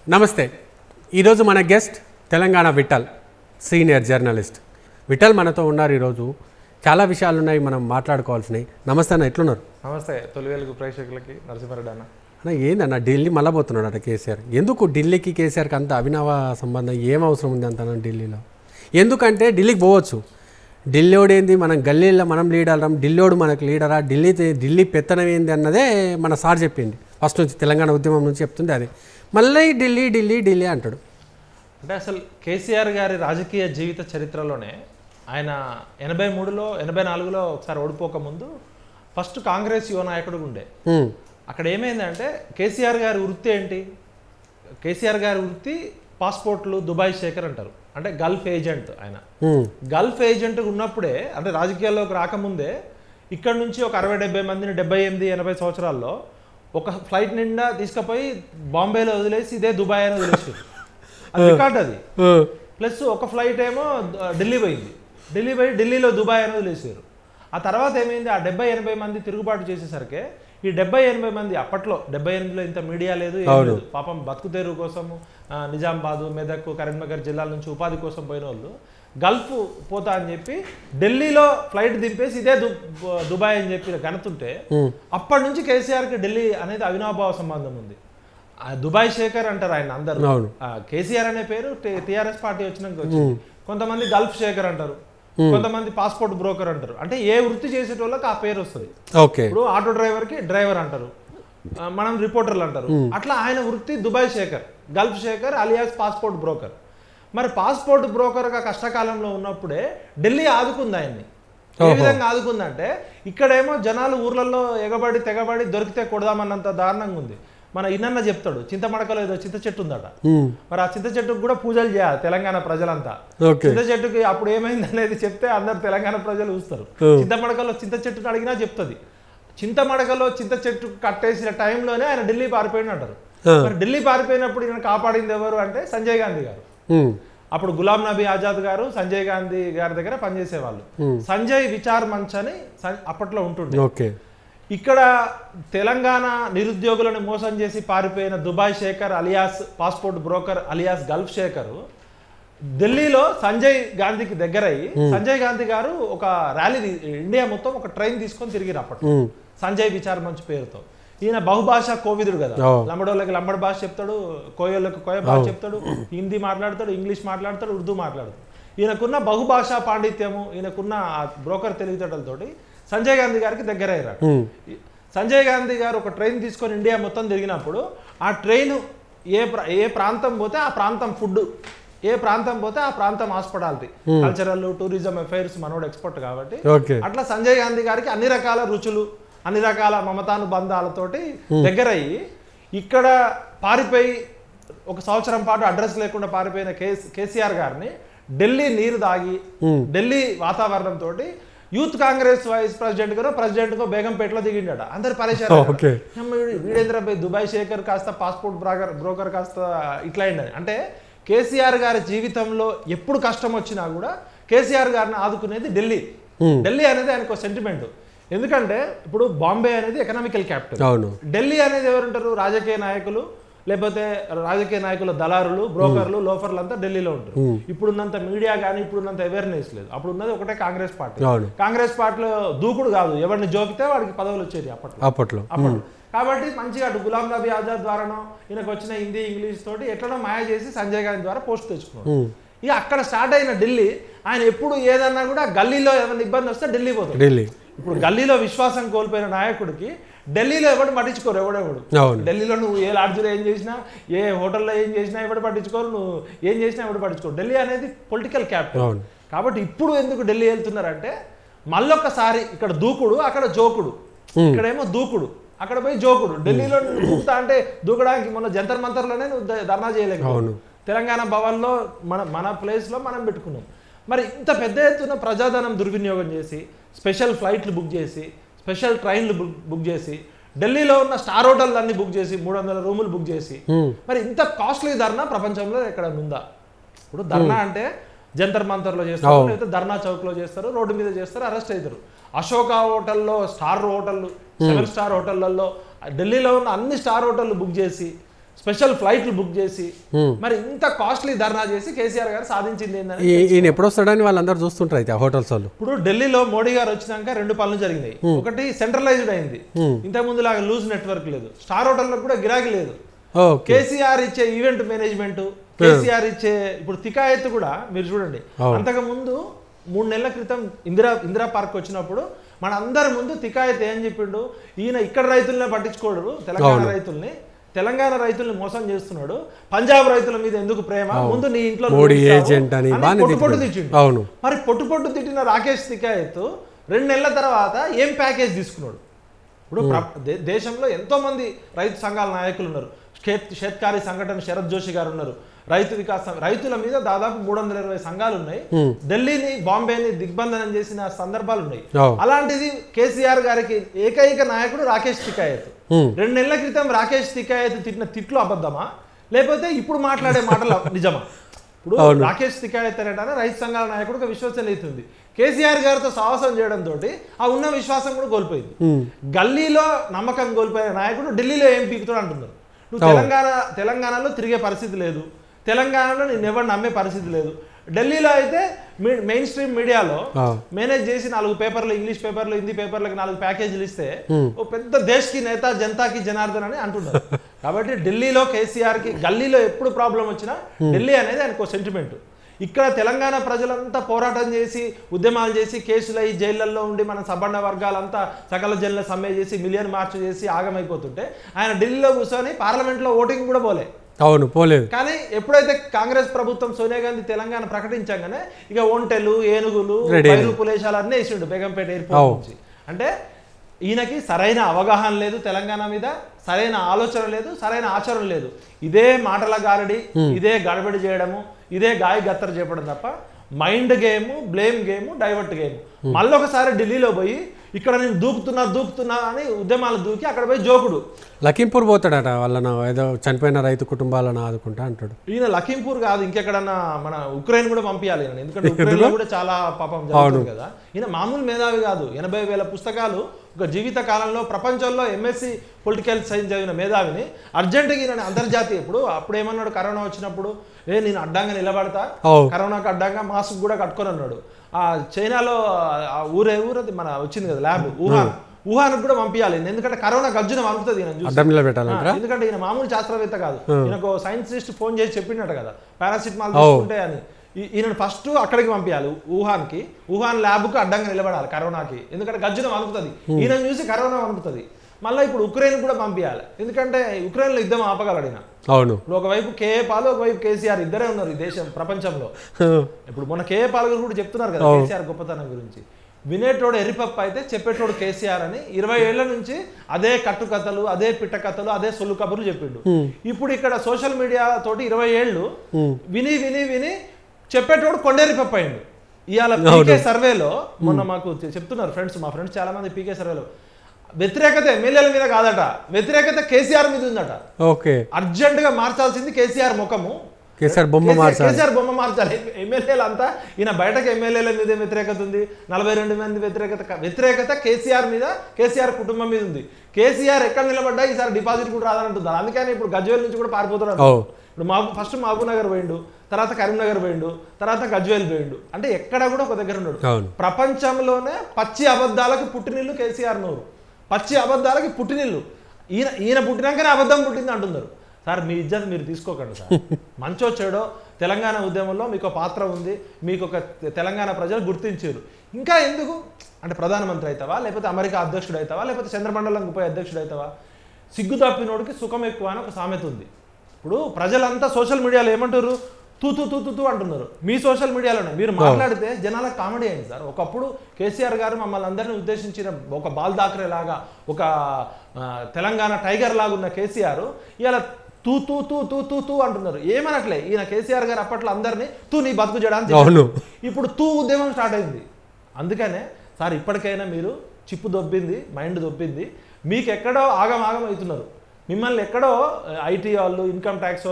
నమస్తే ఈరోజు మన guest Telangana Vithal senior journalist Vithal మనతో ఉన్నారు ఈరోజు చాలా విషయాలు ఉన్నాయి మనం మాట్లాడుకోవాల్సినవి నమస్తే అన్న ఎట్లున్నారు నమస్తే తొలి వెలుగు ప్రేక్షకులకి నరసింహారెడ్డి అన్న అన్న ఏందన్న ఢిల్లీ మళ్ళా పోతున్నాడు అట కేసీఆర్ ఎందుకు ఢిల్లీకి కేసీఆర్కి అంత అవినవ సంబంధం ఏం అవసరం ఉంది అంత ఢిల్లీలో ఎందుకంటే ఢిల్లీకి పోవచ్చు ఢిల్లీోడు ఏంది మనం గల్లీలో మనం లీడరం ఢిల్లీోడు మనకు లీడరా ఢిల్లీ ఢిల్లీ పెత్తనం ఏంది అన్నదే మన సార్ చెప్పింది ఫస్ట్ నుంచి తెలంగాణ ఉద్యమం నుంచి చెప్తుంది అదే మళ్ళీ ఢిల్లీ ఢిల్లీ ఢిల్లీ అంటాడు అంటే అసలు కేసీఆర్ గారి రాజకీయ జీవిత చరిత్రలోనే ఆయన ఎనభై మూడులో ఎనభై నాలుగులో ఒకసారి ఓడిపోక ముందు ఫస్ట్ కాంగ్రెస్ యువ నాయకుడు ఉండే హ్మ్. అక్కడ ఏమైందంటే కేసీఆర్ గారి వృత్తి ఏంటి కేసీఆర్ గారి వృత్తి పాస్పోర్ట్లు దుబాయ్ శేఖర్ అంటారు అంటే గల్ఫ్ ఏజెంట్ ఆయన హ్మ్. గల్ఫ్ ఏజెంట్ ఉన్నప్పుడే అంటే రాజకీయాల్లోకి రాకముందే ఇక్కడ నుంచి ఒక అరవై డెబ్బై మందిని డెబ్బై ఎనిమిది ఎనభై సంవత్సరాల్లో ఒక ఫ్లైట్ నిండా తీసుకుపోయి బాంబేలో వదిలేసి ఇదే దుబాయ్ అని వదిలేసారు అది రికార్డ్ అది హ్మ్. ప్లస్ ఒక ఫ్లైట్ ఏమో ద- ఢిల్లీ పోయింది ఢిల్లీ పోయి ఢిల్లీలో దుబాయ్ అని వదిలేసారు ఆ తర్వాత ఏమైంది ఆ డెబ్బై ఎనభై మంది తిరుగుబాటు చేసేసరికి ఈ డెబ్బై ఎనభై మంది అప్పట్లో డెబ్బై ఎనిమిదిలో ఇంత మీడియా లేదు ఏం లేదు పాపం బతుకుతెరువు కోసము ఆ, నిజామాబాదు మెదక్ కరీంనగర్ జిల్లాల నుంచి ఉపాధి కోసం పోయిన వాళ్ళు గల్ఫ్ పోతా అని చెప్పి ఢిల్లీలో ఫ్లైట్ దింపేసి ఇదే దు దుబాయ్ అని చెప్పి గణతుంటే అప్పటి నుంచి కేసీఆర్కి ఢిల్లీ అనేది అవినాభావ సంబంధం ఉంది ఆ దుబాయ్ శేఖర్ అంటారు ఆయన అందరూ అవును ఆ, కేసీఆర్ అనే పేరు టీఆర్ఎస్ పార్టీ వచ్చినాక వచ్చింది కొంతమంది గల్ఫ్ శేఖర్ అంటారు కొంతమంది పాస్పోర్ట్ బ్రోకర్ అంటారు అంటే ఏ వృత్తి చేసేటోళ్ళకి ఆ పేరు వస్తుంది ఓకే ఇప్పుడు ఆటో డ్రైవర్ కి డ్రైవర్ అంటారు ఆ, మనం రిపోర్టర్లు అంటారు అట్లా ఆయన వృత్తి Dubai Shekhar Gulf Shekhar alias passport broker మరి పాస్పోర్ట్ బ్రోకర్గా కష్టకాలంలో ఉన్నప్పుడే ఢిల్లీ ఆదుకుంది ఆయన్ని ఏ విధంగా ఆదుకుందంటే ఇక్కడేమో జనాలు ఊర్లలో ఎగబడి తెగబడి దొరికితే కొడదామన్నంత దారుణంగా ఉంది మన ఇన్నన్న చెప్తాడు చింతమడకలో ఏదో చింత చెట్టు ఉందట హ్మ్. మరి ఆ చింత చెట్టుకు కూడా పూజలు చేయాలి తెలంగాణ ప్రజలంతా ఓకే చింత చెట్టుకి అప్పుడు ఏమైంది అనేది చెప్తే అందరు తెలంగాణ ప్రజలు చూస్తారు చింతమడకలో చింత చెట్టును అడిగినా చెప్తుంది చింతమడకలో చింత చెట్టు కట్టేసిన టైంలోనే ఆయన ఢిల్లీ పారిపోయిన అంటారు ఆ. మరి ఢిల్లీ పారిపోయినప్పుడు ఈయన కాపాడింది ఎవరు అంటే సంజయ్ గాంధీ గారు హ్మ్. అప్పుడు గులాం నబీ ఆజాద్ గారు సంజయ్ గాంధీ గారి దగ్గర పనిచేసేవాళ్ళు సంజయ్ విచార్ మంచ్ అని స- అప్పట్లో ఉంటుండే ఓకే ఇక్కడ తెలంగాణ నిరుద్యోగులను మోసం చేసి పారిపోయిన Dubai Shekhar alias passport broker alias Gulf Shekhar ఢిల్లీలో సంజయ్ గాంధీకి దగ్గరయ్యి సంజయ్ గాంధీ గారు ఒక ర్యాలీ తీ- ఇండియా మొత్తం ఒక ట్రైన్ తీసుకొని తిరిగిరు అప్పట్లో హ్మ్. సంజయ్ విచార్ మంచ్ పేరుతో ఈయన బహుభాష కోవిదుడు కదా ఓ. లంబడోళ్ళకి లంబడ భాష చెప్తాడు కోయోళ్ళకి కోయ భాష చెప్తాడు హిందీ మాట్లాడతాడు ఇంగ్లీష్ మాట్లాడతాడు ఉర్దూ మాట్లాడతాడు ఈయనకున్న బహుభాషా పాండిత్యము ఈయనకున్న ఆ బ్రోకర్ తెలివితేటలతోటి సంజయ్ గాంధీ గారికి దగ్గర అయ్యారు హ్మ్. ఈ- సంజయ్ గాంధీ గారు ఒక ట్రైన్ తీసుకొని ఇండియా మొత్తం తిరిగినప్పుడు ఆ ట్రైన్ ఏ ప్ర- ఏ ప్రాంతం పోతే ఆ ప్రాంతం ఫుడ్ ఏ ప్రాంతం పోతే ఆ ప్రాంతం హాస్పిటాలిటీ కల్చరల్ టూరిజం అఫైర్స్ మనోడు ఎక్స్పర్ట్ కాబట్టి ఓకే అట్లా సంజయ్ గాంధీ గారికి అన్ని రకాల రుచులు అన్ని రకాల మమతానుబంధాలతోటి దగ్గరయ్యి ఇక్కడ పారిపోయి ఒక సంవత్సరం పాటు అడ్రస్ లేకుండా పారిపోయిన కేస్ కేసీఆర్ గారిని ఢిల్లీ నీరు దాగి ఢిల్లీ వాతావరణంతో యూత్ కాంగ్రెస్ వైస్ ప్రెసిడెంట్ గారు ప్రెసిడెంట్ గో బేగంపేటలో దిగిండట అందరు పరిచయం ఓకే వీడేంద్ర భాయ్ దుబాయ్ శేఖర్ కాస్త పాస్పోర్ట్ బ్రోకర్ బ్రోకర్ కాస్త ఇట్లా అయిందని అంటే కేసీఆర్ గారి జీవితంలో ఎప్పుడు కష్టం వచ్చినా కూడా కేసీఆర్ గారిని ఆదుకునేది ఢిల్లీ ఢిల్లీ అనేది ఆయనకు సెంటిమెంట్ ఎందుకంటే ఇప్పుడు బాంబే అనేది ఎకనామికల్ క్యాపిటల్ అవును ఢిల్లీ అనేది ఎవరుంటారు రాజకీయ నాయకులు లేకపోతే రాజకీయ నాయకుల దళారులు బ్రోకర్లు లోఫర్లు అంతా ఢిల్లీలో ఉంటారు ఇప్పుడున్నంత మీడియా కానీ ఇప్పుడున్నంత అవేర్నెస్ లేదు అప్పుడు ఉన్నది ఒకటే కాంగ్రెస్ పార్టీ అవును కాంగ్రెస్ పార్టీలో దూకుడు కాదు ఎవరిని జోకితే వాడికి పదవులు వచ్చేది అప్పట్లో అప్పట్లో అప్పుడు కాబట్టి మంచిగా అటు గులాం నబీ ఆజాద్ ద్వారానో ఈయనకు వచ్చిన హిందీ ఇంగ్లీష్ తోటి ఎట్లనో మాయ చేసి సంజయ్ గాంధీ ద్వారా పోస్ట్ తెచ్చుకున్నాడు హ్మ్. ఇక అక్కడ స్టార్ట్ అయిన ఢిల్లీ ఆయన ఎప్పుడు ఏదన్నా కూడా గల్లీలో ఏమైనా ఇబ్బంది వస్తే ఢిల్లీ పోతాడు ఢిల్లీ ఇప్పుడు గల్లీలో విశ్వాసం కోల్పోయిన నాయకుడికి ఢిల్లీలో ఎవడు పట్టించుకోరు ఎవడెవడు అవును ఢిల్లీలో నువ్వు ఏ లాడ్జ్లో ఏం చేసినా ఏ హోటల్లో ఏం చేసినా ఎవడు పట్టించుకోరు నువ్వు ఏం చేసినా ఎవడు పట్టించుకోరు ఢిల్లీ అనేది పొలిటికల్ క్యాపిటల్ అవును కాబట్టి ఇప్పుడు ఎందుకు ఢిల్లీ వెళ్తున్నారంటే మళ్ళొక్కసారి ఇక్కడ దూకుడు అక్కడ జోకుడు ఇక్కడేమో దూకుడు అక్కడ పోయి జోకుడు ఢిల్లీలో నువ్వు దూకుతా అంటే దూకడానికి మొన్న జంతర్ మంతర్లోనే నువ్వు ద- ధర్నా చేయలేవు అవును తెలంగాణ భవన్లో మన మన ప్లేస్లో మనం పెట్టుకున్నాం మరి ఇంత పెద్ద ఎత్తున ప్రజాధనం దుర్వినియోగం చేసి స్పెషల్ ఫ్లైట్లు బుక్ చేసి స్పెషల్ ట్రైన్లు బుక్ బుక్ చేసి ఢిల్లీలో ఉన్న స్టార్ హోటల్ అన్ని బుక్ చేసి మూడు వందల రూములు బుక్ చేసి హ్మ్. మరి ఇంత కాస్ట్లీ ధర్నా ప్రపంచంలో ఎక్కడ ఉందా ఇప్పుడు ధర్నా అంటే జంతర్ మంతర్లో చేస్తారు అవును. లేకపోతే ధర్నా చౌక్ లో చేస్తారు రోడ్డు మీద చేస్తారు అరెస్ట్ అవుతారు అశోక హోటల్లో స్టార్ హోటల్ సెవెన్ స్టార్ హోటళ్లలో ఢిల్లీలో ఉన్న అన్ని స్టార్ హోటళ్ళు బుక్ చేసి స్పెషల్ ఫ్లైట్లు బుక్ చేసి Hmm. మరి ఇంత కాస్ట్లీ ధర్నా చేసి కేసీఆర్ గారు సాధించింది ఏంటంటే ఈ- ఈయన ఎప్పుడు వస్తాడని వాళ్ళందరూ చూస్తుంటారు అయితే ఆ హోటల్స్ వాళ్ళు ఇప్పుడు ఢిల్లీలో మోడీ గారు వచ్చినాక రెండు పనులు జరిగినాయి ఒకటి సెంట్రలైజ్డ్ అయింది Hmm. ఇంతకు ముందు లాగా లూజ్ నెట్వర్క్ లేదు స్టార్ హోటల్లో కూడా గిరాకీ లేదు ఓకే కేసీఆర్ ఇచ్చే ఈవెంట్ మేనేజ్మెంట్ కేసీఆర్ ఇచ్చే ఇప్పుడు తికాయత్ కూడా మీరు చూడండి అవును. అంతకు ముందు మూడు నెలల క్రితం ఇందిరా ఇందిరా పార్క్ వచ్చినప్పుడు మన అందరి ముందు తికాయత్ ఏం చెప్పిండు ఈయన ఇక్కడ రైతులనే పట్టించుకోడు తెలంగాణ అవును. రైతుల్ని తెలంగాణ రైతుల్ని మోసం చేస్తున్నాడు పంజాబ్ రైతుల మీద ఎందుకు ప్రేమ ముందు నీ ఇంట్లో మోడీ నువ్వు ఇస్తావు ఏజెంట్ అని బాగానే పొట్టు పొట్టు తిట్టాడు. తిట్టిండు అవును మరి పొట్టు పొట్టు తిట్టిన రాకేష్ తికాయత్ రెండు నెలల తర్వాత ఏం ప్యాకేజ్ తీసుకున్నాడు ఇప్పుడు ప్ర- దే- దేశంలో ఎంతో మంది రైతు సంఘాల నాయకులు ఉన్నారు షేత్ షేత్కారి సంఘటన శరత్ జోషి గారు ఉన్నారు రైతు వికాస్ సం- రైతుల మీద దాదాపు మూడు వందల ఇరవై సంఘాలు ఉన్నాయి Hmm. ఢిల్లీని బాంబేని దిగ్బంధనం చేసిన సందర్భాలు ఉన్నాయి అవును అలాంటిది కేసీఆర్ గారికి ఏకైక నాయకుడు రాకేష్ తికాయత్ Hmm. రెండు నెలల క్రితం రాకేష్ తికాయత్ తిట్టిన తిట్లు అబద్ధమా లేకపోతే ఇప్పుడు మాట్లాడే మాటలు నిజమా ఇప్పుడు అవును. రాకేష్ తికాయత్ అనేటానే రైతు సంఘాల నాయకుడికి విశ్వాసం అవుతుంది కేసీఆర్ గారితో సాహసం చేయడంతో ఆ ఉన్న విశ్వాసం కూడా కోల్పోయింది Hmm. గల్లీలో నమ్మకం కోల్పోయిన నాయకుడు ఢిల్లీలో ఏం పీకుతాడు అంటున్నారు నువ్వు అవును. తెలంగాణ తెలంగాణలో తిరిగే పరిస్థితి లేదు తెలంగాణలో నేను ఎవరు నమ్మే పరిస్థితి లేదు ఢిల్లీలో అయితే మీ- మెయిన్ స్ట్రీమ్ మీడియాలో ఆ. మేనేజ్ చేసి నాలుగు పేపర్లు ఇంగ్లీష్ పేపర్లు హిందీ పేపర్లకు నాలుగు ప్యాకేజీలు ఇస్తే Hmm. ఓ పెద్ద దేశ్కి నేత జనతాకి జనార్దన్ అని అంటున్నారు కాబట్టి ఢిల్లీలో కేసీఆర్ కి గల్లీలో ఎప్పుడు ప్రాబ్లం వచ్చినా ఢిల్లీ అనేది ఆయనకు సెంటిమెంట్ ఇక్కడ తెలంగాణ ప్రజలంతా పోరాటం చేసి ఉద్యమాలు చేసి కేసులై జైళ్ళల్లో ఉండి మన సబండ వర్గాలంతా సకల జైళ్ళ సమ్మె చేసి మిలియన్ మార్చ్ చేసి ఆగమైపోతుంటే ఆయన ఢిల్లీలో కూర్చొని పార్లమెంట్లో ఓటింగ్ కూడా పోలే అవును పోలేదు కానీ ఎప్పుడైతే కాంగ్రెస్ ప్రభుత్వం సోనియా గాంధీ తెలంగాణ ప్రకటించగానే ఇక ఒంటెలు ఏనుగులు Ready. బైరు పులేశాలు అన్నీ వేసిండు బేగంపేట ఎయిర్పోర్ట్ అవు. నుంచి అంటే ఈయనకి సరైన అవగాహన లేదు తెలంగాణ మీద సరైన ఆలోచన లేదు సరైన ఆచరణ లేదు ఇదే మాటల గారడి ఇదే గడబడి చేయడము ఇదే గాయ గత్తర చెప్పడం తప్ప mind game blame game divert game మళ్ళీ ఒకసారి ఢిల్లీలో పోయి ఇక్కడ నేను దూకుతున్నా దూకుతున్నా అని ఉద్యమాలు దూకి అక్కడ పోయి జోకుడు లఖింపూర్ పోతాడట వాళ్ళను ఏదో చనిపోయిన రైతు కుటుంబాలను ఆదుకుంటా అంటాడు ఈయన లఖింపూర్ కాదు ఇంకెక్కడన్నా మన ఉక్రెయిన్ కూడా పంపించాలి ఈయన. ఎందుకంటే ఉక్రెయిన్ లో కూడా చాలా పాపం జరుగుతుంది కదా ఈయన మామూలు మేధావి కాదు ఎనభై వేల పుస్తకాలు ఒక జీవిత కాలంలో ప్రపంచంలో ఎంఎస్సి పొలిటికల్ సైన్స్ చదివిన మేధావిని అర్జెంటుగా ఈయన అంతర్జాతీయ ఇప్పుడు అప్పుడు ఏమన్నాడు కరోనా వచ్చినప్పుడు ఏ నేను అడ్డంగా నిలబడతా అవు కరోనాకు అడ్డంగా మాస్క్ కూడా కట్టుకొని అన్నాడు ఆ చైనాలో ఆ ఊరే ఊరది మన వచ్చింది కదా ల్యాబ్ వుహాన్ వుహాన్ కూడా పంపించాలి ఎందుకంటే కరోనా గజ్జున వంపుతుంది ఈయన చూసి అడ్డం నిలబెట్టాలంటారా ఆ, ఎందుకంటే ఈయన మామూలు శాస్త్రవేత్త కాదు ఈయనకు సైంటిస్ట్ ఫోన్ చేసి చెప్పిండట కదా పారాసిటమాల్ ఓ. తీసుకుంటే అని ఈ- ఈయన ఫస్ట్ అక్కడికి పంపించాలి వుహాన్కి వుహాన్ ల్యాబ్కు అడ్డంగా నిలబడాలి కరోనాకి ఎందుకంటే గజ్జున వణుకుతుంది ఈయన చూసి కరోనా వణుకుతుంది మళ్ళీ ఇప్పుడు ఉక్రెయిన్ కూడా పంపించాలి ఎందుకంటే ఉక్రెయిన్లో యుద్ధం ఆపగలడు ఈయన అవును ఇప్పుడు ఒకవైపు కేఏ పాలు ఒకవైపు కేసీఆర్ ఇద్దరే ఉన్నారు ఈ దేశం ప్రపంచంలో ఇప్పుడు మొన్న కేఏ పాల్ గారు కూడా చెప్తున్నారు కదా కేసీఆర్ గొప్పతనం గురించి వినేటోడు ఎరిపప్ప అయితే చెప్పేటోడు కేసీఆర్ అని ఇరవై ఏళ్ల నుంచి అదే కట్టుకథలు అదే పిట్ట కథలు అదే సొల్లు కబుర్లు చెప్పిండు ఇప్పుడు ఇక్కడ సోషల్ మీడియా తోటి ఇరవై ఏళ్ళు Hmm. విని విని విని చెప్పేటోడు కొండేరిపప్ప అయిండు ఇవాళ పీకే సర్వేలో మొన్న మాకు చె- చెప్తున్నారు ఫ్రెండ్స్ మా ఫ్రెండ్స్ చాలా మంది పీకే సర్వేలో వ్యతిరేకత ఎమ్మెల్యేల మీద కాదట వ్యతిరేకత కేసీఆర్ మీద ఉందట ఓకే అర్జెంటుగా మార్చాల్సింది కేసీఆర్ ముఖము కేసీఆర్ బొమ్మ కేసీఆర్- మార్చాలి కేసీఆర్ బొమ్మ మార్చాలి ఎమ్మెల్యేలు అంతా ఈయన బయటకు ఎమ్మెల్యేల మీద వ్యతిరేకత ఉంది నలభై రెండు మంది వ్యతిరేకత వ్యతిరేకత కేసీఆర్ మీద కేసీఆర్ కుటుంబం మీద ఉంది కేసీఆర్ ఎక్కడ నిలబడ్డా ఈసారి డిపాజిట్ కూడా రాదంటున్నారు అందుకని ఇప్పుడు గజ్వేల్ నుంచి కూడా పారిపోతున్నాడు ఓ ఇప్పుడు మా ఫస్ట్ మహబూబ్ నగర్ పోయిండు తర్వాత కరీంనగర్ పోయిండు తర్వాత గజ్వేల్ పోయిండు అంటే ఎక్కడ కూడా ఒక దగ్గర ఉన్నాడు అవును ప్రపంచంలోనే పచ్చి అబద్ధాలకు పుట్టినిల్లు కేసీఆర్ నోరు పచ్చి అబద్ధాలకి పుట్టినిల్లు ఈయన ఈయన పుట్టినాకనే అబద్ధం పుట్టింది అంటున్నారు సార్ మీ ఇజ్జత్ మీరు తీసుకోకండి సార్ మంచో చెడో తెలంగాణ ఉద్యమంలో మీకు ఒక పాత్ర ఉంది మీకు ఒక తె- తెలంగాణ ప్రజలు గుర్తించారు ఇంకా ఎందుకు అంటే ప్రధానమంత్రి అవుతావా లేకపోతే అమెరికా అధ్యక్షుడు అవుతావా లేకపోతే చంద్రమండలం పోయి అధ్యక్షుడు అవుతావా సిగ్గు తప్పినోడికి సుఖం ఎక్కువ అని ఒక సామెత ఉంది ఇప్పుడు ప్రజలంతా సోషల్ మీడియాలో ఏమంటారు తూ తూ తూ తూ తూ అంటున్నారు మీ సోషల్ మీడియాలోనే మీరు మాట్లాడితే జనాలకు కామెడీ అయింది సార్ ఒకప్పుడు కేసీఆర్ గారు మమ్మల్ని అందరినీ ఉద్దేశించిన ఒక బాల్ దాకరే లాగా ఒక ఆ, తెలంగాణ టైగర్ లాగా ఉన్న కేసీఆర్ ఇవాళ తూ తూ తూ తూ తూ తూ అంటున్నారు ఏమనట్లే ఈయన కేసీఆర్ గారు అప్పట్లో అందరినీ తూ నీ బతుకు చేయడానికి అవును ఇప్పుడు తూ ఉద్యమం స్టార్ట్ అయింది అందుకనే సార్ ఇప్పటికైనా మీరు చిప్పు దొబ్బింది మైండ్ దొబ్బింది మీకు ఎక్కడో ఆగం ఆగం అవుతున్నారు మిమ్మల్ని ఎక్కడో ఐటీ వాళ్ళు ఇన్కమ్ ట్యాక్స్ వాళ్ళు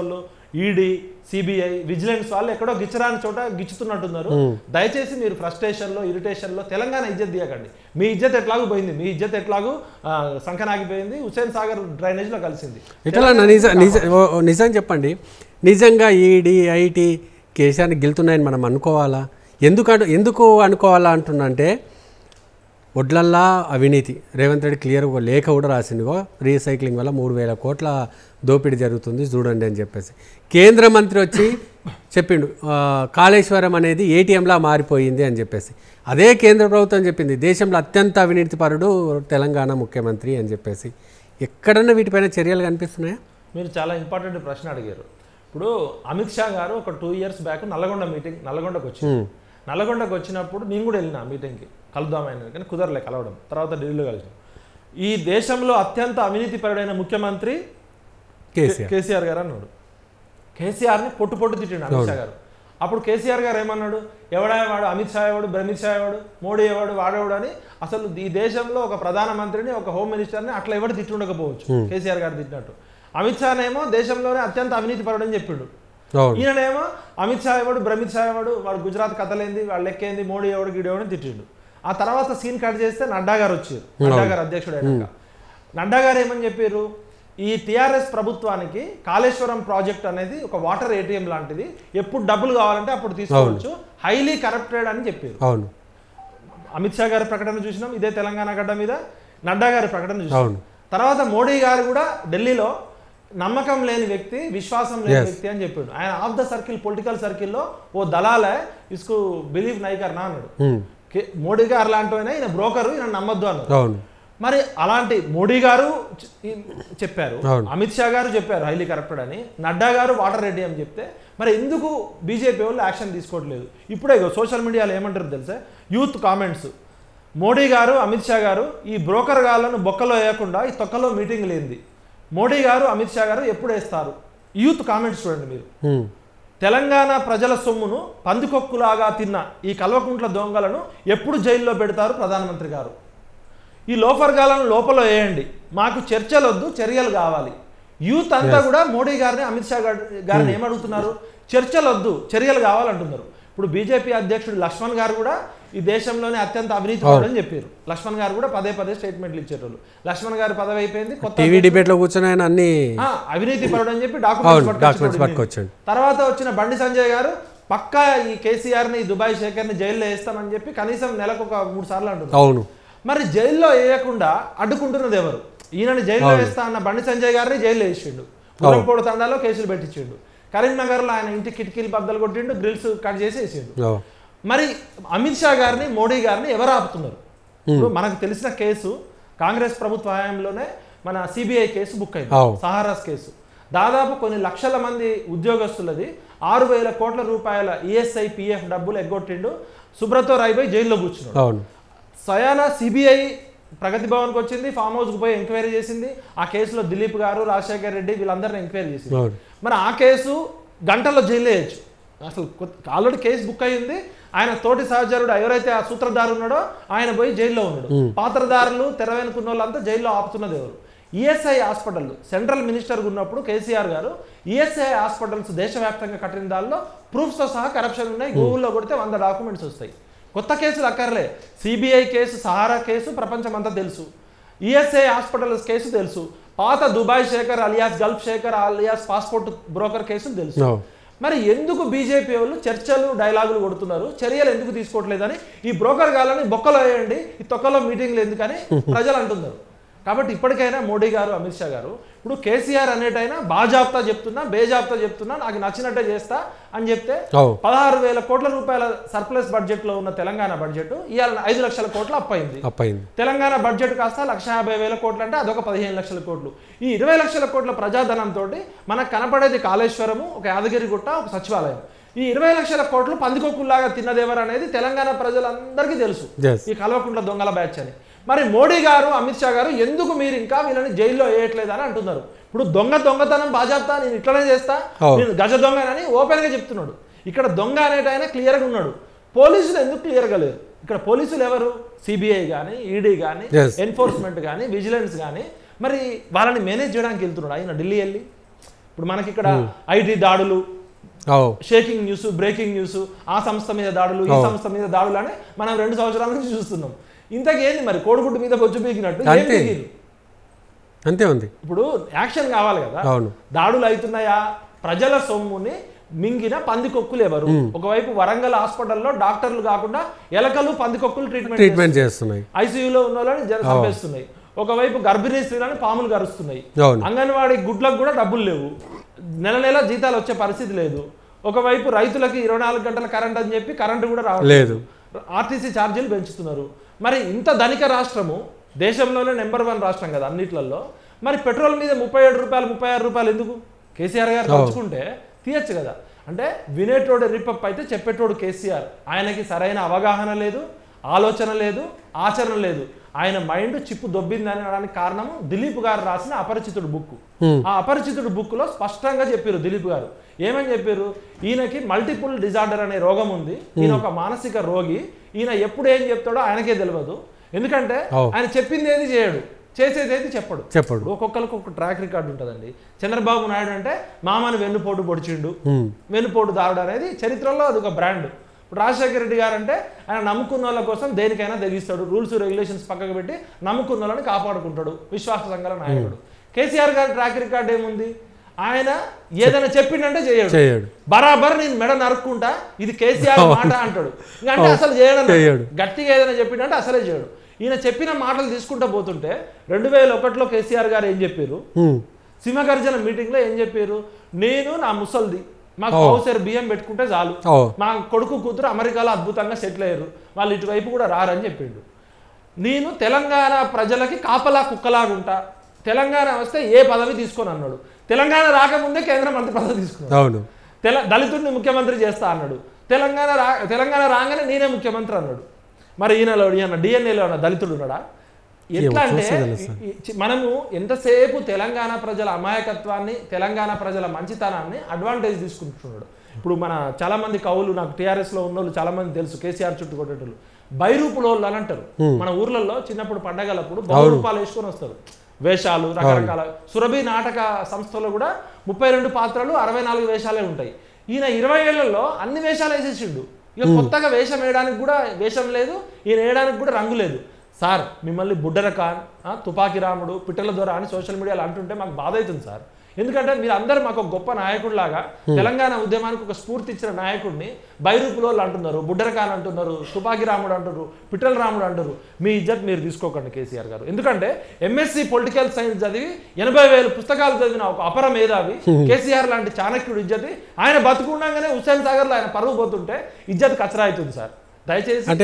ఈడీ సిబిఐ విజిలెన్స్ వాళ్ళు ఎక్కడో గిచ్చరాని చోట గిచ్చుతున్నట్టున్నారు దయచేసి మీరు ఫ్రస్ట్రేషన్ లో ఇరిటేషన్ లో తెలంగాణ ఇజ్జత్ తీయకండి మీ ఇజ్జత్ ఎట్లాగూ పోయింది మీ ఇజ్జత్ ఎట్లాగూ ఆ, సంకనాగిపోయింది హుసేన్ సాగర్ డ్రైనేజ్ లో కలిసింది ఎట్లా నిజ నిజ ఓ- ఓ నిజం చెప్పండి నిజంగా ఈడీ ఐటీ కేసీఆర్ని గెలుతున్నాయని మనం అనుకోవాలా ఎందుకు అను- ఎందుకు అనుకోవాలా అంటున్నా అంటే ఒడ్లల్లా అవినీతి రేవంత్ రెడ్డి క్లియర్ ఒక లేఖ కూడా రాసిందిగో రీసైక్లింగ్ వల్ల మూడు వేల కోట్ల దోపిడీ జరుగుతుంది చూడండి అని చెప్పేసి కేంద్ర మంత్రి వచ్చి చెప్పిండు ఆ, కాళేశ్వరం అనేది ఏటీఎంలా మారిపోయింది అని చెప్పేసి అదే కేంద్ర ప్రభుత్వం చెప్పింది దేశంలో అత్యంత అవినీతి పరుడు తెలంగాణ ముఖ్యమంత్రి అని చెప్పేసి ఎక్కడన్నా వీటిపైన చర్యలు కనిపిస్తున్నాయా మీరు చాలా ఇంపార్టెంట్ ప్రశ్న అడిగారు ఇప్పుడు అమిత్ షా గారు ఒక two years back Nalgonda meeting నల్లగొండకు వచ్చింది నల్లగొండకు వచ్చినప్పుడు నేను కూడా వెళ్ళిన ఆ మీటింగ్కి కలుద్దామైన కానీ కుదరలే కలవడం తర్వాత ఢిల్లీలో కలిసాం ఈ దేశంలో అత్యంత అవినీతి పరుడైన ముఖ్యమంత్రి కేసీఆర్ కేసీఆర్ గారు అన్నాడు కేసీఆర్ని పొట్టు పొట్టు తిట్టిండు అమిత్ షా గారు అప్పుడు కేసీఆర్ గారు ఏమన్నాడు ఎవడా వాడు అమిత్ షా ఎవడు అమిత్ షా ఎవడు మోడీ ఎవడు వాడేవాడు అని అసలు ఈ దేశంలో ఒక ప్రధానమంత్రిని ఒక హోమ్ మినిస్టర్ని అట్లా ఎవడు తిట్టుండకపోవచ్చు కేసీఆర్ గారు తిట్టినట్టు అమిత్ షానేమో దేశంలోనే అత్యంత అవినీతి పరుడు అని చెప్పిండు అవును ఈయనేమో అమిత్ షా ఎవడు బ్రమిత్ షా ఎవడు వాడు గుజరాత్ కథలేంది వాడు లెక్కేంది మోడీ ఎవడు గిడేవాడు అని తిట్టిండు ఆ తర్వాత సీన్ కట్ చేస్తే నడ్డా గారు వచ్చారు నడ్డా గారు అధ్యక్షుడు అయినాక నడ్డా గారు ఏమని చెప్పారు ఈ టిఆర్ఎస్ ప్రభుత్వానికి కాళేశ్వరం ప్రాజెక్ట్ అనేది ఒక వాటర్ ఏటీఎం లాంటిది ఎప్పుడు డబ్బులు కావాలంటే అప్పుడు తీసుకోవచ్చు హైలీ కరప్టెడ్ అని చెప్పారు అవును అమిత్ షా గారి ప్రకటన చూసినాం ఇదే తెలంగాణ గడ్డ మీద నడ్డా గారి ప్రకటన చూసినాం అవును తర్వాత మోడీ గారు కూడా ఢిల్లీలో నమ్మకం లేని వ్యక్తి విశ్వాసం లేని Yes. వ్యక్తి అని చెప్పాడు ఆయన ఆఫ్ ద సర్కిల్ పొలిటికల్ సర్కిల్లో ఓ దళాలే ఇసుకు బిలీవ్ నైకర్నా అన్నాడు ఉమ్, కే- మోడీ గారు లాంటి ఆయన ఈయన బ్రోకరు ఈయన నమ్మొద్దు అన్నారు అవును మరి అలాంటి మోడీ గారు చె- ఈ చెప్పారు అవును. అమిత్ షా గారు చెప్పారు హైలీ కరప్టెడ్ అని నడ్డా గారు వాటర్ రెడ్డి అని చెప్తే మరి ఎందుకు బీజేపీ వాళ్ళు యాక్షన్ తీసుకోవట్లేదు ఇప్పుడే సోషల్ మీడియాలో ఏమంటారు తెలుసా యూత్ కామెంట్స్ మోడీ గారు అమిత్ షా గారు ఈ బ్రోకర్ గాళ్ళను బొక్కలో వేయకుండా ఈ తొక్కలో మీటింగ్ లేనిది మోడీ గారు అమిత్ షా గారు ఎప్పుడు వేస్తారు యూత్ కామెంట్స్ చూడండి మీరు ఉమ్, తెలంగాణ ప్రజల సొమ్మును పందికొక్కులాగా తిన్న ఈ కల్వకుంట్ల దొంగలను ఎప్పుడు జైల్లో పెడతారు ప్రధానమంత్రి గారు ఈ లోఫర్గాలను లోపల వేయండి మాకు చర్చలు వద్దు చర్యలు కావాలి యూత్ అంతా కూడా మోడీ గారిని అమిత్ షా గారి- గారిని ఏమడుగుతున్నారు చర్చలు వద్దు చర్యలు కావాలంటున్నారు ఇప్పుడు బీజేపీ అధ్యక్షుడు లక్ష్మణ్ గారు కూడా ఈ దేశంలోనే అత్యంత అవినీతి అని చెప్పారు లక్ష్మణ్ గారు కూడా పదే పదే స్టేట్మెంట్లు ఇచ్చారు లక్ష్మణ్ గారి పదవి అయిపోయింది కొత్త టీవీ డిబేట్లో కూర్చొని ఆయన అన్ని ఆ, అవినీతి పరుడు అని చెప్పి అవును డాక్యుమెంట్స్ డాక్యుమెంట్స్ పట్టుకొచ్చాడు తర్వాత వచ్చిన బండి సంజయ్ గారు పక్కా ఈ కేసీఆర్ ని దుబాయ్ శేఖర్ ని జైల్లో వేస్తామని చెప్పి కనీసం నెలకు ఒక మూడు సార్లు అంటున్నారు అవును మరి జైల్లో వేయకుండా అడ్డుకుంటున్నది ఎవరు ఈయనని జైల్లో వేస్తా అన్న బండి సంజయ్ గారిని జైల్లో వేసిండు గుర్రంపోడు తండాలో కేసులు పెట్టించిండు కరీంనగర్లో ఆయన ఇంటి కిటికీలు బద్దలు కొట్టిండు గ్రిల్స్ కట్ చేసి వేసిండు ఓ, మరి అమిత్ షా గారిని మోడీ గారిని ఎవరు ఆపుతున్నారు ఇప్పుడు మనకు తెలిసిన కేసు కాంగ్రెస్ ప్రభుత్వ హయాంలోనే మన సిబిఐ కేసు బుక్ అయింది అవు. సహారాస్ కేసు దాదాపు కొన్ని లక్షల మంది ఉద్యోగస్తులది ఆరు వేల కోట్ల రూపాయల ఈఎస్ఐ పిఎఫ్ డబ్బులు ఎగ్గొట్టిండు సుబ్రతో రాయ్పై జైల్లో కూర్చున్నాడు అవును స్వయాన సిబిఐ ప్రగతి భవన్కి వచ్చింది ఫామ్ హౌస్కి పోయి ఎంక్వైరీ చేసింది ఆ కేసులో దిలీప్ గారు రాజశేఖర్ రెడ్డి వీళ్ళందరిని ఎంక్వైరీ చేసింది అవును మరి ఆ కేసు గంటల్లో జైలు వేయచ్చు అసలు ఆల్రెడీ కేసు బుక్ అయ్యింది ఆయన తోటి సహచరుడు ఎవరైతే ఆ సూత్రధారు ఉన్నాడో ఆయన పోయి జైల్లో ఉన్నాడు పాత్రధారులు తెర వెనుకున్న వాళ్ళంతా జైల్లో ఆపుతున్నది ఎవరు ఈఎస్ఐ హాస్పిటల్ సెంట్రల్ మినిస్టర్ ఉన్నప్పుడు కేసీఆర్ గారు ఈఎస్ఐ హాస్పిటల్స్ దేశవ్యాప్తంగా కట్టిన దానిలో ప్రూఫ్స్తో సహా కరప్షన్ ఉన్నాయి గూగుల్లో కొడితే వంద డాక్యుమెంట్స్ వస్తాయి కొత్త కేసులు అక్కర్లే సిబిఐ కేసు సహారా కేసు ప్రపంచం అంతా తెలుసు ఈఎస్ఐ హాస్పిటల్స్ కేసు తెలుసు పాత Dubai Shekhar alias Gulf Shekhar alias passport broker కేసులు తెలుసు అవును మరి ఎందుకు బీజేపీ వాళ్ళు చర్చలు డైలాగులు కొడుతున్నారు చర్యలు ఎందుకు తీసుకోవట్లేదని ఈ బ్రోకర్ గాలని బొక్కలో వేయండి ఈ తొక్కలో మీటింగ్లు ఎందుకని ప్రజలు అంటున్నారు కాబట్టి ఇప్పటికైనా మోడీ గారు అమిత్ షా గారు ఇప్పుడు కేసీఆర్ అనేటైనా బాజాబ్తా చెప్తున్నా బేజాబ్తా చెప్తున్నా నాకు నచ్చినట్టే చేస్తా అని చెప్తే అవు పదహారు వేల కోట్ల రూపాయల సర్ప్లస్ బడ్జెట్ లో ఉన్న తెలంగాణ బడ్జెట్ ఇవాళ ఐదు లక్షల కోట్ల అప్పయింది అప్పయింది తెలంగాణ బడ్జెట్ కాస్త లక్ష యాభై వేల కోట్లు అంటే అదొక పదిహేను లక్షల కోట్లు ఈ ఇరవై లక్షల కోట్ల ప్రజాధనంతో మనకు కనపడేది కాళేశ్వరము ఒక యాదగిరి గుట్ట ఒక సచివాలయం ఈ ఇరవై లక్షల కోట్లు పందికొక్కుల్లాగా తిన్నదెవరు అనేది తెలంగాణ ప్రజలందరికీ తెలుసు ఎస్ ఈ కల్వకుంట్ల దొంగల బ్యాచ్ అని మరి మోడీ గారు అమిత్ షా గారు ఎందుకు మీరు ఇంకా వీళ్ళని జైల్లో వేయట్లేదు అని అంటున్నారు ఇప్పుడు దొంగ దొంగతనం బాజాప్తా నేను ఇట్లనే చేస్తా అవును. నేను గజ దొంగనని ఓపెన్ గా చెప్తున్నాడు ఇక్కడ దొంగ అనేట ఆయన క్లియర్ గా ఉన్నాడు పోలీసులు ఎందుకు క్లియర్ గా లేరు ఇక్కడ పోలీసులు ఎవరు సిబిఐ కానీ ఈడీ కానీ Yes. ఎన్ఫోర్స్మెంట్ కానీ విజిలెన్స్ కానీ మరి వాళ్ళని మేనేజ్ చేయడానికి వెళ్తున్నాడు ఆయన ఢిల్లీ వెళ్ళి ఇప్పుడు మనకి ఇక్కడ ఐటీ దాడులు ఓ షేకింగ్ న్యూస్ బ్రేకింగ్ న్యూస్ ఆ సంస్థ మీద దాడులు ఈ సంస్థ మీద దాడులు అని మనం రెండు సంవత్సరాల నుంచి చూస్తున్నాం ఇంతకేంది మరి కోడిగుడ్డు మీద బొచ్చు పీకినట్టు ఏం అంతే. పీకిరు? అంతే ఉంది ఇప్పుడు యాక్షన్ కావాలి కదా అవును దాడులు అవుతున్నాయా ప్రజల సొమ్ముని మింగిన పందికొక్కులు ఎవరు ఒకవైపు వరంగల్ హాస్పిటల్లో డాక్టర్లు కాకుండా ఎలకలు పందికొక్కులు ట్రీట్మెంట్ ట్రీట్మెంట్ చేస్తున్నాయి ఐసీయూలో ఉన్న వాళ్ళని జన చంపేస్తున్నాయి ఒకవైపు గర్భిణీ స్త్రీలను పాములు కరుస్తున్నాయి అవును అంగన్వాడీ గుడ్లకు కూడా డబ్బులు లేవు నెల నెల జీతాలు వచ్చే పరిస్థితి లేదు ఒకవైపు రైతులకి ఇరవై నాలుగు గంటల కరెంట్ అని చెప్పి కరెంటు కూడా రావట్లేదు లేదు ఆర్టీసీ ఛార్జీలు పెంచుతున్నారు మరి ఇంత ధనిక రాష్ట్రము దేశంలోనే నెంబర్ వన్ రాష్ట్రం కదా అన్నిట్లలో మరి పెట్రోల్ మీద ముప్పై ఏడు రూపాయలు ముప్పై ఆరు రూపాయలు ఎందుకు కేసీఆర్ గారు తలుచుకుంటే తీయచ్చు కదా అంటే వినేటోడు రిపప్ అయితే చెప్పేటోడు కేసీఆర్ ఆయనకి సరైన అవగాహన లేదు ఆలోచన లేదు ఆచరణ లేదు ఆయన మైండ్ చిప్పు దొబ్బిందని అనడానికి కారణము దిలీప్ గారు రాసిన అపరిచితుడు బుక్ ఆ అపరిచితుడు బుక్ లో స్పష్టంగా చెప్పారు దిలీప్ గారు ఏమని చెప్పారు ఈయనకి మల్టిపుల్ డిజార్డర్ అనే రోగం ఉంది ఈయన ఒక మానసిక రోగి ఈయన ఎప్పుడు ఏం చెప్తాడో ఆయనకే తెలియదు ఎందుకంటే Oh. ఆయన చెప్పింది ఏది చేయడు చేసేది ఏది చెప్పడు చెప్పడు ఇప్పుడు ఒక్కొక్కరికి ఒక ట్రాక్ రికార్డు ఉంటుందండి చంద్రబాబు నాయుడు అంటే మామని వెన్నుపోటు పొడిచిండు ఉమ్. వెన్నుపోటు దారుడు అనేది చరిత్రలో అది ఒక బ్రాండ్ ఇప్పుడు రాజశేఖర రెడ్డి గారు అంటే ఆయన నమ్ముకున్న వాళ్ళ కోసం దేనికైనా తెగిస్తాడు రూల్స్ రెగ్యులేషన్స్ పక్కకు పెట్టి నమ్ముకున్న వాళ్ళని కాపాడుకుంటాడు విశ్వాస సంఘాల నాయకుడు కేసీఆర్ గారి ట్రాక్ రికార్డ్ ఏముంది ఆయన ఏదైనా చెప్పిండంటే చేయడు చేయడు బరాబర్ నేను మెడ నరుక్కుంటా ఇది కేసీఆర్ మాట అంటాడు ఇంకా అంటే అసలు చేయడం చేయడు. గట్టిగా ఏదైనా చెప్పిండంటే అసలే చేయడు ఈయన చెప్పిన మాటలు తీసుకుంటూ పోతుంటే రెండు వేల ఒకటిలో కేసీఆర్ గారు ఏం చెప్పారు ఉమ్. సింహగర్జన మీటింగ్ లో ఏం చెప్పారు నేను నా ముసల్ది మాకు హౌసర్ బియ్యం పెట్టుకుంటే చాలు ఓ మా కొడుకు కూతురు అమెరికాలో అద్భుతంగా సెటిల్ అయ్యారు వాళ్ళు ఇటువైపు కూడా రారని చెప్పిండు నేను తెలంగాణ ప్రజలకి కాపలా కుక్కలాగా ఉంటా తెలంగాణ వస్తే ఏ పదవి తీసుకొని అన్నాడు తెలంగాణ రాకముందే కేంద్ర మంత్రి పదవి తీసుకున్నాడు అవును తెల దళితుడిని ముఖ్యమంత్రి చేస్తా అన్నాడు తెలంగాణ రా తెలంగాణ రాగానే నేనే ముఖ్యమంత్రి అన్నాడు మరి ఈయనలో ఈయన డిఎన్ఏలో ఉన్న దళితుడు ఉన్నాడా ఎట్లా అంటే చూస్తే తెలుస్తుంది. ఈ- ఈ- మనము ఎంతసేపు తెలంగాణ ప్రజల అమాయకత్వాన్ని తెలంగాణ ప్రజల మంచితనాన్ని అడ్వాంటేజ్ తీసుకుంటున్నాడు ఇప్పుడు మన చాలా మంది కవులు నాకు టీఆర్ఎస్ లో ఉన్న వాళ్ళు చాలా మంది తెలుసు కేసీఆర్ చుట్టూ కొట్టేటోళ్ళు బైరూపులోళ్ళు అని అంటారు మన ఊర్లలో చిన్నప్పుడు పండగలప్పుడు బహు రూపాయలు వేసుకొని వస్తారు వేషాలు రకరకాల సురభి నాటక సంస్థలో కూడా ముప్పై రెండు పాత్రలు అరవై నాలుగు వేషాలే ఉంటాయి ఈయన ఇరవై ఏళ్లలో అన్ని వేషాలు వేసేసిండు ఇక కొత్తగా వేషం వేయడానికి కూడా వేషం లేదు ఈయన వేయడానికి కూడా రంగు లేదు సార్ మిమ్మల్ని బుడ్డర ఖాన్ ఆ, తుపాకి రాముడు పిట్టల దొర అని సోషల్ మీడియాలో అంటుంటే మాకు బాధ అవుతుంది సార్ ఎందుకంటే మీరు అందరూ మాకు ఒక గొప్ప నాయకుడిలాగా తెలంగాణ ఉద్యమానికి ఒక స్ఫూర్తి ఇచ్చిన నాయకుడిని బైరూపులో అంటున్నారు బుడ్డర ఖాన్ అంటున్నారు తుపాకి రాముడు అంటారు పిట్టల రాముడు అంటారు మీ ఇజ్జత్ మీరు తీసుకోకండి కేసీఆర్ గారు ఎందుకంటే ఎంఎస్సి పొలిటికల్ సైన్స్ చదివి ఎనభై వేల పుస్తకాలు చదివిన ఒక అపర మేధావి కేసీఆర్ లాంటి చాణక్యుడు ఇజ్జతి ఆయన బతుకుండగానే హుస్సేన్ సాగర్లో ఆయన పరువు పోతుంటే ఇజ్జత్ కచరా అవుతుంది సార్ దయచేసి అంటే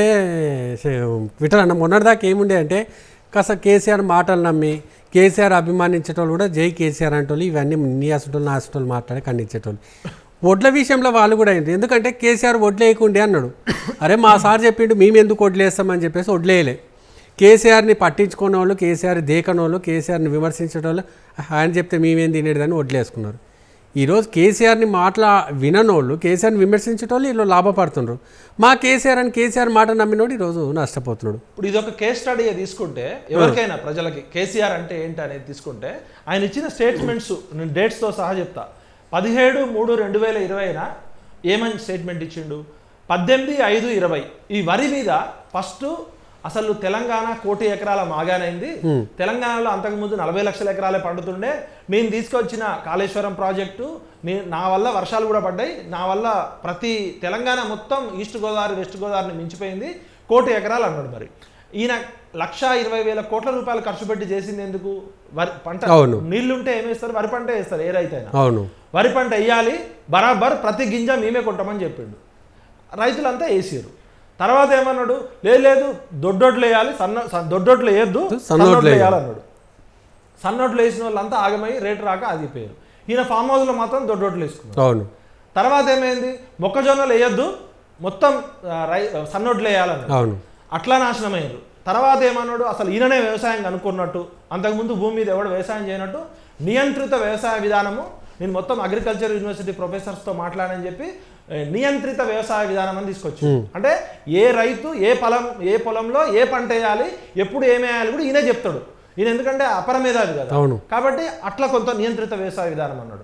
విఠల్ అన్న మొన్నటిదాకా ఏముండే అంటే కాస్త కేసీఆర్ మాటలు నమ్మి కేసీఆర్ అభిమానించేటోళ్ళు కూడా జై కేసీఆర్ అంటోళ్ళు ఇవన్నీ నీ అసటోళ్ళు నా అసటోళ్ళు మాట్లాడి ఖండించేటోళ్ళు వడ్ల విషయంలో వాళ్ళు కూడా అయింది ఎందుకంటే కేసీఆర్ వడ్లేయకుండే అన్నాడు అరే మా సార్ చెప్పిండు మేము ఎందుకు వడ్లేస్తామని చెప్పేసి వడ్లేయలే కేసీఆర్ని పట్టించుకునే వాళ్ళు కేసీఆర్ దేకని వాళ్ళు కేసీఆర్ని విమర్శించేటోళ్ళు ఆయన చెప్తే మేమేం తినేదని వడ్లేసుకున్నారు ఈరోజు కేసీఆర్ని మాట్లా విననోళ్ళు కేసీఆర్ని విమర్శించేటోళ్ళు వీళ్ళు లాభపడుతున్నారు మా కేసీఆర్ అని కేసీఆర్ మాట నమ్మినోడు ఈరోజు నష్టపోతున్నాడు ఇప్పుడు ఇది ఒక కేస్ స్టడీ తీసుకుంటే ఎవరికైనా ప్రజలకి కేసీఆర్ అంటే ఏంటి అనేది తీసుకుంటే ఆయన ఇచ్చిన స్టేట్మెంట్స్ నేను డేట్స్తో సహా చెప్తా పదిహేడు మూడు రెండు వేల ఇరవైన ఏమని స్టేట్మెంట్ ఇచ్చిండు పద్దెనిమిది ఐదు ఇరవై ఈ వరి మీద ఫస్ట్ అసలు తెలంగాణ కోటి ఎకరాల మాగానైంది తెలంగాణలో అంతకుముందు నలభై లక్షల ఎకరాలే పండుతుండే నేను తీసుకొచ్చిన కాళేశ్వరం ప్రాజెక్టు నే నా వల్ల వర్షాలు కూడా పడ్డాయి నా వల్ల ప్రతి తెలంగాణ మొత్తం ఈస్ట్ గోదావరి వెస్ట్ గోదావరిని మించిపోయింది కోటి ఎకరాలు అన్నాడు మరి ఈయన లక్ష ఇరవై వేల కోట్ల రూపాయలు ఖర్చు పెట్టి చేసింది ఎందుకు వరి పంట అవును. నీళ్లుంటే ఏమి వేస్తారు వరి పంట వేస్తారు ఏ రైతైనా అవును వరి పంట వేయాలి బరాబర్ ప్రతి గింజ మేమే కొంటామని చెప్పిండు రైతులంతా వేసారు తర్వాత ఏమన్నాడు లేదు లేదు దొడ్డొడ్లు వేయాలి సన్న స- దొడ్డొడ్లు వేయద్దు సన్నోడ్లు సన్నోడ్లు వేయాలన్నాడు సన్నోడ్లు వేసిన వాళ్ళంతా ఆగమై రేటు రాక ఆగిపోయారు ఈయన ఫామ్ హౌస్లో మాత్రం దొడ్డొడ్లు వేసుకున్నారు అవును తర్వాత ఏమైంది మొక్కజొన్నలు వేయొద్దు మొత్తం ఆ, రై సన్నోడ్లు వేయాలన్నాడు అవును అట్లా నాశనమయ్యారు తర్వాత ఏమన్నాడు అసలు ఈయననే వ్యవసాయం కనుక్కున్నట్టు అంతకుముందు భూమి మీద ఎవడు వ్యవసాయం చేయనట్టు నియంత్రిత వ్యవసాయ విధానము నేను మొత్తం అగ్రికల్చర్ యూనివర్సిటీ ప్రొఫెసర్స్తో మాట్లాడని చెప్పి ఏ, నియంత్రిత వ్యవసాయ విధానం అని తీసుకొచ్చి అంటే ఏ రైతు ఏ పొలం ఏ పొలంలో ఏ పంట వేయాలి ఎప్పుడు ఏమేయాలి కూడా ఈయనే చెప్తాడు ఈయన ఎందుకంటే అపర మేధావి కదా అవును కాబట్టి అట్లా కొంత నియంత్రిత వ్యవసాయ విధానం అన్నాడు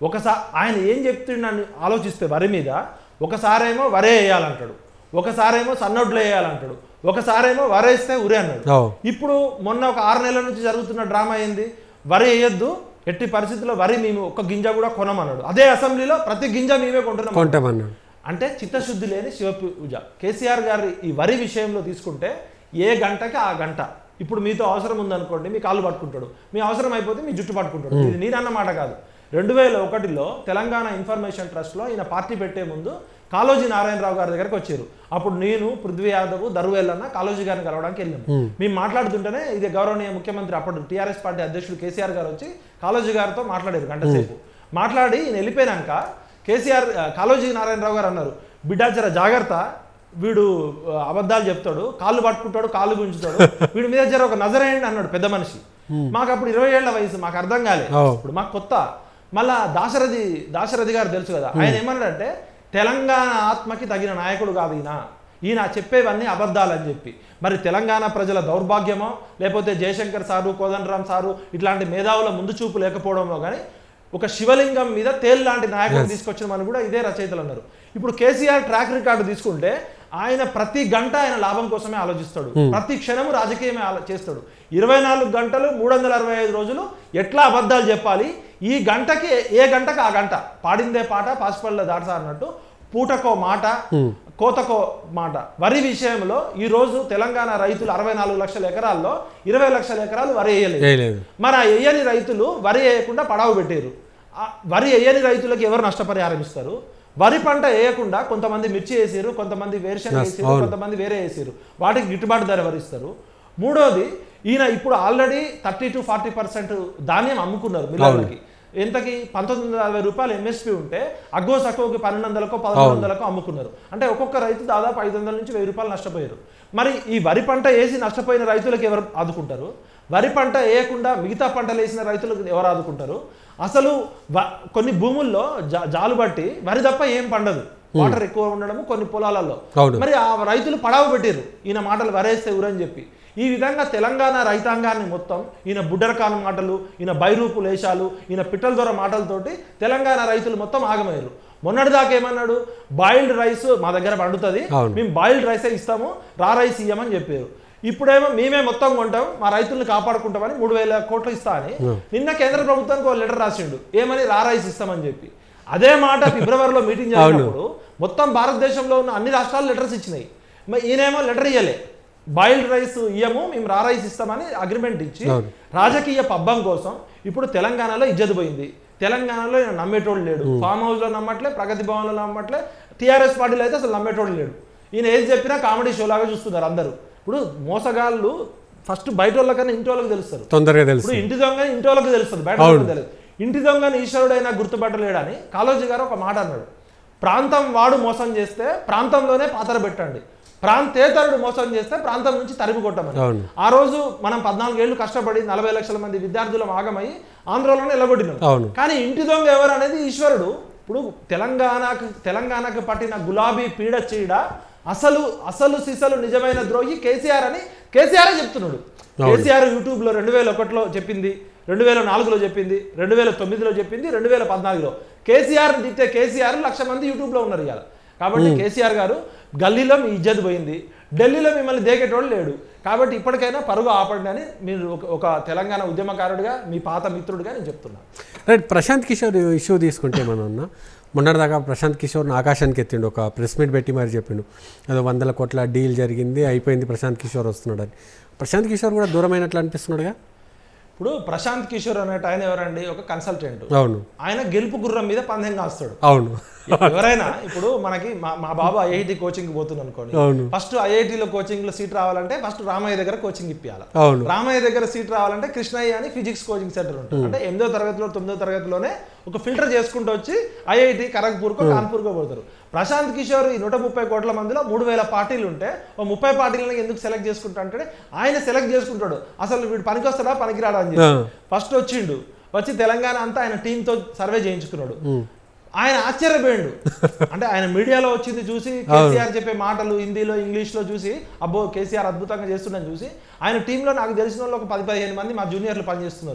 ఒకసారి ఆయన ఏం చెప్తుండని ఆలోచిస్తే వరి మీద ఒకసారేమో వరే వేయాలంటాడు ఒకసారేమో సన్నొడ్లు వేయాలంటాడు ఒకసారేమో వరేస్తే ఉరే అన్నాడు ఓ ఇప్పుడు మొన్న ఒక ఆరు నెలల నుంచి జరుగుతున్న డ్రామా ఏంది వరి వేయొద్దు ఎట్టి పరిస్థితుల్లో వరి మేము ఒక్క గింజ కూడా కొనమన్నాడు అదే అసెంబ్లీలో ప్రతి గింజ మేమే కొంటున్నాం కొంటామన్నాడు అంటే చిత్తశుద్ధి లేని శివపూజ కేసీఆర్ గారి ఈ వరి విషయంలో తీసుకుంటే ఏ గంటకి ఆ గంట ఇప్పుడు మీతో అవసరం ఉందనుకోండి మీ కాళ్ళు పట్టుకుంటాడు మీ అవసరం అయిపోతే మీ జుట్టు పట్టుకుంటాడు ఇది నేనన్న మాట కాదు రెండు వేల ఒకటిలో తెలంగాణ ఇన్ఫర్మేషన్ ట్రస్ట్లో ఈయన పార్టీ పెట్టే ముందు కాళోజీ నారాయణరావు గారి దగ్గరికి వచ్చారు అప్పుడు నేను పృథ్వీ యాదవ్ దరువేలన్న కాళోజీ గారిని కలవడానికి వెళ్ళాము మేము మాట్లాడుతుంటేనే ఇది గౌరవనీయ ముఖ్యమంత్రి అప్పుడు టీఆర్ఎస్ పార్టీ అధ్యక్షుడు కేసీఆర్ గారు వచ్చి కాళోజీ గారితో మాట్లాడారు గంట సేపు మాట్లాడి ఈయన వెళ్ళిపోయినాక కేసీఆర్ ఆ, కాళోజీ నారాయణరావు గారు అన్నారు బిడ్డా జర జాగ్రత్త వీడు ఆ, అబద్ధాలు చెప్తాడు కాళ్ళు పట్టుకుంటాడు కాళ్ళు గుంజుతాడు వీడి మీద జర ఒక నజరేయండి అన్నాడు పెద్ద మనిషి మాకు అప్పుడు ఇరవై ఏళ్ల వయసు మాకు అర్థం కాలే ఓ. ఇప్పుడు మాకు కొత్త మళ్ళా దాశరథి దాశరథి గారు తెలుసు కదా ఆయన ఏమన్నాడంటే తెలంగాణ ఆత్మకి తగిన నాయకుడు కాదు ఈయన ఈయన చెప్పేవన్నీ అబద్ధాలు అని చెప్పి మరి తెలంగాణ ప్రజల దౌర్భాగ్యమో లేకపోతే జయశంకర్ సారు కోదండరామ్ సారు ఇట్లాంటి మేధావుల ముందు చూపు లేకపోవడంలో కానీ ఒక శివలింగం మీద తేలు లాంటి నాయకుడు తీసుకొచ్చిన మనం కూడా ఇదే రచయితలు అన్నారు ఇప్పుడు కేసీఆర్ ట్రాక్ రికార్డు తీసుకుంటే ఆయన ప్రతి గంట ఆయన లాభం కోసమే ఆలోచిస్తాడు ప్రతి క్షణము రాజకీయమే ఆలో- చేస్తాడు ఇరవై నాలుగు గంటలు మూడు వందల అరవై ఐదు రోజులు ఎట్లా అబద్ధాలు చెప్పాలి ఈ గంటకి ఏ గంటకి ఆ గంట పాడిందే పాట పాసిపల్ల దాటసా అన్నట్టు పూటకో మాట కోతకో మాట వరి విషయంలో ఈ రోజు తెలంగాణ రైతులు అరవై నాలుగు లక్షల ఎకరాల్లో ఇరవై లక్షల ఎకరాలు వరి వేయలేదు వేయలేదు మరి ఆ వేయని రైతులు వరి వేయకుండా పడవ పెట్టారు ఆ వరి వేయని రైతులకు ఎవరు నష్టపరిహారం ఇస్తారు వరి పంట వేయకుండా కొంతమంది మిర్చి వేసారు కొంతమంది వేరుశనగ Yes, వేసారు అవును. కొంతమంది వేరే వేసారు వాటికి గిట్టుబాటు ధర ఎవరిస్తారు మూడోది ఈయన ఇప్పుడు already thirty to forty percent ధాన్యం అమ్ముకున్నారు మిల్లర్లకి ఎంతకి పంతొమ్మిది వందల యాభై రూపాయలు ఎంఎస్పి ఉంటే అగ్గో సక్కువకి పన్నెండు వందలకో పదమూడు వందలకో అమ్ముకున్నారు అంటే ఒక్కొక్క రైతు దాదాపు ఐదు వందల నుంచి వెయ్యి రూపాయలు నష్టపోయారు మరి ఈ వరి పంట వేసి నష్టపోయిన రైతులకు ఎవరు ఆదుకుంటారు వరి పంట వేయకుండా మిగతా పంటలు వేసిన రైతులకు ఎవరు ఆదుకుంటారు అసలు వ- కొన్ని భూముల్లో జా- జాలు బట్టి వరి తప్ప ఏం పండదు వాటర్ ఎక్కువ ఉండడము కొన్ని పొలాలలో అవును మరి ఆ రైతులు పడవ పెట్టారు ఈయన మాటలు వరేస్తే ఊరని చెప్పి ఈ విధంగా తెలంగాణ రైతాంగాన్ని మొత్తం ఈయన బుడ్డరకాన మాటలు ఈయన బైరూపు లేశాలు ఈయన పిట్టల దొర మాటలతోటి తెలంగాణ రైతులు మొత్తం ఆగమయ్యారు మొన్నటిదాకా ఏమన్నాడు బాయిల్డ్ రైస్ మా దగ్గర పండుతుంది అవును. మేము బాయిల్డ్ రైసే ఇస్తాము రా రైస్ ఇయ్యమని చెప్పారు ఇప్పుడేమో మేమే మొత్తం కొంటాం మా రైతుల్ని కాపాడుకుంటామని మూడు వేల కోట్లు ఇస్తా అని నిన్న కేంద్ర ప్రభుత్వానికి ఒక లెటర్ రాసిండు ఏమని రా రైస్ ఇస్తామని చెప్పి అదే మాట ఫిబ్రవరిలో మీటింగ్ జరిగినప్పుడు మొత్తం భారతదేశంలో ఉన్న అన్ని రాష్ట్రాలు లెటర్స్ ఇచ్చినాయి మరి ఈయనేమో లెటర్ ఇయ్యలే బాయిల్డ్ రైస్ ఇయ్యము మేము రా రైస్ ఇస్తామని అగ్రిమెంట్ ఇచ్చి అవును. రాజకీయ పబ్బం కోసం ఇప్పుడు తెలంగాణలో ఇజ్జత్ పోయింది తెలంగాణలో ఈయన నమ్మేటోడు లేడు ఫామ్ హౌస్ లో నమ్మట్లే ప్రగతి భవన్ లో నమ్మట్లే టీఆర్ఎస్ పార్టీలో అయితే అసలు నమ్మేటోడు లేడు ఈయన ఏది చెప్పినా కామెడీ షో లాగా చూస్తున్నారు అందరూ ఇప్పుడు మోసగాళ్ళు ఫస్ట్ బయట వాళ్ళకన్నా ఇంటి వాళ్ళకి తెలుస్తారు తొందరగా తెలుసు ఇప్పుడు ఇంటి దొంగ ఇంటి వాళ్ళకి తెలుస్తుంది బయట వాళ్ళకి తెలియదు ఇంటి దొంగని ఈశ్వరుడైనా గుర్తుపట్టలేడని కాళోజీ గారు ఒక మాట అన్నాడు ప్రాంతం వాడు మోసం చేస్తే ప్రాంతంలోనే పాతర పెట్టండి ప్రాంతేతరుడు మోసం చేస్తే ప్రాంతం నుంచి తరిమి కొట్టమని అవును ఆ రోజు మనం పద్నాలుగేళ్లు కష్టపడి నలభై లక్షల మంది విద్యార్థుల ఆగమై ఆంధ్రలోనే నిలబడినాం అవును కానీ ఇంటి దొంగ ఎవరు అనేది ఈశ్వరుడు ఇప్పుడు తెలంగాణకు తెలంగాణకు పట్టిన గులాబీ పీడ చీడ అసలు అసలు సిసలు నిజమైన ద్రోహి కేసీఆర్ అని కేసీఆర్ చెప్తున్నాడు కేసీఆర్ యూట్యూబ్ లో రెండు వేల ఒకటిలో చెప్పింది రెండు వేల నాలుగులో చెప్పింది రెండు వేల తొమ్మిదిలో చెప్పింది రెండు వేల పద్నాలుగులో కేసీఆర్ తిట్టే కేసీఆర్ లక్ష మంది యూట్యూబ్ లో ఉన్నారు ఇవాళ కాబట్టి కేసీఆర్ గారు గల్లీలో మీ ఇజ్జత్ పోయింది ఢిల్లీలో మిమ్మల్ని దేకేటోడు లేడు కాబట్టి ఇప్పటికైనా పరుగు ఆపండి అని మీరు ఒక- ఒక తెలంగాణ ఉద్యమకారుడిగా మీ పాత మిత్రుడిగా నేను చెప్తున్నాను రైట్ ప్రశాంత్ కిషోర్ ఇష్యూ తీసుకుంటే మనం ఉన్నా మొన్నటిదాకా ప్రశాంత్ కిషోర్ని ఆకాశానికి ఎత్తిండు ఒక ప్రెస్ మీట్ పెట్టి మరి చెప్పిండు అదో వందల కోట్ల డీల్ జరిగింది అయిపోయింది ప్రశాంత్ కిషోర్ వస్తున్నాడు అని ప్రశాంత్ కిషోర్ కూడా దూరమైనట్లు అనిపిస్తున్నాడుగా ఇప్పుడు ప్రశాంత్ కిషోర్ అనేట ఆయన ఎవరండి ఒక కన్సల్టెంట్ అవును ఆయన గెలుపు గుర్రం మీద పందెం కాస్తాడు అవును ఎవరైనా ఇప్పుడు మనకి మా మా బాబు ఐఐటి కోచింగ్ పోతుంది అనుకోండి అవును ఫస్ట్ ఐఐటిలో కోచింగ్ లో సీట్ రావాలంటే ఫస్ట్ రామయ్య దగ్గర కోచింగ్ ఇప్పించాలి అవును రామయ్య దగ్గర సీట్ రావాలంటే కృష్ణయ్య అని ఫిజిక్స్ కోచింగ్ సెంటర్ ఉంటుంది అంటే ఎనిమిదో తరగతిలో తొమ్మిదో తరగతిలోనే ఒక ఫిల్టర్ చేసుకుంటూ వచ్చి ఐఐటి ఖరగ్పూర్కో కాన్పూర్కో పోతారు ప్రశాంత్ కిషోర్ ఈ నూట ముప్పై కోట్ల మందిలో మూడు వేల పార్టీలు ఉంటే ఓ ముప్పై పార్టీలను ఎందుకు సెలెక్ట్ చేసుకుంటా అంటే ఆయన సెలెక్ట్ చేసుకుంటాడు అసలు వీడు పనికొస్తాడా పనికిరాడా అని చెప్పి ఆ, ఫస్ట్ వచ్చిండు వచ్చి తెలంగాణ అంతా ఆయన టీంతో సర్వే చేయించుకున్నాడు ఉమ్, ఆయన ఆశ్చర్యపోయిండు అంటే ఆయన మీడియాలో వచ్చింది చూసి కేసీఆర్ చెప్పే మాటలు హిందీలో ఇంగ్లీష్లో చూసి అబ్బో కేసీఆర్ అద్భుతంగా చేస్తుండని చూసి ఆయన టీంలో నాకు తెలిసిన వాళ్ళు ఒక పది పదిహేను మంది మా జూనియర్లు పనిచేస్తున్నారు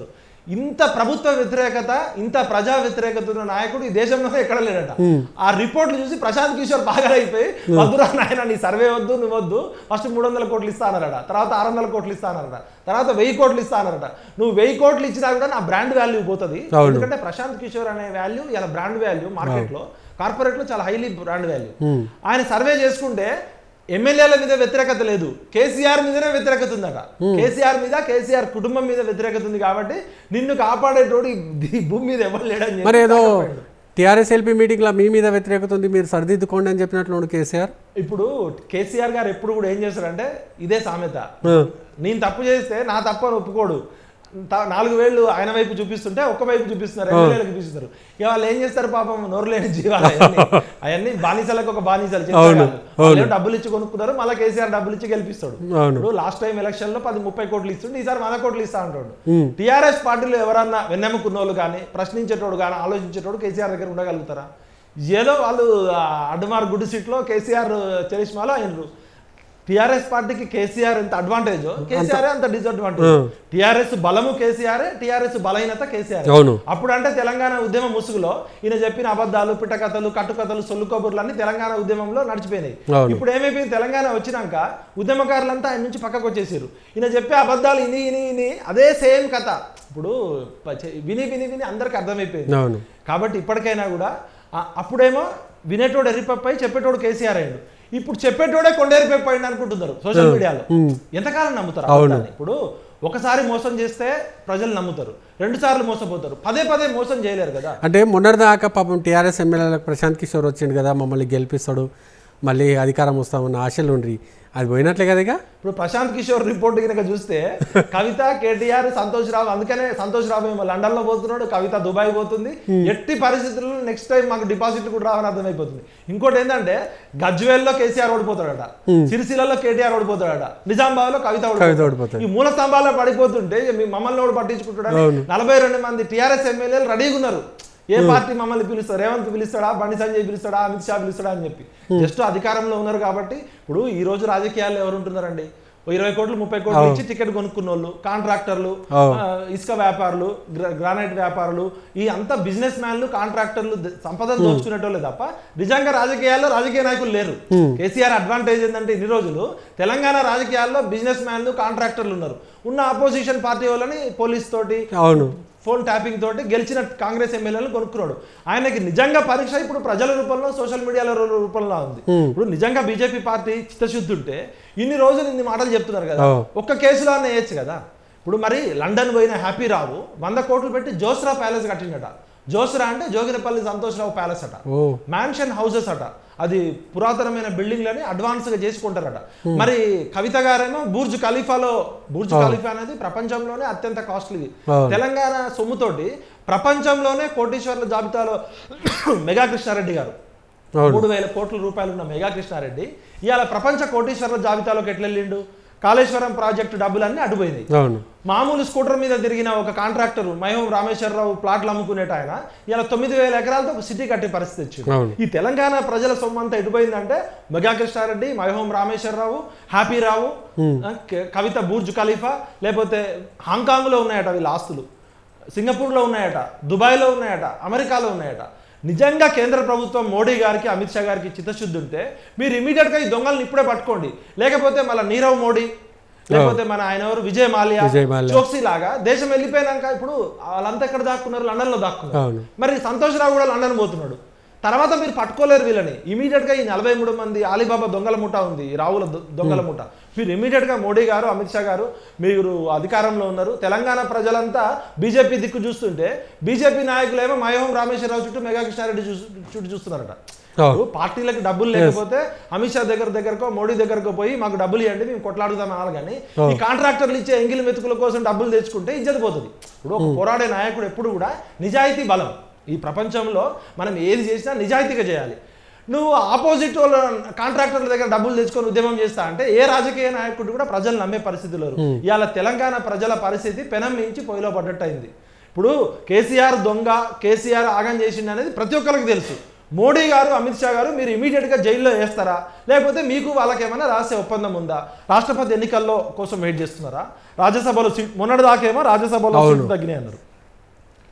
ఇంత ప్రభుత్వ వ్యతిరేకత ఇంత ప్రజా వ్యతిరేకత ఉన్న నాయకుడు ఈ దేశంలోనే ఎక్కడ లేడట ఆ రిపోర్ట్లు చూసి ప్రశాంత్ కిషోర్ బాగా అయిపోయి వద్దురా నాయన నీ సర్వే వద్దు నువ్వు వద్దు ఫస్ట్ మూడు వందల కోట్లు ఇస్తానరట తర్వాత ఆరు వందల కోట్లు ఇస్తానరట తర్వాత వెయ్యి కోట్లు ఇస్తానరట నువ్వు వెయ్యి కోట్లు ఇచ్చినా కూడా నా బ్రాండ్ వాల్యూ పోతుంది అవును. ఎందుకంటే ప్రశాంత్ కిషోర్ అనే వాల్యూ ఇలా బ్రాండ్ వాల్యూ మార్కెట్లో కార్పొరేట్లో చాలా హైలీ బ్రాండ్ వాల్యూ ఉమ్. ఆయన సర్వే చేసుకుంటే ఎమ్మెల్యేల మీద వ్యతిరేకత లేదు కేసీఆర్ మీదనే వ్యతిరేకత ఉందట కేసీఆర్ మీద కేసీఆర్ కుటుంబం మీద వ్యతిరేకత ఉంది కాబట్టి నిన్ను కాపాడేటోడు ఈ ఈ భూమి మీద ఎవరు లేడని చెప్పి మరి ఏదో కాపాడాడు. టీఆర్ఎస్ ఎల్పీ మీటింగ్లో మీ మీద వ్యతిరేకత ఉంది మీరు సరిదిద్దుకోండి అని చెప్పినట్లు కేసీఆర్ ఇప్పుడు కేసీఆర్ గారు ఎప్పుడు కూడా ఏం చేస్తారంటే ఇదే సామెత ఆ. నేను తప్పు చేస్తే నా తప్పు అని ఒప్పుకోడు త- నాలుగు వేళ్ళు ఆయన వైపు చూపిస్తుంటే ఒక్క వైపు చూపిస్తున్నారు ఎమ్మెల్యేలకు చూపిస్తారు ఇక వాళ్ళు ఏం చేస్తారు పాపం నోరు లేని జీవాలు అవన్నీ అవన్నీ బానిసలకు ఒక బానిసలు అవును, చేస్తారు వాళ్ళు ఏమో డబ్బులు ఇచ్చి కొనుక్కున్నారు మళ్ళీ కేసీఆర్ డబ్బులు ఇచ్చి గెలిపిస్తాడు అవును ఇప్పుడు లాస్ట్ టైం ఎలక్షన్ లో పది ముప్పై కోట్లు ఇస్తుండే ఈసారి వంద కోట్లు ఇస్తా అంటాడు ఉమ్. టీఆర్ఎస్ పార్టీలో ఎవరన్నా వెన్నెముకున్నోళ్ళు కానీ ప్రశ్నించేటోడు కానీ ఆలోచించేటోడు కేసీఆర్ దగ్గర ఉండగలుగుతారా ఏదో వాళ్ళు ఆ అడ్మార్ గుడి సీట్లో కేసీఆర్ చరిష్మాలో అయినరు టీఆర్ఎస్ పార్టీకి కేసీఆర్ ఎంత అడ్వాంటేజ్ కేసీఆర్ అంత డిసడ్వాంటేజ్ టీఆర్ఎస్ బలము కేసీఆర్ టీఆర్ఎస్ బలహీనత కేసీఆర్ అవును అప్పుడు అంటే తెలంగాణ ఉద్యమ ముసుగులో ఈయన చెప్పిన అబద్ధాలు పిట్టకథలు కట్టుకథలు సొల్లు కబుర్లు అన్ని తెలంగాణ ఉద్యమంలో నడిచిపోయినాయి అవును. ఇప్పుడు ఏమైపోయింది తెలంగాణ వచ్చినాక ఉద్యమకారులంతా ఆయన నుంచి పక్కకు వచ్చేసారు ఈయన చెప్పే అబద్ధాలు ఇని ఇని ఇని అదే సేమ్ కథ ఇప్పుడు ప- చె- విని విని విని అందరికి అర్థమైపోయింది అవును కాబట్టి ఇప్పటికైనా కూడా ఆ- అప్పుడేమో వినేటోడు ఎర్రిపప్పై చెప్పేటోడు కేసీఆర్ అయ్యాడు ఇప్పుడు చెప్పేటోడే కొండెరిపప్పు అయింది అనుకుంటున్నారు సోషల్ మీడియాలో ఉమ్. ఎంతకాలం నమ్ముతారు అవును. అబద్ధాన్ని? ఇప్పుడు ఒకసారి మోసం చేస్తే ప్రజలు నమ్ముతారు రెండు సార్లు మోసపోతారు పదే పదే మోసం చేయలేరు కదా అంటే మొన్నటిదాకా పాపం టీఆర్ఎస్ ఎమ్మెల్యేలకు ప్రశాంత్ కిషోర్ వచ్చిండు కదా మమ్మల్ని గెలిపిస్తాడు మళ్ళీ అధికారం వస్తామన్న ఆశలు ఉండ్రి అది పోయినట్లే కదా ఇక ఇప్పుడు ప్రశాంత్ కిషోర్ రిపోర్ట్ కనుక చూస్తే కవిత కేటీఆర్ సంతోష్ రావు అందుకనే సంతోష్ రావు ఏమో లండన్ లో పోతున్నాడు కవిత దుబాయ్ పోతుంది ఎట్టి పరిస్థితుల్లో నెక్స్ట్ టైం మాకు డిపాజిట్ కూడా రావని అర్థమైపోతుంది ఇంకోటి ఏంటంటే గజ్వేల్లో కేసీఆర్ ఓడిపోతాడట సిరిసిల్లలో కేటీఆర్ ఓడిపోతాడట నిజామాబాద్ లో కవిత కవిత ఓడిపోతాడు ఓడిపోతాడు ఈ మూల స్తంభాల్లో పడిపోతుంటే ఇక మీ మమ్మల్ని కూడా పట్టించుకుంటాడని నలభై రెండు మంది టీఆర్ఎస్ ఎమ్మెల్యేలు రెడీగా ఉన్నారు ఏ పార్టీ మమ్మల్ని పిలుస్తారు రేవంత్ పిలుస్తాడా బండి సంజయ్ పిలుస్తాడా అమిత్ షా పిలుస్తాడా అని చెప్పి జస్ట్ అధికారంలో ఉన్నారు కాబట్టి ఇప్పుడు ఈ రోజు రాజకీయాల్లో ఎవరు ఉంటున్నారండి ఓ ఇరవై కోట్లు ముప్పై కోట్లు ఇచ్చి టికెట్ కొనుక్కున్న వాళ్ళు కాంట్రాక్టర్లు అవును. ఆ, ఇసుక వ్యాపారులు గ్ర- గ్రానైట్ వ్యాపారులు ఈ అంతా బిజినెస్ మ్యాన్లు కాంట్రాక్టర్లు ద- సంపదను దోచుకునేటోళ్ళే తప్ప నిజంగా రాజకీయాల్లో రాజకీయ నాయకులు లేరు కేసీఆర్ అడ్వాంటేజ్ ఏంటంటే ఇన్ని రోజులు తెలంగాణ రాజకీయాల్లో బిజినెస్ మ్యాన్లు కాంట్రాక్టర్లు ఉన్నారు ఉన్న అపోజిషన్ పార్టీ వాళ్ళని పోలీస్ తోటి అవును ఫోన్ ట్యాపింగ్ తోటి గెలిచిన కాంగ్రెస్ ఎమ్మెల్యేలను కొనుక్కున్నాడు ఆయనకి నిజంగా పరీక్ష ఇప్పుడు ప్రజల రూపంలో సోషల్ మీడియాల రూ- రూపంలో ఉంది ఇప్పుడు నిజంగా బీజేపీ పార్టీ చిత్తశుద్ధి ఉంటే ఇన్ని రోజులు ఇన్ని మాటలు చెప్తున్నారు కదా Oh. ఒక్క కేసులో అన్న వేయచ్చు కదా ఇప్పుడు మరి లండన్ పోయిన హ్యాపీ రావు వంద కోట్లు పెట్టి జోస్రా ప్యాలెస్ కట్టిండట జోస్రా అంటే జోగినపల్లి సంతోష్రావు ప్యాలెస్ అట ఓ మ్యాన్షన్ హౌసెస్ అట అది పురాతనమైన బిల్డింగ్లని అడ్వాన్స్ గా చేసుకుంటారట మరి కవిత గారేమో బూర్జ్ ఖలీఫాలో బూర్జ్ ఖలీఫా అనేది ప్రపంచంలోనే అత్యంత కాస్ట్లీ అవును. తెలంగాణ సొమ్ముతోటి ప్రపంచంలోనే కోటీశ్వర్ల జాబితాలో మెగా కృష్ణారెడ్డి గారు అవును మూడు వేల కోట్ల రూపాయలు ఉన్న మెగా కృష్ణారెడ్డి ఇవాళ ప్రపంచ కోటీశ్వర్ల జాబితాలోకి ఎట్లా వెళ్ళిండు కాళేశ్వరం ప్రాజెక్టు డబ్బులన్నీ అడ్డుపోయినాయి అవును మామూలు స్కూటర్ మీద తిరిగిన ఒక కాంట్రాక్టర్ మహోం రామేశ్వరరావు ప్లాట్లు అమ్ముకునేట ఆయన ఇలా తొమ్మిది వేల ఎకరాలతో ఒక సిటీ కట్టే పరిస్థితి వచ్చింది అవును ఈ తెలంగాణ ప్రజల సొమ్ము అంతా ఎటుపోయిందంటే మెగా కృష్ణారెడ్డి మహోం రామేశ్వరరావు హ్యాపీ రావు ఆ, క- కవిత బూర్జ్ ఖలీఫా లేకపోతే హాంకాంగ్లో ఉన్నాయట వీళ్ళ ఆస్తులు సింగపూర్లో ఉన్నాయట దుబాయ్లో ఉన్నాయట అమెరికాలో ఉన్నాయట నిజంగా కేంద్ర ప్రభుత్వం మోడీ గారికి అమిత్ షా గారికి చిత్తశుద్ధి ఉంటే మీరు ఇమీడియట్గా ఈ దొంగలను ఇప్పుడే పట్టుకోండి లేకపోతే మళ్ళీ నీరవ్ మోడీ లేకపోతే మన ఆయన ఎవరు విజయ్ మాల్యా విజయ్ మాల్యా. చోక్సీ లాగా దేశం వెళ్ళిపోయినాక ఇప్పుడు వాళ్ళంతా ఎక్కడ దాక్కున్నారు లండన్ లో దాక్కున్నారు అవును మరి సంతోష్ రావు కూడా లండన్ పోతున్నాడు తర్వాత మీరు పట్టుకోలేరు వీళ్ళని ఇమీడియట్ గా ఈ నలభై మూడు మంది ఆలీబాబా దొంగల ముఠ ఉంది ఈ రావుల దొ- దొంగల ముఠ మీరు ఇమీడియట్ గా మోడీ గారు అమిత్ షా గారు మీరు అధికారంలో ఉన్నారు తెలంగాణ ప్రజలంతా బీజేపీ దిక్కు చూస్తుంటే బీజేపీ నాయకులేమో మయోహం రామేశ్వరరావు చుట్టూ మెగా కృష్ణారెడ్డి చూ- చుట్టూ చూస్తున్నారట అవును ఇప్పుడు పార్టీలకు డబ్బులు లేకపోతే అమిత్ షా దగ్గర దగ్గరకో మోడీ దగ్గరకో పోయి మాకు డబ్బులు ఇవ్వండి మేము కొట్లాడుతాం అనాలి కానీ ఈ కాంట్రాక్టర్లు ఇచ్చే ఎంగిలి మెతుకుల కోసం డబ్బులు తెచ్చుకుంటే ఇజ్జత పోతుంది ఇప్పుడు ఒక పోరాడే నాయకుడు ఎప్పుడు కూడా నిజాయితీ బలం ఈ ప్రపంచంలో మనం ఏది చేసినా నిజాయితీగా చేయాలి నువ్వు ఆపోజిట్ వాళ్ళ కాంట్రాక్టర్ల దగ్గర డబ్బులు తెచ్చుకొని ఉద్యమం చేస్తా అంటే ఏ రాజకీయ నాయకుడు కూడా ప్రజలు నమ్మే పరిస్థితులు లేరు ఇవాళ తెలంగాణ ప్రజల పరిస్థితి పెనం మించి పొయ్యిలో పడ్డట్టు అయింది ఇప్పుడు కేసీఆర్ దొంగ కేసీఆర్ ఆగం చేసిండు అనేది ప్రతి ఒక్కరికి తెలుసు మోడీ గారు అమిత్ షా గారు మీరు ఇమీడియట్ గా జైల్లో వేస్తారా లేకపోతే మీకు వాళ్ళకి ఏమైనా రహస్య ఒప్పందం ఉందా రాష్ట్రపతి ఎన్నికల్లో కోసం వెయిట్ చేస్తున్నారా రాజ్యసభలో సీట్ మొన్నటి దాకేమో రాజ్యసభలో అవును. సీట్లు తగ్గినాయి అన్నారు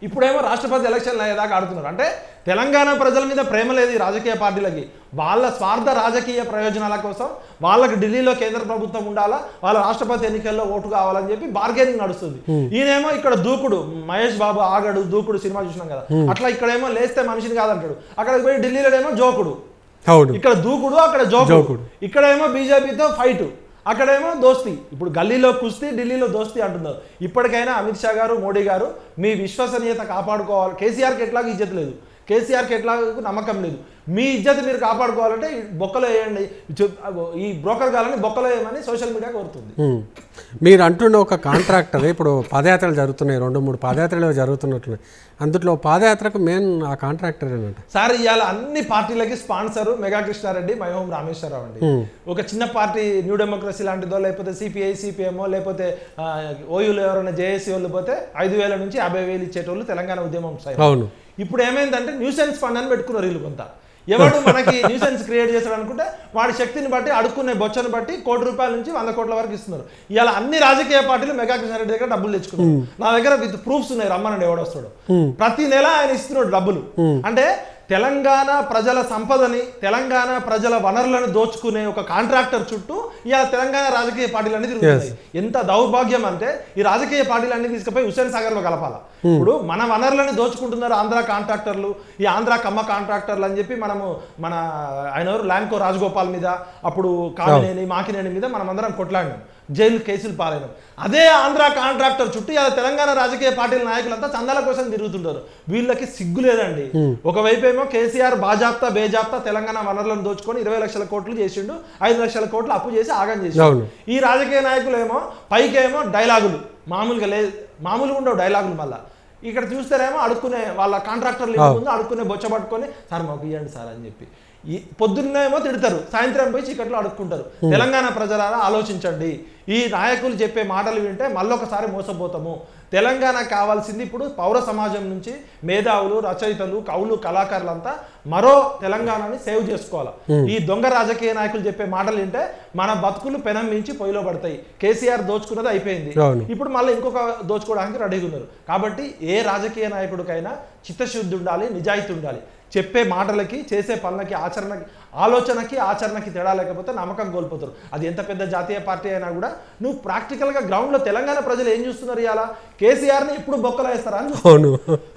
ఇప్పుడేమో రాష్ట్రపతి ఎలక్షన్లు అయ్యేదాకా ఆడుతున్నారు అంటే తెలంగాణ ప్రజల మీద ప్రేమ లేదు ఈ రాజకీయ పార్టీలకి వాళ్ళ స్వార్థ రాజకీయ ప్రయోజనాల కోసం వాళ్ళకి ఢిల్లీలో కేంద్ర ప్రభుత్వం ఉండాలా వాళ్ళ రాష్ట్రపతి ఎన్నికల్లో ఓటు కావాలని చెప్పి బార్గెనింగ్ నడుస్తుంది ఈయనేమో ఇక్కడ దూకుడు మహేష్ బాబు ఆగడు దూకుడు సినిమా చూసినాం కదా అట్లా ఇక్కడేమో లేస్తే మనిషిని కాదంటాడు అక్కడికి పోయి ఢిల్లీలో ఏమో జోకుడు అవును ఇక్కడ దూకుడు అక్కడ జోకుడు జోకుడు. ఇక్కడేమో బీజేపీతో ఫైట్ అక్కడేమో దోస్తి ఇప్పుడు గల్లీలో కుస్తీ ఢిల్లీలో దోస్తి అంటున్నారు ఇప్పటికైనా అమిత్ షా గారు మోడీ గారు మీ విశ్వసనీయత కాపాడుకోవాలి కేసీఆర్కి ఎట్లాగో ఇజ్జత్ లేదు కేసీఆర్కి ఎట్లాగో నమ్మకం లేదు మీ ఇజ్జత్ మీరు కాపాడుకోవాలంటే ఈ బొక్కలో వేయండి చెప్- ఈ బ్రోకర్ గాలని బొక్కలో వేయమని సోషల్ మీడియా కోరుతుంది ఉమ్. మీరు అంటున్న ఒక కాంట్రాక్టర్ ఇప్పుడు పాదయాత్రలు జరుగుతున్నాయి రెండు మూడు పాదయాత్రలు జరుగుతున్నట్లున్నాయి అందులో పాదయాత్రకు మెయిన్ ఆ కాంట్రాక్టర్ అనమాట సార్ ఇవాళ అన్ని పార్టీలకి sponsor mega Krishna Reddy my home Rameshwar Rao అండి ఒక చిన్న పార్టీ న్యూ డెమోక్రసీ లాంటిదో లేకపోతే సిపిఐ సిపిఎంఓ లేకపోతే ఆ, ఓయూలో ఎవరైనా జేఏసీ వాళ్ళు పోతే ఐదు వేల నుంచి యాభై వేలు ఇచ్చేటోళ్ళు తెలంగాణ ఉద్యమం సైతం అవును ఇప్పుడు ఏమైందంటే న్యూసెన్స్ ఫండ్ అని పెట్టుకున్నారు వీళ్ళు కొంత ఎవడు మనకి న్యూసెన్స్ క్రియేట్ చేస్తాడు అనుకుంటే వాడి శక్తిని బట్టి అడుక్కునే బొచ్చను బట్టి కోటి రూపాయల నుంచి వంద కోట్ల వరకు ఇస్తున్నారు ఇవాళ అన్ని రాజకీయ పార్టీలు మెగా కృష్ణారెడ్డి దగ్గర డబ్బులు తెచ్చుకున్నారు నా దగ్గర విత్ ప్రూఫ్స్ ఉన్నాయి రమ్మనండి ఎవడొస్తాడు ప్రతి నెల ఆయన ఇస్తున్నాడు డబ్బులు అంటే తెలంగాణ ప్రజల సంపదని తెలంగాణ ప్రజల వనరులను దోచుకునే ఒక కాంట్రాక్టర్ చుట్టూ ఇవాళ తెలంగాణ రాజకీయ పార్టీలన్నీ తిరుగుతున్నాయి ఎంత దౌర్భాగ్యం అంటే ఈ రాజకీయ పార్టీలన్నీ తీసుకుపోయి హుస్సేన్ సాగర్ లో కలపాల ఇప్పుడు మన వనరులను దోచుకుంటున్నారు ఆంధ్ర కాంట్రాక్టర్లు ఈ ఆంధ్ర కమ్మ కాంట్రాక్టర్లు అని చెప్పి మనము మన ఆయన ఎవరు ల్యాంకో రాజగోపాల్ మీద అప్పుడు కామినేని మాకినేని మీద మనం అందరం కొట్లాడినాం జైలు కేసులు పాలైనాం అదే ఆంధ్ర కాంట్రాక్టర్ చుట్టూ ఇలా తెలంగాణ రాజకీయ పార్టీల నాయకులంతా చందాల కోసం తిరుగుతుంటారు వీళ్ళకి సిగ్గు లేదండి ఒకవైపు ఏమో కేసీఆర్ బాజాప్తా బేజాప్తా తెలంగాణ వనరులను దోచుకొని ఇరవై లక్షల కోట్లు చేసిండు ఐదు లక్షల కోట్లు అప్పు చేసి ఆగం చేసిండు అవును ఈ రాజకీయ నాయకులు ఏమో పైకేమో డైలాగులు మామూలుగా లే మామూలుగా ఉండవు డైలాగులు మళ్ళా ఇక్కడ చూస్తేనేమో అడుక్కునే వాళ్ళ కాంట్రాక్టర్లు ఇంటి ముందు అడుక్కునే బొచ్చ పట్టుకొని సార్ మాకు ఇవ్వండి సార్ అని చెప్పి ఈ పొద్దున్నేమో తిడతారు సాయంత్రం పోయి చీకట్లో అడుక్కుంటారు తెలంగాణ ప్రజలారా ఆలోచించండి ఈ నాయకులు చెప్పే మాటలు వింటే మళ్ళొకసారి మోసపోతాము తెలంగాణ కావాల్సింది ఇప్పుడు పౌర సమాజం నుంచి మేధావులు రచయితలు కవులు కళాకారులంతా మరో తెలంగాణని సేవ్ చేసుకోవాలి ఈ దొంగ రాజకీయ నాయకులు చెప్పే మాటలు వింటే మన బతుకులు పెనం మించి పొయ్యిలో పడతాయి కేసీఆర్ దోచుకున్నది అయిపోయింది అవును. ఇప్పుడు మళ్ళీ ఇంకొక దోచుకోవడానికి రెడీగా ఉన్నారు కాబట్టి ఏ రాజకీయ నాయకుడికైనా చిత్తశుద్ధి ఉండాలి నిజాయితీ ఉండాలి చెప్పే మాటలకి చేసే పనులకి ఆచరణకి ఆలోచనకి ఆచరణకి తేడా లేకపోతే నమ్మకం కోల్పోతారు అది ఎంత పెద్ద జాతీయ పార్టీ అయినా కూడా నువ్వు ప్రాక్టికల్గా గ్రౌండ్లో తెలంగాణ ప్రజలు ఏం చూస్తున్నారు ఇవాళ కేసీఆర్ని ఇప్పుడు బొక్కలో వేస్తారా అని అవును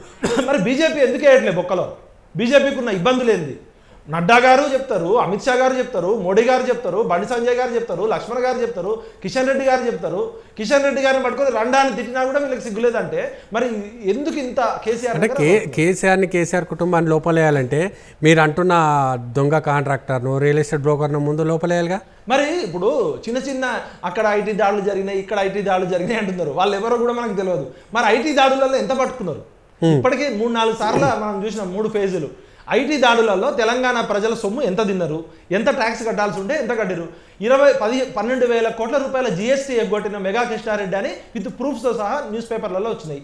మరి బీజేపీ ఎందుకు వేయట్లే బొక్కలో బీజేపీకి ఉన్న ఇబ్బందులు ఏంది నడ్డా గారు చెప్తారు అమిత్ షా గారు చెప్తారు మోడీ గారు చెప్తారు బండి సంజయ్ గారు చెప్తారు లక్ష్మణ్ గారు చెప్తారు కిషన్ రెడ్డి గారు చెప్తారు కిషన్ రెడ్డి గారిని పట్టుకొని రండాన్ని తిట్టినా కూడా వీళ్ళకి సిగ్గులేదంటే మరి ఎందుకు ఇంత కేసీఆర్ అంటే దగ్గర కే కేసీఆర్ని కేసీఆర్ కుటుంబాన్ని లోపలేయాలంటే మీరు అంటున్న దొంగ కాంట్రాక్టర్ను రియల్ ఎస్టేట్ బ్రోకర్ను ముందు లోపలేయాలిగా మరి ఇప్పుడు చిన్న చిన్న అక్కడ ఐటీ దాడులు జరిగినాయి ఇక్కడ ఐటీ దాడులు జరిగినాయి అంటున్నారు వాళ్ళు ఎవరో కూడా మనకు తెలియదు మరి ఐటీ దాడులలో ఎంత పట్టుకున్నారు ఇప్పటికీ మూడు నాలుగు సార్లు మనం చూసిన మూడు ఫేజులు ఐటీ దాడులలో తెలంగాణ ప్రజల సొమ్ము ఎంత తిన్నారు ఎంత ట్యాక్స్ కట్టాల్సి ఉంటే ఎంత కట్టారు ఇరవై పది పన్నెండు వేల కోట్ల రూపాయల జిఎస్టీ ఎగ్గొట్టిన మెగా కృష్ణారెడ్డి అని విత్ ప్రూఫ్స్తో సహా న్యూస్ పేపర్లలో వచ్చినాయి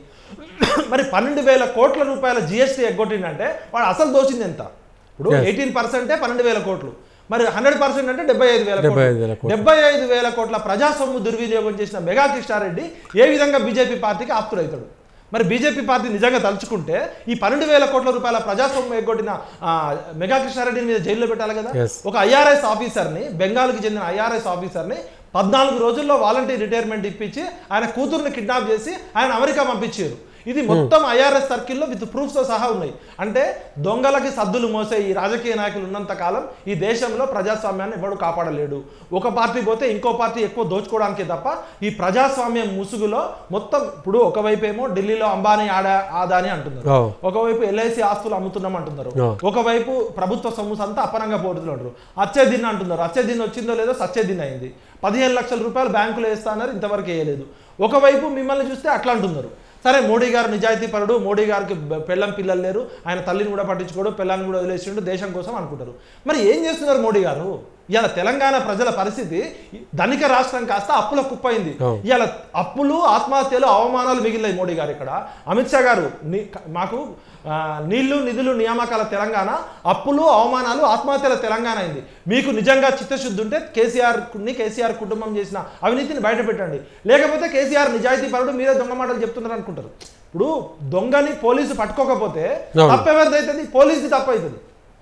మరి పన్నెండు వేల కోట్ల రూపాయల జిఎస్టీ ఎగ్గొట్టిందంటే వాడు అసలు దోచింది ఎంత ఇప్పుడు ఎయిటీన్ పర్సెంటే పన్నెండు వేల కోట్లు మరి హండ్రెడ్ పర్సెంట్ అంటే డెబ్బై ఐదు వేల డెబ్బై కోట్లు ఐదు వేల కోట్లు. డెబ్బై ఐదు వేల కోట్ల ప్రజా సొమ్ము దుర్వినియోగం చేసిన మెగా కృష్ణారెడ్డి ఏ విధంగా బీజేపీ పార్టీకి ఆప్తుడవుతాడు మరి బీజేపీ పార్టీ నిజంగా తలుచుకుంటే ఈ పన్నెండు వేల కోట్ల రూపాయల ప్రజా సొమ్ము ఎగ్గొట్టిన ఆ, మెగా కృష్ణారెడ్డిని మీద జైల్లో పెట్టాలి కదా Yes. ఒక ఐఆర్ఎస్ ఆఫీసర్ని బెంగాల్కి చెందిన ఐఆర్ఎస్ ఆఫీసర్ని పద్నాలుగు రోజుల్లో వాలంటీర్ రిటైర్మెంట్ ఇప్పించి ఆయన కూతుర్ని కిడ్నాప్ చేసి ఆయన అమెరికా పంపించారు ఇది మొత్తం ఐఆర్ఎస్ సర్కిల్లో విత్ ప్రూఫ్స్తో సహా ఉన్నాయి అంటే దొంగలకి సద్దులు మోసే ఈ రాజకీయ నాయకులు ఉన్నంత కాలం ఈ దేశంలో ప్రజాస్వామ్యాన్ని ఎవడు కాపాడలేడు ఒక పార్టీ పోతే ఇంకో పార్టీ ఎక్కువ దోచుకోవడానికి తప్ప ఈ ప్రజాస్వామ్యం ముసుగులో మొత్తం ఇప్పుడు ఒకవైపు ఏమో ఢిల్లీలో అంబానీ ఆడా ఆదాని అంటున్నారు ఓ. ఒకవైపు ఎల్ఐసి ఆస్తులు అమ్ముతున్నాం అంటున్నారు ఆ. ఒకవైపు ప్రభుత్వ సొమ్ము అంతా అపనంగా పోతున్నారు అచ్చే దిన్ అంటున్నారు అచ్చే దిన్ వచ్చిందో లేదో సచ్చే దిన్ అయింది పదిహేను లక్షల రూపాయలు బ్యాంకులో వేస్తాన్నారు ఇంతవరకు వేయలేదు ఒకవైపు మిమ్మల్ని చూస్తే అట్లా అంటున్నారు సరే మోడీ గారు నిజాయితీ పరుడు మోడీ గారికి బ- పెళ్ళం పిల్లలు లేరు ఆయన తల్లిని కూడా పట్టించుకోడు పిల్లల్ని కూడా వదిలేసిండు దేశం కోసం అనుకుంటారు మరి ఏం చేస్తున్నారు మోడీ గారు ఇవాళ తెలంగాణ ప్రజల పరిస్థితి ధనిక రాష్ట్రం కాస్త అప్పుల కుప్పైంది అవును. ఇవాళ అప్పులు ఆత్మహత్యలు అవమానాలు మిగిలినాయి మోడీ గారు ఇక్కడ అమిత్ షా గారు ని- మాకు ఆ, నీళ్లు నిధులు నియామకాల తెలంగాణ అప్పులు అవమానాలు ఆత్మహత్యల తెలంగాణ అయింది మీకు నిజంగా చిత్తశుద్ధి ఉంటే కేసీఆర్ ని కేసీఆర్ కుటుంబం చేసిన అవినీతిని బయట పెట్టండి లేకపోతే కేసీఆర్ నిజాయితీ పరుడు మీరే దొంగ మాటలు చెప్తున్నారు అనుకుంటారు ఇప్పుడు దొంగని పోలీసు పట్టుకోకపోతే అవును. తప్పు ఎవరిదైతుంది పోలీసుది తప్పు అవుతుంది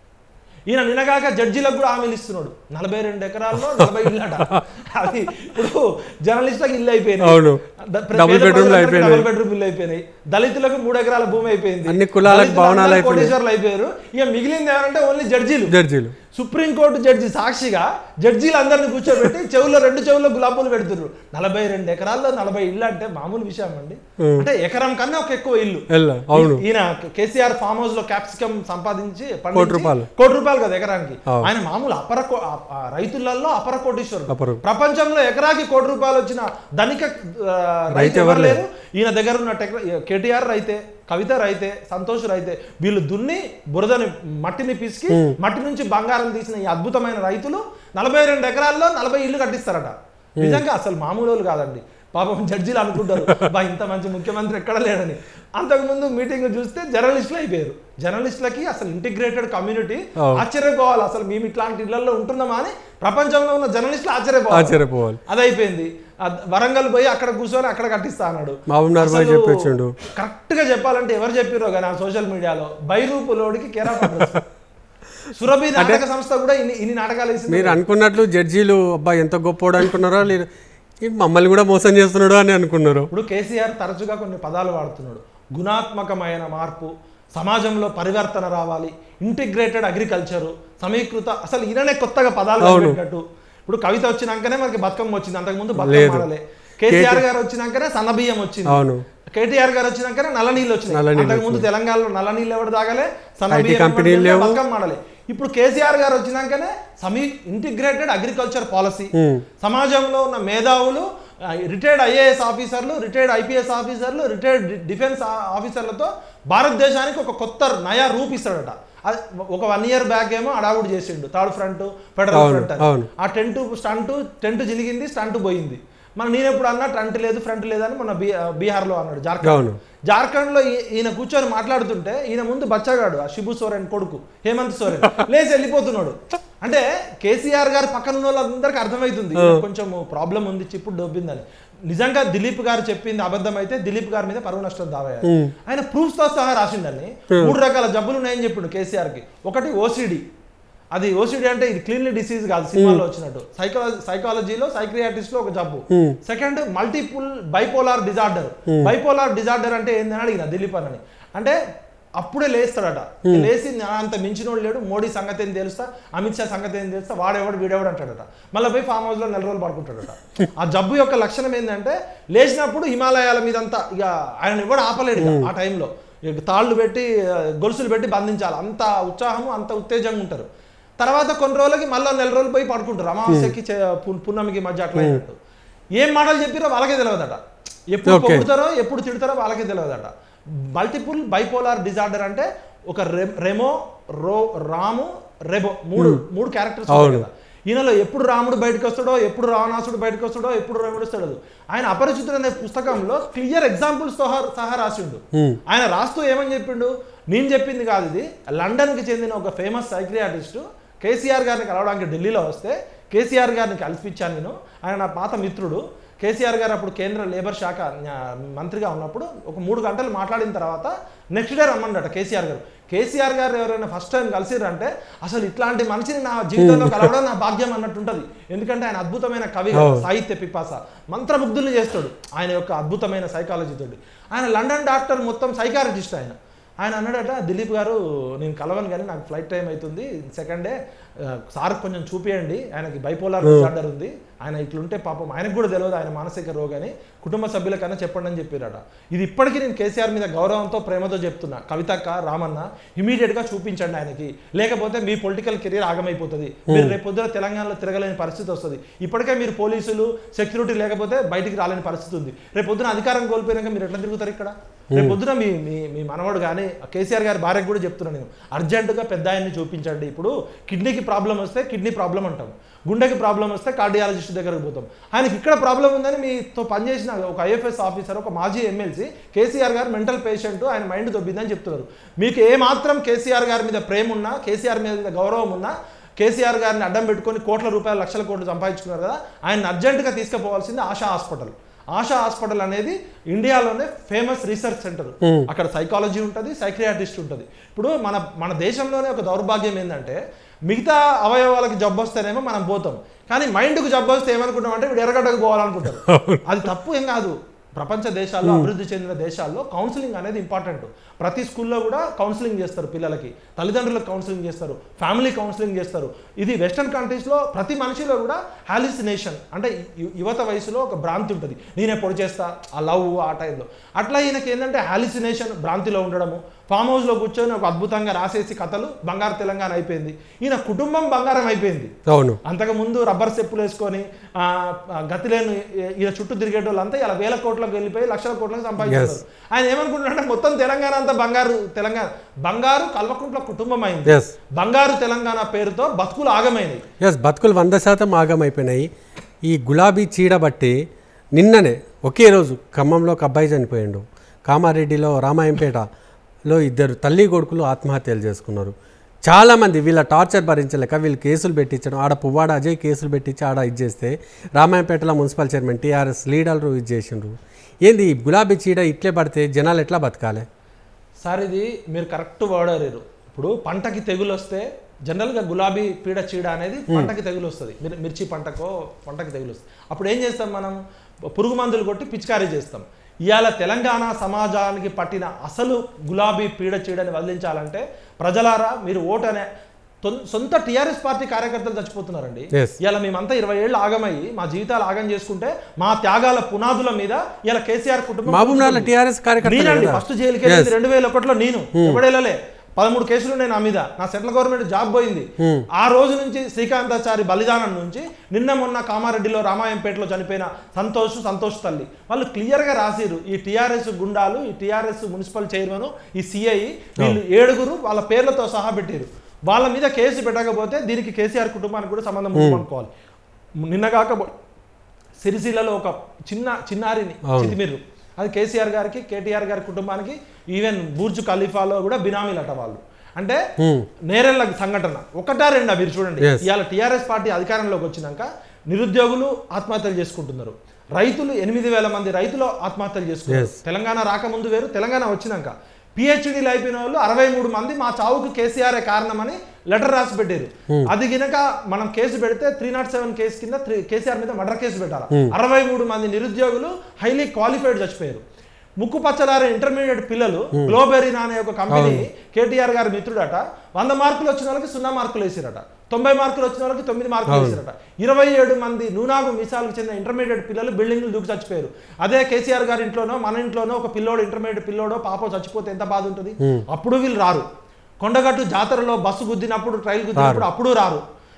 ఈయన నిన్నగాక జడ్జీలకు కూడా హామీలు ఇస్తున్నాడు నలభై రెండు ఎకరాల్లో నలభై ఇల్లట అది ఇప్పుడు జర్నలిస్టులకు ఇల్లు అయిపోయినాయి అవును. ద- ప్ర- డబుల్ పేద బెడ్రూమ్లు ప్రజలందరికీ అయిపోయినాయి. డబుల్ బెడ్రూమ్ ఇల్లు అయిపోయినాయి దళితులకు మూడు ఎకరాల భూమి అయిపోయింది అన్ని కులాలకు దళితులందరూ భవనాలు అయిపోయినాయి. కోటీశ్వరులు అయిపోయారు ఇక మిగిలింది ఏమంటే ఓన్లీ జడ్జీలు జడ్జీలు సుప్రీంకోర్టు జడ్జి సాక్షిగా జడ్జీలు అందరిని కూర్చోబెట్టి చెవుల్లో రెండు చెవుల్లో గులాబీలు పెడుతున్నారు నలభై రెండు ఎకరాల్లో నలభై ఇల్లు అంటే మామూలు విషయం అండి అంటే ఎకరం కన్నా ఒక ఎక్కువ ఇల్లు వెళ్ళ అవును ఈయన కేసీఆర్ ఫామ్ హౌస్ లో క్యాప్సికం సంపాదించి పండించి కోటి రూపాయలు. కోటి రూపాయలు కదా ఎకరానికి అవును. ఆయన మామూలు అపర కో- ఆ- ఆ రైతులలో అపర కోటీశ్వరుడు అపర. ప్రపంచంలో ఎకరాకి కోటి రూపాయలు వచ్చిన ధనిక ఆ, రైతు ఎవరు లేరు ఈయన దగ్గర ఉన్న టెక్ కేటీఆర్ రైతే కవిత రైతే సంతోష్ రైతే వీళ్ళు దున్ని బురదని మట్టిని పిసికి మట్టి నుంచి బంగారం తీసిన ఈ అద్భుతమైన రైతులు నలభై రెండు ఎకరాల్లో నలభై ఇల్లు కట్టిస్తారట నిజంగా అసలు మామూలు వాళ్ళు కాదండి పాపం జడ్జీలు అనుకుంటారు బా ఇంత మంచి ముఖ్యమంత్రి ఎక్కడ లేడని అంతకుముందు మీటింగ్ చూస్తే జర్నలిస్టులు అయిపోయారు జర్నలిస్టులకి అసలు ఇంటిగ్రేటెడ్ కమ్యూనిటీ అవును. ఆశ్చర్యపోవాలి అసలు మేము ఇట్లాంటి ఇళ్లలో ఉంటున్నామా అని ప్రపంచంలో ఉన్న జర్నలిస్టులు ఆశ్చర్యపోవాలి ఆశ్చర్యపోవాలి అది అయిపోయింది ఆ వరంగల్ పోయి అక్కడ కూర్చొని అక్కడ కట్టిస్తా అన్నాడు మహబూబ్ నగర్ పోయి అసలు చెప్పొచ్చిండు. కరెక్ట్ గా చెప్పాలంటే ఎవరు చెప్పారో కానీ ఆ సోషల్ మీడియాలో బైరూపు లోడికి కేరా అడ్రస్. సురభి నాటక సంస్థ కూడా ఇన్ని ఇన్ని నాటకాలు వేసింది మీరు అనుకున్నట్లు జడ్జీలు అబ్బా ఎంత గొప్పోడు అనుకున్నారా లేదు ఈ మమ్మల్ని కూడా మోసం చేస్తున్నాడు అని అనుకున్నారు ఇప్పుడు కేసీఆర్ తరచుగా కొన్ని పదాలు వాడుతున్నాడు గుణాత్మకమైన మార్పు సమాజంలో పరివర్తన రావాలి ఇంటిగ్రేటెడ్ అగ్రికల్చరు సమీకృత అసలు ఈయననే కొత్తగా పదాలు అవును. కనిపెట్టినట్టు ఇప్పుడు కవిత వచ్చినాకనే మనకి బతుకమ్మ వచ్చింది అంతకుముందు బతుకమ్మ ఆడలే కేసీఆర్ గారు వచ్చినాకనే సన్నబియ్యం వచ్చింది అవును కేటీఆర్ గారు వచ్చినాకనే నల్ల నీళ్ళు వచ్చినాయి నల్ల నీళ్ళు అంతకుముందు తెలంగాణలో నల్ల నీళ్ళు ఎవరు తాగలే సన్న IT బియ్యం కంపెనీలు ఎవరు లేవు. తినలే, బతుకమ్మ ఆడలే ఇప్పుడు కేసీఆర్ గారు వచ్చినాకనే సమీ ఇంటిగ్రేటెడ్ అగ్రికల్చర్ పాలసీ ఉమ్. సమాజంలో ఉన్న మేధావులు రిటైర్డ్ ఐఏఎస్ ఆఫీసర్లు రిటైర్డ్ ఐపీఎస్ ఆఫీసర్లు రిటైర్డ్ డిఫెన్స్ ఆ- ఆఫీసర్లతో భారతదేశానికి ఒక కొత్త నయా రూపిస్తాడట అది ఒక వన్ ఇయర్ బ్యాక్ ఏమో అడావుడు చేసిండు థర్డ్ ఫ్రంట్ ఫెడరల్ అవును, ఫ్రంట్ అని. అవును. ఆ టెంట్ స్టంట్ టెంట్ జిలిగింది స్టంట్ పోయింది మన నేను ఎప్పుడు అన్నా టంట్ లేదు ఫ్రంట్ లేదని మొన్న బీ బీహార్లో అన్నాడు జార్ఖండ్ అవును జార్ఖండ్ లో ఈయన కూర్చొని మాట్లాడుతుంటే ఈయన ముందు బచ్చగాడు ఆ శిబు సోరెన్ కొడుకు హేమంత్ సోరెన్ లేచి వెళ్ళిపోతున్నాడు అంటే కేసీఆర్ గారు పక్కన ఉన్న వాళ్ళందరికీ అర్థమవుతుంది ఈయనకు కొంచెం ప్రాబ్లం ఉంది చిప్పుడు డొబ్బిందని నిజంగా దిలీప్ గారు చెప్పింది అబద్ధం అయితే దిలీప్ గారి మీద పరువు నష్టం దావేయాలి ఉమ్. ఆయన ప్రూఫ్స్ తో సహా రాసిండని మూడు రకాల జబ్బులు ఉన్నాయని చెప్పిండు కేసీఆర్ కి ఒకటి ఓసిడి అది ఓసిడి అంటే ఇది క్లీన్లీ డిసీజ్ కాదు సినిమాలో వచ్చినట్టు సైకాలజీ సైకాలజీలో సైక్రియాటిస్ట్ లో ఒక జబ్బు Hmm. Second multiple bipolar disorder bipolar disorder అంటే ఏందని అడిగిన దిలీప్ అని అంటే అప్పుడే లేస్తాడట లేచి నా అంత మించినోడు లేడు మోడీ సంగతి ఏం తెలుస్తా అమిత్ షా సంగతి ఏం తెలుస్తా వాడెవడు వీడెవడు అంటాడట మళ్ళీ పోయి ఫామ్ హౌస్ లో నెల రోజులు పడుకుంటాడట ఆ జబ్బు యొక్క లక్షణం ఏంటంటే లేచినప్పుడు హిమాలయాల మీదంతా ఇక ఆయన ఎవడు ఆపలేడు ఇక ఆ టైంలో ఇక తాళ్ళు పెట్టి ఆ, గొలుసులు పెట్టి బంధించాలి అంత ఉత్సాహము అంత ఉత్తేజంగా ఉంటారు తర్వాత కొన్ని రోజులకి మళ్ళీ నెల రోజులు పోయి పడుకుంటారు అమావాస్యకి చే- పు- పున్నమికి మధ్య అట్లా అయినట్టు ఏం మాటలు చెప్పిరో వాళ్ళకే తెలియదట ఎప్పుడు Okay. పొగుడుతారో ఎప్పుడు తిడతారో వాళ్ళకే తెలియదట మల్టిపుల్ బైపోలార్ డిజార్డర్ అంటే ఒక రె- రెమో రో రాము రెబో మూడు మూడు క్యారెక్టర్స్ అవును. ఈయనలో ఎప్పుడు రాముడు బయటకు వస్తాడో ఎప్పుడు రావణాసుడు బయటకు వస్తాడో ఎప్పుడు రాముడు వస్తాడో ఆయన అపరిచితుడు అనే పుస్తకంలో క్లియర్ ఎగ్జాంపుల్స్ సహా సహా రాసిండు Hmm. ఆయన రాస్తూ ఏమని చెప్పిండు నేను చెప్పింది కాదు ఇది లండన్కి చెందిన ఒక ఫేమస్ సైక్రియాటిస్టు కేసీఆర్ గారిని కలవడానికి ఢిల్లీలో వస్తే కేసీఆర్ గారిని కలిపించాను నేను ఆయన నా పాత మిత్రుడు కేసీఆర్ గారు అప్పుడు కేంద్ర లేబర్ శాఖ న్యా- మంత్రిగా ఉన్నప్పుడు ఒక మూడు గంటలు మాట్లాడిన తర్వాత నెక్స్ట్ డే రమ్మన్నట కేసీఆర్ గారు కేసీఆర్ గారు ఎవరైనా ఫస్ట్ టైం కలిసిరంటే అసలు ఇట్లాంటి మనిషిని నా జీవితంలో కలవడం నా భాగ్యం అన్నట్టు ఉంటుంది ఎందుకంటే ఆయన అద్భుతమైన కవి కదా, సాహిత్య పిపాస మంత్రముగ్ధుల్ని చేస్తాడు ఆయన యొక్క అద్భుతమైన సైకాలజీ తోటి ఆయన లండన్ డాక్టర్ మొత్తం సైకాలజిస్ట్ ఆయన ఆయన అన్నాడట దిలీప్ గారు నేను కలవను కానీ నాకు ఫ్లైట్ టైం అవుతుంది సెకండ్ డే సార్ కొంచెం చూపియండి ఆయనకి బైపోలార్ డిజార్డర్ ఉంది ఆయన ఇట్లుంటే పాపం ఆయనకు కూడా తెలియదు ఆయన మానసిక రోగని కుటుంబ సభ్యులకన్నా చెప్పండి అని చెప్పారట ఇది ఇప్పటికీ నేను కేసీఆర్ మీద గౌరవంతో ప్రేమతో చెప్తున్నా కవితక్క రామన్న ఇమీడియట్ గా చూపించండి ఆయనకి లేకపోతే మీ పొలిటికల్ కెరీర్ ఆగమైపోతుంది మీరు రేపు పొద్దున తెలంగాణలో తిరగలేని పరిస్థితి వస్తుంది ఇప్పటికే మీరు పోలీసులు సెక్యూరిటీ లేకపోతే బయటికి రాలేని పరిస్థితి ఉంది రేపు పొద్దున అధికారం కోల్పోయినాక మీరు ఎట్లా తిరుగుతారు ఇక్కడ రేపు పొద్దున మీ మీ మీ మనవడు కానీ కేసీఆర్ గారి భార్యకు కూడా చెప్తున్నాను నేను అర్జెంటుగా పెద్ద ఆయన్ని చూపించండి ఇప్పుడు కిడ్నీకి ప్రాబ్లం వస్తే కిడ్నీ ప్రాబ్లం అంటాం గుండెకి ప్రాబ్లం వస్తే కార్డియాలజిస్ట్ దగ్గరకు పోతాం ఆయనకి ఇక్కడ ప్రాబ్లం ఉందని మీతో పనిచేసిన ఒక ఐఎఫ్ఎస్ ఆఫీసర్ ఒక మాజీ ఎమ్మెల్సీ కేసీఆర్ గారు మెంటల్ పేషెంట్ ఆయన మైండ్ దొబ్బిందని చెప్తున్నారు మీకు ఏ మాత్రం కేసీఆర్ గారి మీద ప్రేమ ఉన్నా కేసీఆర్ మీద గౌరవం ఉన్నా కేసీఆర్ గారిని అడ్డం పెట్టుకొని కోట్ల రూపాయలు లక్షల కోట్లు సంపాదించుకున్నారు కదా ఆయన అర్జెంటుగా తీసుకుపోవాల్సింది ఆశా హాస్పిటల్ ఆశా హాస్పిటల్ అనేది ఇండియాలోనే ఫేమస్ రీసెర్చ్ సెంటర్ అక్కడ సైకాలజీ ఉంటుంది సైక్రియాటిస్ట్ ఉంటుంది ఇప్పుడు మన మన దేశంలోనే ఒక దౌర్భాగ్యం ఏంటంటే మిగతా అవయవాలకి జబ్బు వస్తేనేమో మనం పోతాం కానీ మైండ్కు జబ్బు వస్తే ఏమనుకుంటాం అంటే వీడు ఎర్రగడ్డకు పోవాలనుకుంటారు అది తప్పు ఏం కాదు ప్రపంచ దేశాల్లో అభివృద్ధి చెందిన దేశాల్లో కౌన్సిలింగ్ అనేది ఇంపార్టెంట్ ప్రతి స్కూల్లో కూడా కౌన్సిలింగ్ చేస్తారు పిల్లలకి తల్లిదండ్రులకు కౌన్సిలింగ్ చేస్తారు ఫ్యామిలీ కౌన్సిలింగ్ చేస్తారు ఇది వెస్టర్న్ కంట్రీస్లో ప్రతి మనిషిలో కూడా హాలిసినేషన్ అంటే యు- యువత వయసులో ఒక భ్రాంతి ఉంటుంది నేనే పొడి చేస్తా ఆ లవ్ ఆ టైంలో అట్లా ఈయనకి ఏంటంటే హాలిసినేషన్ భ్రాంతిలో ఉండడము ఫామ్ హౌస్లో కూర్చొని ఒక అద్భుతంగా రాసేసి కథలు బంగారు తెలంగాణ అయిపోయింది ఈయన కుటుంబం బంగారం అయిపోయింది అవును అంతకు ముందు రబ్బర్ చెప్పులు వేసుకొని ఆ, ఆ, గతిలేని ఈయన చుట్టూ తిరిగేటోళ్ళంతా ఇలా వేల కోట్లకు వెళ్ళిపోయి లక్షల కోట్లకు సంపాదించారు ఆయన ఏమనుకుంటున్నాడంటే మొత్తం తెలంగాణ అంతా బంగారు తెలంగాణ బంగారు కల్వకుంట్ల కుటుంబం అయింది ఎస్ బంగారు తెలంగాణ పేరుతో బతుకులు ఆగమైనవి ఎస్ బతుకులు వంద శాతం ఆగమైపోయినాయి ఈ గులాబీ చీడ బట్టి నిన్ననే ఒకే రోజు ఖమ్మంలో ఒక అబ్బాయి చనిపోయిండు కామారెడ్డిలో రామాయంపేటలో ఇద్దరు తల్లి కొడుకులు ఆత్మహత్యలు చేసుకున్నారు చాలామంది వీళ్ళ టార్చర్ భరించలేక వీళ్ళు కేసులు పెట్టించడం ఆడ పువ్వాడ అజయ్ కేసులు పెట్టించి ఆడ ఇది చేస్తే రామాయంపేటలో మున్సిపల్ చైర్మన్ టీఆర్ఎస్ లీడర్లు ఇది చేసిండ్రు ఏంది ఈ గులాబీ చీడ ఇట్లే పడితే జనాలు ఎట్లా బతకాలి సార్ ఇది మీరు కరెక్ట్ వాడారు ఇప్పుడు పంటకి తెగులు వస్తే జనరల్గా గులాబీ పీడ చీడ అనేది పంటకి తెగులు వస్తుంది మిర్- మిర్చి పంటకో పంటకి తెగులు వస్తుంది అప్పుడు ఏం చేస్తాం మనం పురుగు మందులు కొట్టి పిచికారీ చేస్తాం ఇవాళ తెలంగాణ సమాజానికి పట్టిన అసలు గులాబీ పీడ చీడని వదిలించాలంటే ప్రజలారా మీరు ఓటు అనే తొన్- సొంత టీఆర్ఎస్ పార్టీ కార్యకర్తలు చచ్చిపోతున్నారండి Yes. ఇలా మేమంతా ఇరవై ఏళ్ళు ఆగమయ్యి మా జీవితాలు ఆగం చేసుకుంటే మా త్యాగాల పునాదుల మీద ఇలా కేసీఆర్ కుటుంబం మహబూబ్నగర్ టీఆర్ఎస్ కార్యకర్తలు నేనండి కదా ఫస్ట్ జైలుకి వెళ్ళింది రెండు వేల ఒకటిలో నేను ఎవడేళ్ళలే పదమూడు కేసులు ఉన్నాయి నా మీద నా సెంట్రల్ గవర్నమెంట్ జాబ్ పోయింది ఆ రోజు నుంచి శ్రీకాంతాచారి బలిదానం నుంచి నిన్న మొన్న కామారెడ్డిలో రామాయంపేటలో చనిపోయిన సంతోష్ సంతోష్ తల్లి వాళ్ళు క్లియర్గా రాసిరు ఈ టీఆర్ఎస్ గుండాలు ఈ టీఆర్ఎస్ మున్సిపల్ చైర్మన్ ఈ సిఐ వీళ్ళు ఏడుగురు వాళ్ళ పేర్లతో సహా పెట్టారు వాళ్ళ మీద కేసు పెట్టకపోతే దీనికి కేసీఆర్ కుటుంబానికి కూడా సంబంధం అనుకోవాలి నిన్న కాక సిరిసిల్లలో ఒక చిన్న చిన్నారిని చితిమిర్రు అది కేసీఆర్ గారికి కేటీఆర్ గారి కుటుంబానికి ఈవెన్ బూర్జ్ ఖలీఫాలో కూడా బినామీలట వాళ్ళు అంటే నేరెళ్ళ సంఘటన ఒకటా రెండా మీరు చూడండి Yes. ఇవాళ టీఆర్ఎస్ పార్టీ అధికారంలోకి వచ్చినాక నిరుద్యోగులు ఆత్మహత్యలు చేసుకుంటున్నారు రైతులు ఎనిమిది వేల మంది రైతులు ఆత్మహత్యలు చేసుకున్నారు Yes. తెలంగాణ రాకముందు వేరు తెలంగాణ వచ్చినాక పిహెచ్డీలు అయిపోయిన వాళ్ళు అరవై మూడు మంది మా చావుకు కేసీఆర్ కారణమని లెటర్ రాసి పెట్టారు అది గినక మనం కేసు పెడితే త్రీ నాట్ సెవెన్ కేసు కింద కేసీఆర్ మీద మర్డర్ కేసు పెట్టాలి అరవై మూడు మంది నిరుద్యోగులు హైలీ క్వాలిఫైడ్ చచ్చిపోయారు ముక్కు పచ్చలారే ఇంటర్మీడియట్ పిల్లలు గ్లోబెరీనా అనే ఒక కంపెనీ కేటీఆర్ గారి మిత్రుడట వంద మార్కులు వచ్చిన వాళ్ళకి సున్నా మార్కులు వేసిరట తొంభై మార్కులు వచ్చిన వాళ్ళకి తొమ్మిది మార్కులు వేసిరట ఇరవై ఏడు మంది నూనాగు మీసాలకు చెందిన ఇంటర్మీడియట్ పిల్లలు బిల్డింగ్లు దూకి చచ్చిపోయారు అదే కేసీఆర్ గారి ఇంట్లోనో మన ఇంట్లోనో ఒక పిల్లోడు ఇంటర్మీడియట్ పిల్లోడో పాపో చచ్చిపోతే ఎంత బాధ ఉంటుంది అప్పుడు వీళ్ళు రారు కొండగట్టు జాతరలో బస్సు గుద్దినప్పుడు ట్రైల్ గుద్దినప్పుడు అప్పుడు రారు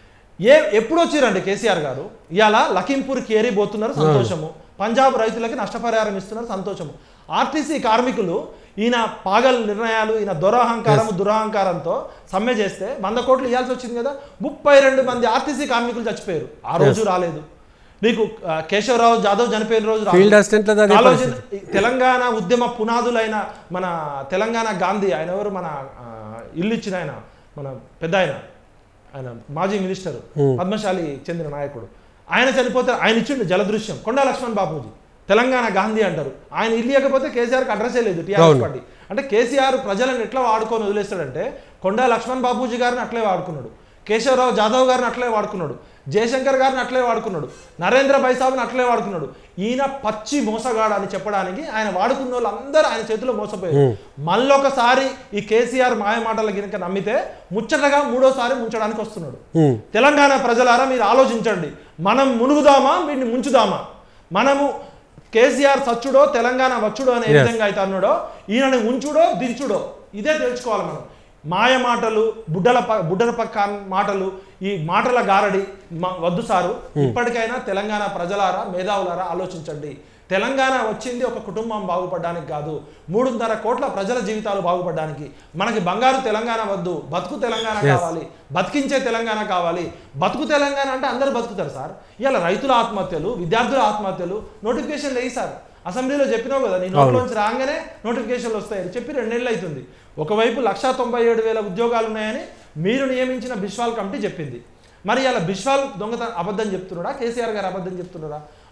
ఏ ఎప్పుడు వచ్చిరండి కేసీఆర్ గారు ఇవాళ లఖింపూర్ కేరీ పోతున్నారు సంతోషము పంజాబ్ రైతులకి నష్టపరిహారం ఇస్తున్నారు సంతోషము ఆర్టీసీ కార్మికులు ఈయన పాగల్ నిర్ణయాలు ఈయన దురహంకారం దురహంకారంతో సమ్మె చేస్తే వంద కోట్లు ఇవ్వాల్సి వచ్చింది కదా ముప్పై రెండు మంది ఆర్టీసీ కార్మికులు చచ్చిపోయారు ఆ రోజు రాలేదు నీకు ఆ, కేశవరావు జాదవ్ చనిపోయిన రోజు రాలేదు. ఫీల్డ్ అసిస్టెంట్లది అదే ఆలోచన ఈ తెలంగాణ ఉద్యమ పునాదులైన మన తెలంగాణ గాంధీ ఆయన ఎవరు మన ఆ, ఇల్లు ఇచ్చిన ఆయన మన పెద్ద ఆయన ఆయన మాజీ మినిస్టర్ పద్మశాలి చెందిన నాయకుడు ఆయన చనిపోతే ఆయన ఇచ్చిండు జలదృశ్యం కొండా లక్ష్మణ్ బాపూజీ తెలంగాణ గాంధీ అంటారు ఆయన ఇల్లు ఇవ్వకపోతే కేసీఆర్కి అడ్రస్సే లేదు టీఆర్ఎస్ అవును. పార్టీ అంటే కేసీఆర్ ప్రజలను ఎట్లా వాడుకొని వదిలేస్తాడంటే కొండా లక్ష్మణ్ బాపూజీ గారిని అట్లే వాడుకున్నాడు కేశవరావు జాదవ్ గారిని అట్లే వాడుకున్నాడు జయశంకర్ గారిని అట్లే వాడుకున్నాడు నరేంద్ర బైసాబ్ని అట్లే వాడుకున్నాడు ఈయన పచ్చి మోసగాడు అని చెప్పడానికి ఆయన వాడుకున్న వాళ్ళందరూ ఆయన చేతిలో మోసపోయారు మళ్ళొకసారి ఈ కేసీఆర్ మాయమాటల గినక నమ్మితే ముచ్చటగా మూడోసారి ముంచడానికి వస్తున్నాడు ఉమ్. తెలంగాణ ప్రజలారా మీరు ఆలోచించండి మనం మునుగుదామా వీడిని ముంచుదామా మనము కేసీఆర్ సచ్చుడో తెలంగాణ వచ్చుడో అనే ఏ Yes. విధంగా అయితే అన్నాడో ఈయనని ఉంచుడో దించుడో ఇదే తెలుసుకోవాలి మనం మాయ మాటలు బుడ్డల ప బుడ్డల పక్క మాటలు ఈ మాటల గారడి మ- వద్దు సారు ఇప్పటికైనా తెలంగాణ ప్రజలారా మేధావులారా ఆలోచించండి తెలంగాణ వచ్చింది ఒక కుటుంబం బాగుపడడానికి కాదు మూడున్నర కోట్ల ప్రజల జీవితాలు బాగుపడడానికి మనకి బంగారు తెలంగాణ వద్దు బతుకు తెలంగాణ Yes. కావాలి బతికించే తెలంగాణ కావాలి బతుకు తెలంగాణ అంటే అందరూ బతుకుతారు సార్ ఇవాళ రైతుల ఆత్మహత్యలు విద్యార్థుల ఆత్మహత్యలు నోటిఫికేషన్ లేయి సార్ అసెంబ్లీలో చెప్పినావు కదా నీ నోట్లోంచి రాగానే నోటిఫికేషన్లు వస్తాయని చెప్పి రెండేళ్ళు అవుతుంది ఒకవైపు లక్షా తొంభై ఏడు వేల ఉద్యోగాలు ఉన్నాయని మీరు నియమించిన బిశ్వాల్ కమిటీ చెప్పింది మరి అలా బిశ్వాల్ దొంగత అబద్ధం చెప్తున్నాడా కేసీఆర్ గారు అబద్ధం చెప్తున్నారా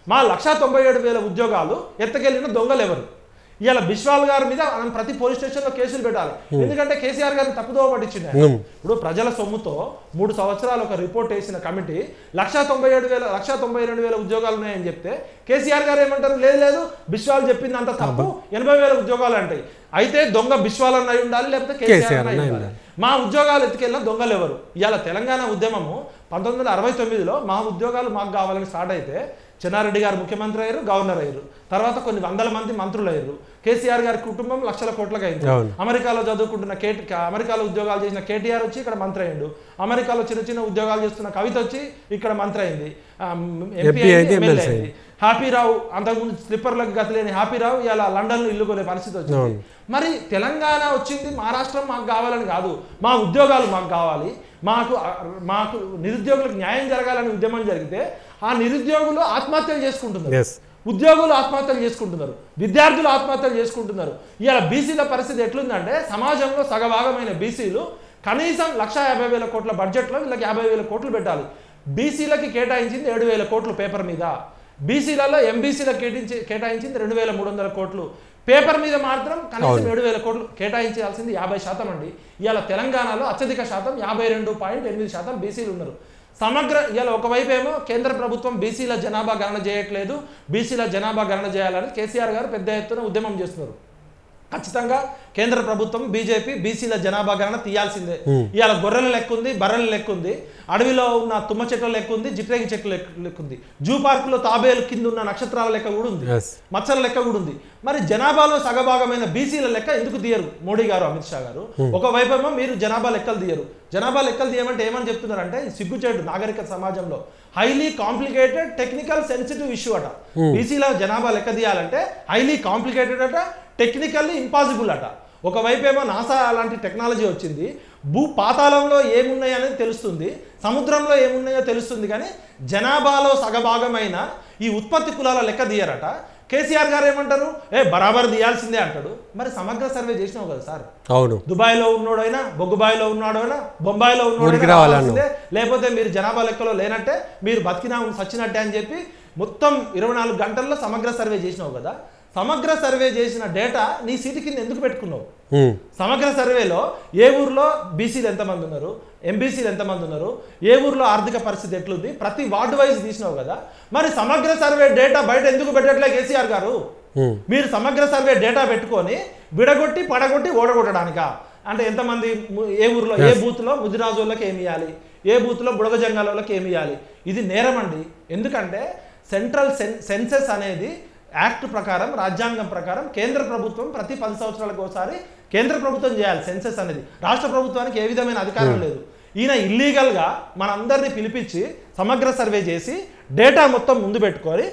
మా లక్షా తొంభై ఏడు వేల ఉద్యోగాలు ఎత్తకెళ్ళిన దొంగలు ఎవరు ఇవాళ బిశ్వాల్ గారి మీద మనం ప్రతి పోలీస్ స్టేషన్లో కేసులు పెట్టాలి ఎందుకంటే కేసీఆర్ గారిని తప్పుదోవ పట్టించింది ఆయన. ఉమ్. ఇప్పుడు ప్రజల సొమ్ముతో మూడు సంవత్సరాలు ఒక రిపోర్ట్ వేసిన కమిటీ లక్షా తొంభై ఏడు వేల లక్షా తొంభై రెండు వేల ఉద్యోగాలు ఉన్నాయని చెప్తే కేసీఆర్ గారు ఏమంటారు లేదు లేదు బిశ్వాల్ చెప్పింది అంత తప్పు ఎనభై వేల ఉద్యోగాలు అంటాయి అయితే దొంగ బిశ్వాల్ అయి ఉండాలి లేకపోతే కేసీఆర్ కేసీఆర్ అయి అయి ఉండాలి మా ఉద్యోగాలు ఎత్తుకెళ్ళిన దొంగలు ఎవరు ఇవాళ తెలంగాణ ఉద్యమము పంతొమ్మిది వందల అరవై తొమ్మిదిలో మా ఉద్యోగాలు మాకు కావాలని స్టార్ట్ అయితే చెన్నారెడ్డి గారు ముఖ్యమంత్రి అయ్యారు గవర్నర్ అయ్యారు తర్వాత కొన్ని వందల మంది మంత్రులు అయ్యారు కేసీఆర్ గారి కుటుంబం లక్షల కోట్లకు అయింది అవును. అమెరికాలో చదువుకుంటున్న కే అమెరికాలో ఉద్యోగాలు చేసిన కేటీఆర్ వచ్చి ఇక్కడ మంత్రి అయ్యిండు అమెరికాలో చిన్న చిన్న ఉద్యోగాలు చేస్తున్న కవిత వచ్చి ఇక్కడ మంత్రి అయింది ఆ, ఎంపీ ఎంపీ అయింది, అయింది, ఎమ్మెల్యే ఎమ్మెల్సీ అయింది హ్యాపీరావు అంతకుముందు స్లిప్పర్లకు గతి లేని హ్యాపీరావు ఇలా లండన్లో ఇల్లు కొనే పరిస్థితి వచ్చింది అవును. మరి తెలంగాణ వచ్చింది మా రాష్ట్రం మాకు కావాలని కాదు మా ఉద్యోగాలు మాకు కావాలి మాకు మాకు నిరుద్యోగులకు న్యాయం జరగాలని ఉద్యమం జరిగితే ఆ నిరుద్యోగులు ఆత్మహత్యలు చేసుకుంటున్నారు ఎస్ ఉద్యోగులు ఆత్మహత్యలు చేసుకుంటున్నారు విద్యార్థులు ఆత్మహత్యలు చేసుకుంటున్నారు ఇవాళ బీసీల పరిస్థితి ఎట్లుందంటే సమాజంలో సగభాగమైన బీసీలు కనీసం లక్ష యాభై వేల కోట్ల బడ్జెట్లో వీళ్ళకి యాభై వేల కోట్లు పెట్టాలి బీసీలకి కేటాయించింది ఏడు వేల కోట్లు పేపర్ మీద బీసీలలో ఎంబీసీలకు కేటాయించి కేటాయించింది రెండు వేల మూడు వందల కోట్లు పేపర్ మీద మాత్రం కనీసం ఏడు వేల కోట్లు కేటాయించాల్సింది యాభై శాతం అండి ఇవాళ తెలంగాణలో అత్యధిక శాతం యాభై రెండు పాయింట్ ఎనిమిది శాతం బీసీలు ఉన్నారు సమగ్ర ఇవాళ ఒకవైపు ఏమో కేంద్ర ప్రభుత్వం బీసీల జనాభా గణన చేయట్లేదు బీసీల జనాభా గణన చేయాలని కేసీఆర్ గారు పెద్ద ఎత్తున ఉద్యమం చేస్తున్నారు ఖచ్చితంగా కేంద్ర ప్రభుత్వం బీజేపీ బీసీల జనాభా గణన తీయాల్సిందే ఇవాళ గొర్రెల లెక్క ఉంది బర్రెల లెక్క ఉంది అడవిలో ఉన్న తుమ్మ చెట్ల లెక్క ఉంది జిట్రేగి చెట్ల లెక్క లెక్క ఉంది జూ పార్కులో తాబేలు కింద ఉన్న నక్షత్రాల లెక్క కూడా ఉంది ఎస్ మచ్చల లెక్క కూడా ఉంది మరి జనాభాలో సగభాగమైన బీసీల లెక్క ఎందుకు తీయరు మోడీ గారు అమిత్ షా గారు ఒకవైపు ఏమో మీరు జనాభా లెక్కలు తీయరు జనాభా లెక్కలు తీయమంటే ఏమని చెప్తున్నారంటే ఈ సిగ్గుచేటు నాగరిక సమాజంలో highly complicated technical sensitive issue అట బీసీల జనాభా లెక్క తీయాలంటే హైలీ కాంప్లికేటెడ్ అట టెక్నికల్లీ ఇంపాసిబుల్ అట ఒకవైపు ఏమో నాసా అలాంటి టెక్నాలజీ వచ్చింది భూ పాతాళంలో ఏమున్నాయి అనేది తెలుస్తుంది సముద్రంలో ఏమున్నాయో తెలుస్తుంది కానీ జనాభాలో సగభాగమైన ఈ ఉత్పత్తి కులాల లెక్క తీయరట కేసీఆర్ గారు ఏమంటారు ఏ బరాబర్ తీయాల్సిందే అంటాడు మరి సమగ్ర సర్వే చేసినావు కదా సార్ అవును దుబాయ్లో ఉన్నోడైనా బొగ్గుబాయిలో ఉన్నాడైనా బొంబాయిలో ఊరికి ఉన్నోడైనా రావాలన్నా. రావాల్సిందే. లేకపోతే మీరు జనాభా లెక్కలో లేనట్టే మీరు బతికినా సచ్చినట్టే అని చెప్పి మొత్తం ఇరవై నాలుగు గంటల్లో సమగ్ర సర్వే చేసినావు కదా సమగ్ర సర్వే చేసిన డేటా నీ సీటు కింద ఎందుకు పెట్టుకున్నావు ఉమ్. సమగ్ర సర్వేలో ఏ ఊర్లో బీసీలు ఎంతమంది ఉన్నారు ఎంబీసీలు ఎంతమంది ఉన్నారు ఏ ఊర్లో ఆర్థిక పరిస్థితి ఎట్లుంది ప్రతి వార్డు వైజ్ తీసినావు కదా మరి సమగ్ర సర్వే డేటా బయట ఎందుకు పెట్టట్లే కేసీఆర్ గారు ఉమ్. మీరు సమగ్ర సర్వే డేటా పెట్టుకొని విడగొట్టి పడగొట్టి ఓడగొట్టడానికా అంటే ఎంతమంది ము- ఏ ఊర్లో ఏ బూత్లో ముదిరాజులకు ఏమి ఇవ్వాలి ఏ బూత్లో బుడగ జంగాలకు ఏమి ఇవ్వాలి ఇది నేరం అండి ఎందుకంటే సెంట్రల్ సెన్ సెన్సెస్ అనేది యాక్ట్ ప్రకారం రాజ్యాంగం ప్రకారం కేంద్ర ప్రభుత్వం ప్రతి పది సంవత్సరాలకు ఒకసారి కేంద్ర ప్రభుత్వం చేయాలి సెన్సెస్ అనేది రాష్ట్ర ప్రభుత్వానికి ఏ విధమైన అధికారం లేదు ఈయన ఇల్లీగల్గా మనందరినీ పిలిపించి సమగ్ర సర్వే చేసి డేటా మొత్తం ముందు పెట్టుకొని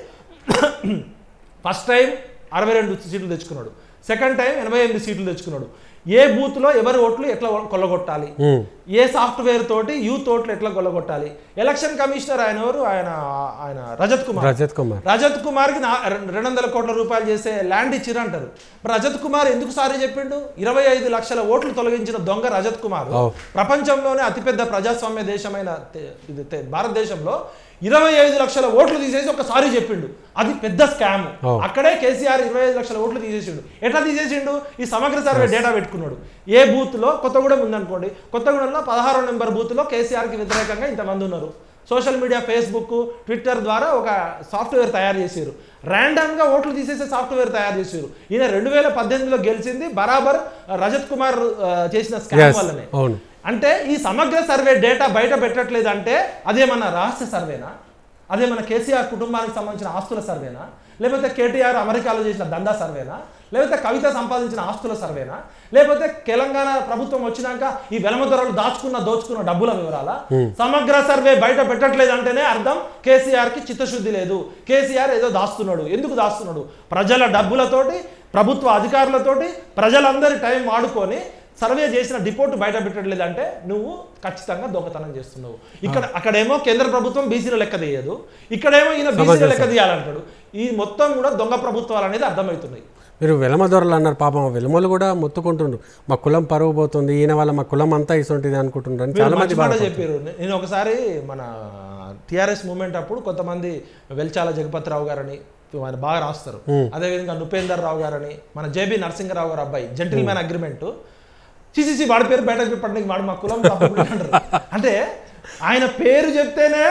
ఫస్ట్ టైం అరవై రెండు సీట్లు తెచ్చుకున్నాడు సెకండ్ టైం ఎనభై ఎనిమిది సీట్లు తెచ్చుకున్నాడు ఏ బూత్లో ఎవరి ఓట్లు ఎట్లా కొల్లగొట్టాలి ఉమ్. ఏ సాఫ్ట్వేర్ తోటి యూత్ ఓట్లు ఎట్లా కొల్లగొట్టాలి ఎలక్షన్ కమిషనర్ ఆయన ఎవరు ఆయన ఆయన రజత్ కుమార్ రజత్ కుమార్ రజత్ కుమార్కి నా రెండు రెండు వందల కోట్ల రూపాయలు చేసే ల్యాండ్ ఇచ్చిరు అంటారు మరి రజత్ కుమార్ ఎందుకు సారీ చెప్పిండు ఇరవై ఐదు లక్షల ఓట్లు తొలగించిన దొంగ రజత్ కుమార్ ఓ. ప్రపంచంలోనే అతిపెద్ద ప్రజాస్వామ్య దేశమైన తె- ఇది తె- భారతదేశంలో ఇరవై ఐదు లక్షల ఓట్లు తీసేసి ఒకసారి చెప్పిండు అది పెద్ద స్కామ్ ఓ. అక్కడే కేసీఆర్ ఇరవై ఐదు లక్షల ఓట్లు తీసేసిండు ఎట్లా తీసేసిండు ఈ సమగ్ర సర్వే డేటా పెట్టుకున్నాడు ఏ బూత్ లో కొత్తగూడెం ఉందనుకోండి కొత్తగూడెంలో పదహారో నెంబర్ బూత్ లో కేసీఆర్ కి వ్యతిరేకంగా ఇంతమంది ఉన్నారు సోషల్ మీడియా ఫేస్బుక్ ట్విట్టర్ ద్వారా ఒక సాఫ్ట్వేర్ తయారు చేశారు ర్యాండమ్ గా ఓట్లు తీసేసే సాఫ్ట్వేర్ తయారు చేశారు ఈయన రెండు వేల పద్దెనిమిదిలో గెలిచింది బరాబర్ రజత్ కుమార్ ఆ, చేసిన స్కామ్ ఎస్ వల్లనే అవును అంటే ఈ సమగ్ర సర్వే డేటా బయట పెట్టట్లేదు అంటే అదేమన్నా రహస్య సర్వేనా అదేమన్నా కేసీఆర్ కుటుంబానికి సంబంధించిన ఆస్తుల సర్వేనా లేకపోతే కేటీఆర్ అమెరికాలో చేసిన దందా సర్వేనా లేకపోతే కవిత సంపాదించిన ఆస్తుల సర్వేనా లేకపోతే తెలంగాణ ప్రభుత్వం వచ్చినాక ఈ వెలమ ధరలు దాచుకున్న దోచుకున్న డబ్బుల వివరాలా సమగ్ర సర్వే బయట పెట్టట్లేదు అంటేనే అర్థం కేసీఆర్ కి చిత్తశుద్ధి లేదు కేసీఆర్ ఏదో దాస్తున్నాడు ఎందుకు దాస్తున్నాడు ప్రజల డబ్బులతోటి ప్రభుత్వ అధికారులతోటి ప్రజలందరి టైం వాడుకొని సర్వే చేసిన రిపోర్ట్ బయట పెట్టట్లేదు అంటే నువ్వు ఖచ్చితంగా దొంగతనం చేస్తున్నావు ఇక్కడ అక్కడేమో కేంద్ర ప్రభుత్వం బీసీల లెక్క తీయదు ఇక్కడేమో ఈయన బీసీల లెక్క తీయాలంటాడు ఈ మొత్తం కూడా దొంగ ప్రభుత్వాలు అనేది అర్థమవుతున్నాయి మీరు వెలమ దొరలు అన్నారు పాపం ఆ వెలమలు కూడా మొత్తుకుంటుండ్రు మా కులం పరువు పోతుంది ఈయన వల్ల మా కులం అంతా ఇసుంటిది అనుకుంటుండ్రు అని చాలా మంది మంచి మాట బాధపడుతున్నారు. చెప్పారు నేను ఒకసారి మన టిఆర్ఎస్ మూమెంట్ అప్పుడు కొంతమంది వెల్చాల జగపతిరావు గారని ఆయన బాగా రాస్తారు అదేవిధంగా నుపేందర్ రావు గారని మన జేబీ నరసింహరావు గారు అబ్బాయి జెంటిల్మెన్ అగ్రిమెంట్ చిసిసి వాడి పేరు బయటకు చెప్పండి వాడు మా కులం తప్పకుండా అంటారు అంటే ఆయన పేరు చెప్తేనే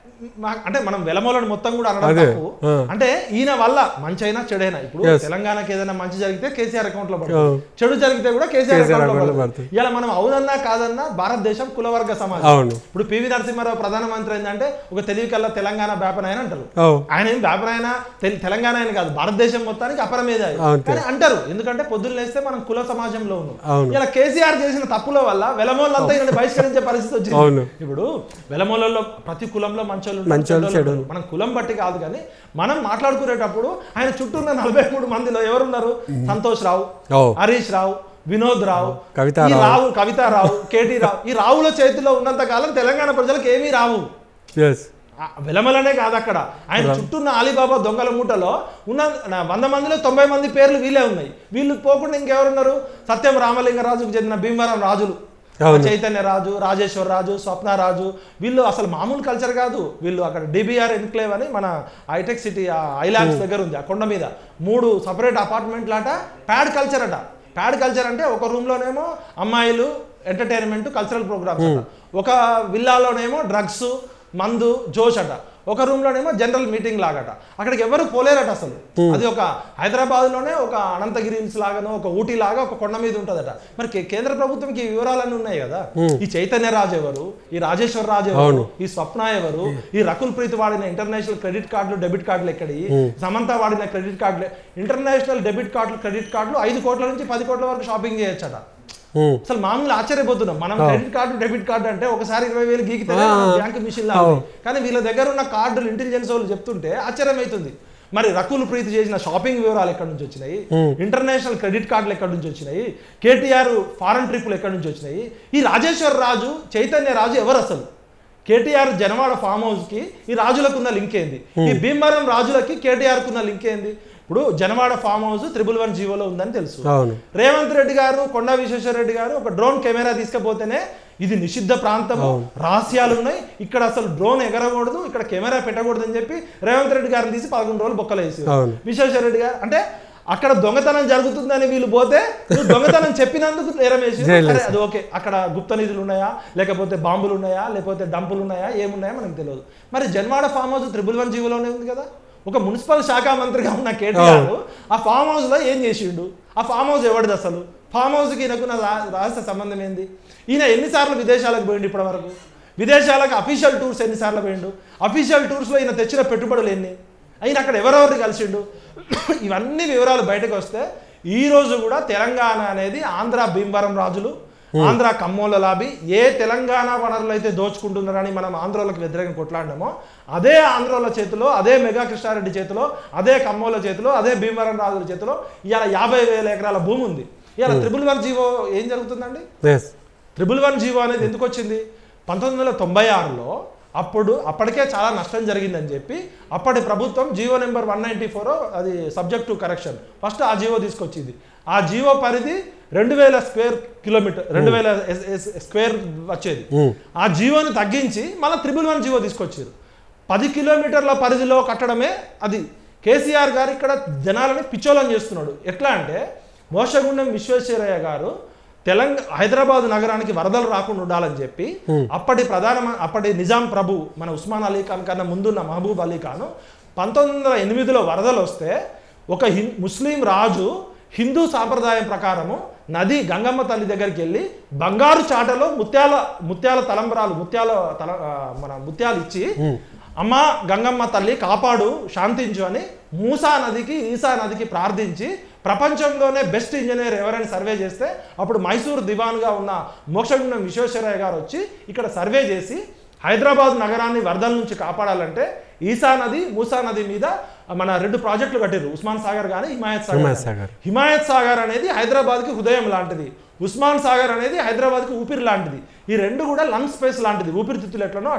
మా- అంటే మనం వెలమూలను మొత్తం కూడా అనడం అదే, తప్పు ఆ. అంటే ఈయన వల్ల మంచి అయినా చెడైనా ఇప్పుడు Yes. తెలంగాణకి ఏదైనా మంచి జరిగితే కేసీఆర్ అకౌంట్ లో ఆ. పడుతుంది చెడు జరిగితే కూడా కేసీఆర్ కేసీఆర్ అకౌంట్ లో account లో పడుతుంది పడుతుంది. ఇలా మనం అవునన్నా కాదన్నా భారతదేశం కులవర్గ సమాజం అవును ఇప్పుడు పివి నరసింహారావు ప్రధానమంత్రి ఏంటంటే ఒక తెలివి కల్లా తెలంగాణ బ్యాపనాయన అంటారు ఓ ఆయన ఏం వ్యాపారాయన తెల్- తెలంగాణ ఆయన కాదు భారతదేశం మొత్తానికి అపరమేద అంతే. కానీ అంటారు ఎందుకంటే పొద్దున్న లేస్తే మనం కుల సమాజంలో ఉన్నాం అవును ఇలా కేసీఆర్ చేసిన తప్పుల వల్ల వెలమోళ్ళంతా ఈయన బహిష్కరించే పరిస్థితి వచ్చింది అవును ఇప్పుడు వెలమూలలో ప్రతి కులంలో మంచోళ్ళు ఉంటారు, మంచోళ్ళు, చెడ్డోళ్ళు చెడు. ఉంటారు. మనం కులం బట్టి కాదు కానీ మనం మాట్లాడుకునేటప్పుడు ఆయన చుట్టూ ఉన్న నలభై మూడు మందిలో ఎవరున్నారు సంతోష్ రావు ఓ హరీష్ రావు వినోద్ రావు కవితా ఈ రావు. రావు కవితా రావు కేటీ రావు ఈ రావుల చేతిలో ఉన్నంత కాలం తెలంగాణ ప్రజలకు ఏమీ రావు ఎస్ ఆ వెలమలనే కాదు అక్కడ ఆయన చుట్టూ ఉన్న అలీబాబా దొంగల మూటలో ఉన్న నా వంద మందిలో తొంభై మంది పేర్లు వీళ్ళే ఉన్నాయి వీళ్ళు పోకుండా ఇంకెవరున్నారు సత్యం రామలింగరాజుకు చెందిన భీమవరం రాజులు అవును. చైతన్య రాజు రాజేశ్వర రాజు స్వప్న రాజు వీళ్ళు అసలు మామూలు కల్చర్ కాదు వీళ్ళు అక్కడ డిబిఆర్ ఎన్క్లేవ్ అని మన హైటెక్ సిటీ ఐలాండ్స్ దగ్గర ఉంది ఆ కొండ మీద మూడు సపరేట్ అపార్ట్మెంట్లు అట ప్యాడ్ కల్చర్ అట ప్యాడ్ కల్చర్ అంటే ఒక రూమ్ లోనేమో అమ్మాయిలు ఎంటర్టైన్మెంట్ కల్చరల్ ప్రోగ్రామ్స్ అట ఒక విల్లాలోనేమో డ్రగ్స్ మందు జోష్ అట ఒక రూమ్ లోనేమో జనరల్ మీటింగ్ లాగట అక్కడికి ఎవరు పోలేరట అసలు అది ఒక హైదరాబాద్ లోనే ఒక అనంతగిరి హిల్స్ లాగానో ఒక ఊటీ లాగా ఒక కొండ మీద ఉంటదట మరి కే- కేంద్ర ప్రభుత్వంకి ఈ వివరాలన్నీ ఉన్నాయి కదా ఈ చైతన్య రాజు ఎవరు ఈ రాజేశ్వర రాజు ఎవరు ఈ స్వప్న ఎవరు ఈ రకుల్ ప్రీత్ వాడిన ఇంటర్నేషనల్ క్రెడిట్ కార్డులు డెబిట్ కార్డులు ఎక్కడి సమంత వాడిన క్రెడిట్ కార్డులు ఇంటర్నేషనల్ డెబిట్ కార్డులు క్రెడిట్ కార్డులు ఐదు కోట్ల నుంచి పది కోట్ల వరకు షాపింగ్ చేయొచ్చట ఉమ్. అసలు మామూలు ఆశ్చర్యపోతున్నాం మనం క్రెడిట్ కార్డు డెబిట్ కార్డు అంటే ఒకసారి ఇరవై వేలు గీకితే బ్యాంక్ మిషన్ లా ఉంది. కానీ వీళ్ళ దగ్గర ఉన్న కార్డులు ఇంటెలిజెన్స్ వాళ్ళు చెప్తుంటే ఆశ్చర్యం అవుతుంది మరి రకుల్ ప్రీతి చేసిన షాపింగ్ వివరాలు ఎక్కడి నుంచి వచ్చినాయి ఇంటర్నేషనల్ క్రెడిట్ కార్డులు ఎక్కడి నుంచి వచ్చినాయి కేటీఆర్ ఫారెన్ ట్రిప్పులు ఎక్కడి నుంచి వచ్చినాయి ఈ రాజేశ్వర్ రాజు చైతన్య రాజు ఎవరు అసలు కేటీఆర్ జనవాడ ఫామ్ హౌస్ కి ఈ రాజులకు ఉన్న లింక్ ఏంది ఈ భీమవరం రాజులకి కేటీఆర్ కున్న లింక్ ఏంది ఇప్పుడు Janwada farm house triple one జీవోలో ఉందని తెలుసు అవును రేవంత్ రెడ్డి గారు కొండా విశ్వేశ్వర రెడ్డి గారు ఒక డ్రోన్ కెమెరా తీసుకపోతేనే ఇది నిషిద్ధ ప్రాంతము రహస్యాలు ఉన్నాయి ఇక్కడ అసలు డ్రోన్ ఎగరకూడదు ఇక్కడ కెమెరా పెట్టకూడదు అని చెప్పి రేవంత్ రెడ్డి గారిని తీసి పదకొండు రోజులు బొక్కలు వేసి అవును. విశ్వేశ్వర రెడ్డి గారు అంటే అక్కడ దొంగతనం జరుగుతుందని వీళ్ళు పోతే నువ్వు దొంగతనం చెప్పినందుకు నేరం వేసి జైలు సరే, అది ఓకే అక్కడ గుప్త నిధులు ఉన్నాయా లేకపోతే బాంబులు ఉన్నాయా లేకపోతే డంపులు ఉన్నాయా ఏమున్నాయా మనకు తెలియదు మరి Janwada farm house triple one జీవోలోనే ఉంది కదా ఒక మున్సిపల్ శాఖ మంత్రిగా ఉన్న కేటీఆర్ ఆ ఫామ్ హౌస్ లో ఏం చేసిండు ఆ ఫామ్ హౌస్ ఎవరిది అసలు ఫామ్ హౌస్కి ఈయనకున్న రా- రహస్య సంబంధం ఏంది ఈయన ఎన్నిసార్లు విదేశాలకు పోయిండు ఇప్పటి వరకు విదేశాలకు అఫీషియల్ టూర్స్ ఎన్నిసార్లు పోయిండు అఫీషియల్ టూర్స్లో ఈయన తెచ్చిన పెట్టుబడులు ఎన్ని అయినా అక్కడ ఎవరెవరిని కలిసిండు ఇవన్నీ వివరాలు బయటకు వస్తే ఈ రోజు కూడా తెలంగాణ అనేది ఆంధ్ర భీమవరం రాజులు ఆంధ్ర కమ్మోల లాబీ ఏ తెలంగాణ వనరులు అయితే దోచుకుంటున్నారని మనం ఆంధ్రోలకు వ్యతిరేకంగా కొట్లాడినామో అదే ఆంధ్రోల చేతిలో అదే మెగా కృష్ణారెడ్డి చేతిలో అదే కమ్మోల చేతిలో అదే భీమవరం రాజుల చేతిలో ఇవాళ యాభై వేల ఎకరాల భూమి ఉంది ఇవాళ త్రిబుల్ వన్ జీవో ఏం జరుగుతుందండి ఎస్ ట్రిపుల్ వన్ జీవో అనేది ఎందుకు వచ్చింది పంతొమ్మిది వందల తొంభై ఆరులో అప్పుడు అప్పటికే చాలా నష్టం జరిగిందని చెప్పి అప్పటి ప్రభుత్వం GO number one ninety four అది సబ్జెక్ట్ టు కరెక్షన్ ఫస్ట్ ఆ జీవో తీసుకొచ్చింది ఆ జీవో పరిధి రెండు వేల స్క్వేర్ కిలోమీటర్ రెండు వేల ఎస్- ఎస్- స్క్వేర్ వచ్చేది ఉమ్. ఆ జీవోని తగ్గించి మళ్ళీ త్రిబుల్ వన్ జీవో తీసుకొచ్చారు పది కిలోమీటర్ల పరిధిలో కట్టడమే అది కేసీఆర్ గారు ఇక్కడ జనాలని పిచ్చోలం చేస్తున్నాడు ఎట్లా అంటే మోసగుండం విశ్వేశ్వరయ్య గారు తెలంగాణ హైదరాబాద్ నగరానికి వరదలు రాకుండా ఉండాలని చెప్పి అప్పటి ప్రధాన అప్పటి నిజాం ప్రభు మన ఉస్మాన్ అలీ ఖాన్ కన్నా ముందున్న మహబూబ్ అలీ ఖాన్ పంతొమ్మిది వందల ఎనిమిదిలో వరదలు వస్తే ఒక హిం ముస్లిం రాజు హిందూ సాంప్రదాయం ప్రకారము నది గంగమ్మ తల్లి దగ్గరికి వెళ్ళి బంగారు చాటలో ముత్యాల ముత్యాల తలంబరాలు ముత్యాల తల ఆ, మన ముత్యాలు ఇచ్చి అమ్మ గంగమ్మ తల్లి కాపాడు శాంతించు అని మూసా నదికి ఈసా నదికి ప్రార్థించి ప్రపంచంలోనే బెస్ట్ ఇంజనీర్ ఎవరైనా సర్వే చేస్తే అప్పుడు మైసూర్ దివాన్గా ఉన్న మోక్షగుండం విశ్వేశ్వరయ్య గారు వచ్చి ఇక్కడ సర్వే చేసి హైదరాబాద్ నగరాన్ని వరదల నుంచి కాపాడాలంటే ఈసా నది మూసా నది మీద మన రెండు ప్రాజెక్టులు కట్టారు ఉస్మాన్ సాగర్ కానీ హిమాయత్ సాగర్ హిమాయత్ కానీ. సాగర్. హిమాయత్ సాగర్ అనేది హైదరాబాద్కి హృదయం లాంటిది ఉస్మాన్ సాగర్ అనేది హైదరాబాద్కి ఊపిరి లాంటిది ఈ రెండు కూడా లంగ్ స్పేస్ లాంటిది ఊపిరితిత్తులు ఎట్లనో అట్లా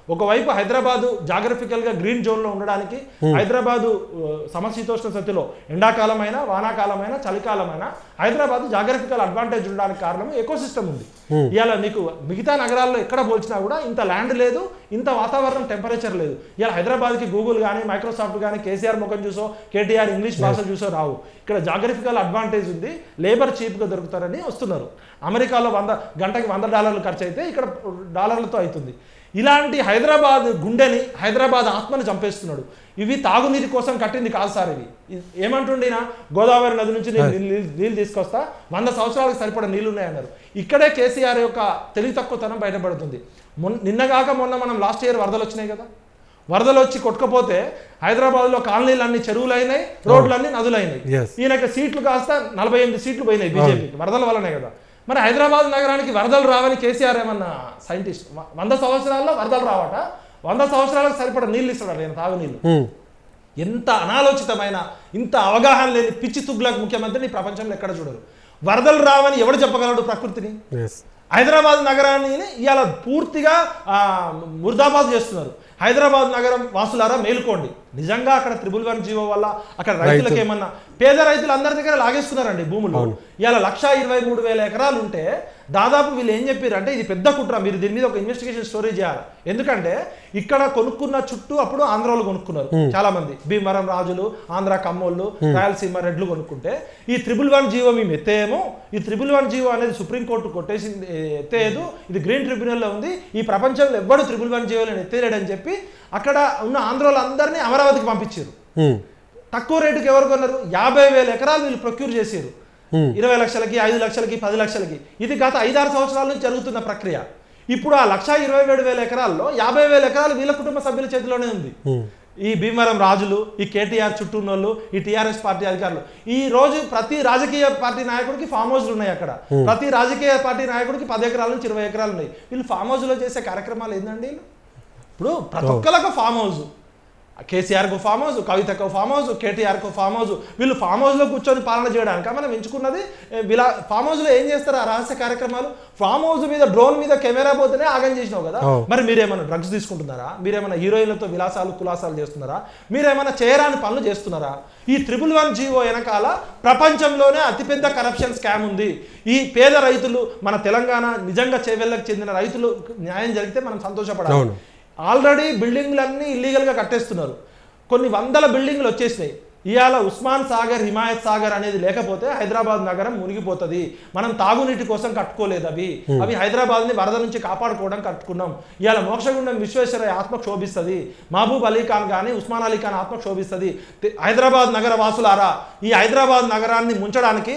ఒకవైపు హైదరాబాదు జాగ్రఫికల్ గా గ్రీన్ జోన్ లో ఉండడానికి హైదరాబాదు ఆ, సమశీతోష్ణ స్థితిలో ఎండాకాలమైనా వానాకాలమైనా చలికాలమైనా హైదరాబాద్ జాగ్రఫికల్ అడ్వాంటేజ్ ఉండడానికి కారణం ఎకో సిస్టమ్ ఉంది ఇవాళ నీకు మిగతా నగరాల్లో ఎక్కడ పోల్చినా కూడా ఇంత ల్యాండ్ లేదు ఇంత వాతావరణం టెంపరేచర్ లేదు ఇవాళ హైదరాబాద్కి గూగుల్ కానీ మైక్రోసాఫ్ట్ కానీ కేసీఆర్ ముఖం చూసో కేటీఆర్ ఇంగ్లీష్ భాష చూసో రావు ఇక్కడ జాగ్రఫికల్ అడ్వాంటేజ్ ఉంది లేబర్ చీప్గా దొరుకుతారని వస్తున్నారు అమెరికాలో వంద గంటకి వంద డాలర్లు ఖర్చు అయితే ఇక్కడ డాలర్లతో అవుతుంది ఇలాంటి హైదరాబాద్ గుండెని హైదరాబాద్ ఆత్మని చంపేస్తున్నాడు ఇవి తాగునీటి కోసం కట్టింది కాదు సార్ ఇవి ఇ- ఏమంటుండినా గోదావరి నది నుంచి నేను నీళ్ళు నీళ్ళు తీసుకొస్తా వంద సంవత్సరాలకు సరిపడ నీళ్లు ఉన్నాయన్నారు ఇక్కడే కేసీఆర్ యొక్క తెలివి తక్కువతనం బయటపడుతుంది మొన్న నిన్నగాక మొన్న మనం లాస్ట్ ఇయర్ వరదలు వచ్చినాయి కదా వరదలు వచ్చి కొట్టుకపోతే హైదరాబాద్లో కాలనీలు అన్ని చెరువులు అయినాయి రోడ్లన్నీ నదులైనాయి Yes. ఈయనకి సీట్లు కాస్త నలభై ఎనిమిది సీట్లు పోయినాయి బీజేపీకి వరదల వల్లనే కదా మరి హైదరాబాద్ నగరానికి వరదలు రావని కేసీఆర్ ఏమన్నా సైంటిస్ట్ వ- వంద సంవత్సరాల్లో వరదలు రావట వంద సంవత్సరాలకు సరిపడ నీళ్ళు ఇస్తాడు ఆయన తాగునీళ్ళు హ్మ్. ఎంత అనాలోచితమైన ఇంత అవగాహన లేని పిచ్చి తుగ్లక్ ముఖ్యమంత్రిని ఈ ప్రపంచంలో ఎక్కడ చూడరు వరదలు రావని ఎవడు చెప్పగలడు ప్రకృతిని Yes. హైదరాబాద్ నగరాన్ని ఇవాళ పూర్తిగా ఆ, ముర్దాబాద్ చేస్తున్నారు హైదరాబాద్ నగరం వాసులారా మేలుకోండి నిజంగా అక్కడ త్రిబుల్ వన్ జీవో వల్ల అక్కడ రైతులకు ఏమన్నా పేద రైతులు అందరి దగ్గర లాగేసుకున్నారండి భూములు ఇవాళ లక్ష ఇరవై మూడు వేల ఎకరాలు ఉంటే దాదాపు వీళ్ళు ఏం చెప్పారు అంటే ఇది పెద్ద కుట్ర మీరు దీని మీద ఒక ఇన్వెస్టిగేషన్ స్టోరీ చేయాలి ఎందుకంటే ఇక్కడ కొనుక్కున్న చుట్టూ అప్పుడు ఆంధ్రాలో కొనుక్కున్నారు చాలా మంది భీమవరం రాజులు ఆంధ్ర కమ్మోళ్ళు రాయలసీమ రెడ్లు కొనుక్కుంటే ఈ త్రిబుల్ వన్ జీవో మేము ఎత్తేయము ఈ త్రిబుల్ వన్ జీవో అనేది సుప్రీంకోర్టు కొట్టేసింది ఏ, ఎత్తేయదు ఇది గ్రీన్ ట్రిబ్యునల్లో ఉంది ఈ ప్రపంచంలో ఎవ్వడు త్రిబుల్ వన్ జీవోలను ఎత్తేయలేడని చెప్పి అక్కడ ఉన్న ఆంధ్రోలు అందరినీ అమరావతికి పంపించారు హ్మ్. తక్కువ రేటుకి ఎవరు కొన్నారు యాభై వేల ఎకరాలు వీళ్ళు ప్రొక్యూర్ చేసారు Hmm. ఇరవై లక్షలకి ఐదు లక్షలకి పది లక్షలకి ఇది గత ఐదారు సంవత్సరాల నుంచి జరుగుతున్న ప్రక్రియ ఇప్పుడు ఆ లక్ష ఇరవై ఏడు వేల ఎకరాల్లో యాభై వేల ఎకరాలు వీళ్ళ కుటుంబ సభ్యుల చేతిలోనే ఉంది హ్మ్. ఈ భీమవరం రాజులు ఈ కేటీఆర్ చుట్టూ ఉన్నోళ్ళు ఈ టీఆర్ఎస్ పార్టీ అధికారులు ఈ రోజు ప్రతి రాజకీయ పార్టీ నాయకుడికి ఫామ్ హౌస్లు ఉన్నాయి అక్కడ ప్రతి రాజకీయ పార్టీ నాయకుడికి పది ఎకరాల నుంచి ఇరవై ఎకరాలు ఉన్నాయి వీళ్ళు ఫామ్ హౌస్లో చేసే కార్యక్రమాలు ఏందండి వీళ్ళు? ఇప్పుడు ప్రతి ఒక్కరికి ఫామ్ హౌస్ కేసీఆర్కు ఫామ్ హౌస్ కవితకు ఫామ్ హౌస్ కేటీఆర్కు ఫామ్ హౌస్ వీళ్ళు ఫామ్ హౌస్లో కూర్చొని పాలన చేయడానికి మనం ఎంచుకున్నది ఏ, విలా ఫామ్ హౌస్లో ఏం చేస్తారు ఆ రహస్య కార్యక్రమాలు ఫామ్ హౌస్ మీద డ్రోన్ మీద కెమెరా పోతేనే ఆగం చేసినావు కదా Oh. మరి మీరేమైనా డ్రగ్స్ తీసుకుంటున్నారా మీరేమైనా హీరోయిన్లతో విలాసాలు కులాసాలు చేస్తున్నారా మీరేమైనా చేయరాని పనులు చేస్తున్నారా ఈ త్రిబుల్ వన్ జీవో వెనకాల ప్రపంచంలోనే అతిపెద్ద కరప్షన్ స్కామ్ ఉంది ఈ పేద రైతులు మన తెలంగాణ నిజంగా చేవెళ్ళకు చెందిన రైతులు న్యాయం జరిగితే మనం సంతోషపడాలి అవును. ఆల్రెడీ బిల్డింగ్లన్నీ ఇల్లీగల్గా కట్టేస్తున్నారు కొన్ని వందల బిల్డింగ్లు వచ్చేసినాయి ఇవాళ ఉస్మాన్ సాగర్ హిమాయత్ సాగర్ అనేది లేకపోతే హైదరాబాద్ నగరం మునిగిపోతుంది మనం తాగునీటి కోసం కట్టుకోలేదు అవి అవి హైదరాబాద్ ని వరద నుంచి కాపాడుకోవడం కట్టుకున్నాం ఇవాళ మోక్షగుండం విశ్వేశ్వరయ్య ఆత్మ క్షోభిస్తుంది మహబూబ్ అలీ ఖాన్ కానీ ఉస్మాన్ అలీ ఖాన్ ఆత్మ క్షోభిస్తుంది తి- హైదరాబాద్ నగర వాసులారా ఈ హైదరాబాద్ నగరాన్ని ముంచడానికి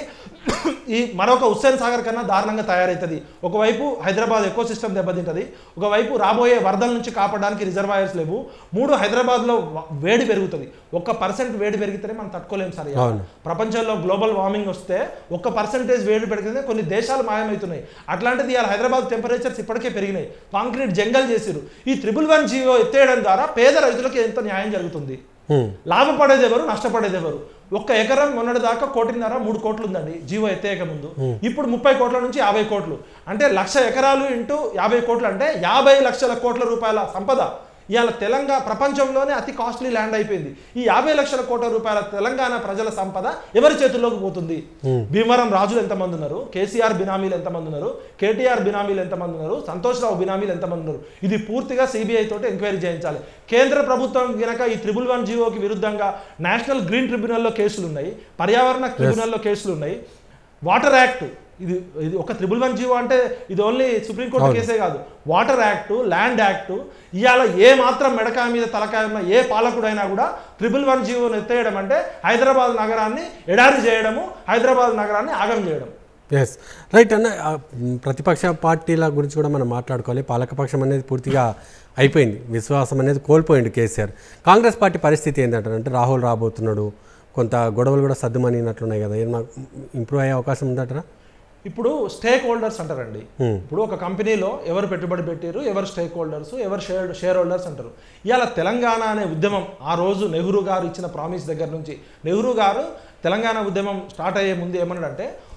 ఈ మరొక హుస్సేన్ సాగర్ కన్నా దారుణంగా తయారవుతుంది ఒకవైపు హైదరాబాద్ ఎకో సిస్టమ్ దెబ్బతింటది ఒకవైపు రాబోయే వరదల నుంచి కాపాడడానికి రిజర్వాయర్స్ లేవు మూడు హైదరాబాద్లో వ- వేడి పెరుగుతుంది ఒక్క పర్సెంట్ వేడి పెరిగితేనే మనం తట్టుకోలేం సార్ ఇవాళ. అవును. ప్రపంచంలో గ్లోబల్ వార్మింగ్ వస్తే ఒక్క పర్సెంటేజ్ వేడి పెరిగితే కొన్ని దేశాలు మాయమవుతున్నాయి అట్లాంటిది ఇవాళ హైదరాబాద్ టెంపరేచర్స్ ఇప్పటికే పెరిగినాయి కాంక్రీట్ జంగల్ చేసిరు ఈ త్రిబుల్ వన్ జీవో ఎత్తేయడం ద్వారా పేద రైతులకు ఎంత న్యాయం జరుగుతుంది హ్మ్. లాభపడేది ఎవరు నష్టపడేది ఎవరు ఒక్క ఎకరం మొన్నటి దాకా కోటిన్నర మూడు కోట్లు ఉందండి జీవో ఎత్తేయక ముందు ఇప్పుడు ముప్పై కోట్ల నుంచి యాభై కోట్లు అంటే లక్ష ఎకరాలు ఇంటూ యాభై కోట్లు అంటే యాభై లక్షల కోట్ల రూపాయల సంపద ఇవాళ తెలంగాణ ప్రపంచంలోనే అతి కాస్ట్లీ ల్యాండ్ అయిపోయింది ఈ యాభై లక్షల కోట్ల రూపాయల తెలంగాణ ప్రజల సంపద ఎవరి చేతుల్లోకి పోతుంది భీమవరం రాజులు ఎంతమంది ఉన్నారు కేసీఆర్ బినామీలు ఎంతమంది ఉన్నారు కేటీఆర్ బినామీలు ఎంతమంది ఉన్నారు సంతోష్ రావు బినామీలు ఎంతమంది ఉన్నారు ఇది పూర్తిగా సిబిఐ తోటి ఎంక్వైరీ చేయించాలి కేంద్ర ప్రభుత్వం గనక ఈ త్రిబుల్ వన్ జీవోకి విరుద్ధంగా నేషనల్ గ్రీన్ ట్రిబ్యునల్లో కేసులు ఉన్నాయి పర్యావరణ ట్రిబ్యునల్లో కేసులు ఉన్నాయి వాటర్ యాక్ట్ ఇది ఇది ఒక త్రిబుల్ వన్ జీవో అంటే ఇది ఓన్లీ సుప్రీంకోర్టు అవును. కేసే కాదు వాటర్ యాక్ట్ ల్యాండ్ యాక్ట్ ఇవాళ ఏ మాత్రం మెడకాయ మీద తలకాయ ఉన్న ఏ పాలకుడైనా కూడా త్రిబుల్ వన్ జీవోని ఎత్తేయడం అంటే హైదరాబాద్ నగరాన్ని ఎడారి చేయడము హైదరాబాద్ నగరాన్ని ఆగం చేయడం ఎస్ రైట్ అన్న ఆ, మ్, ప్రతిపక్ష పార్టీల గురించి కూడా మనం మాట్లాడుకోవాలి పాలకపక్షం అనేది పూర్తిగా అయిపోయింది విశ్వాసం అనేది కోల్పోయింది కేసీఆర్ కాంగ్రెస్ పార్టీ పరిస్థితి ఏంటంటారు అంటే రాహుల్ రాబోతున్నాడు కొంత గొడవలు కూడా సర్దుమనినట్లున్నాయి కదా ఏమన్నా ఇంప్రూవ్ అయ్యే అవకాశం ఉందటరా ఇప్పుడు స్టేక్ హోల్డర్స్ అంటారండి Hmm. ఇప్పుడు ఒక కంపెనీలో ఎవరు పెట్టుబడి పెట్టారు ఎవరు స్టేక్ హోల్డర్స్ ఎవరు షేర్ షేర్ హోల్డర్స్ అంటారు ఇవాళ తెలంగాణ అనే ఉద్యమం ఆ రోజు నెహ్రూ గారు ఇచ్చిన ప్రామిస్ దగ్గర నుంచి నెహ్రూ గారు తెలంగాణ ఉద్యమం స్టార్ట్ అయ్యే ముందు ఏమన్నాడంటే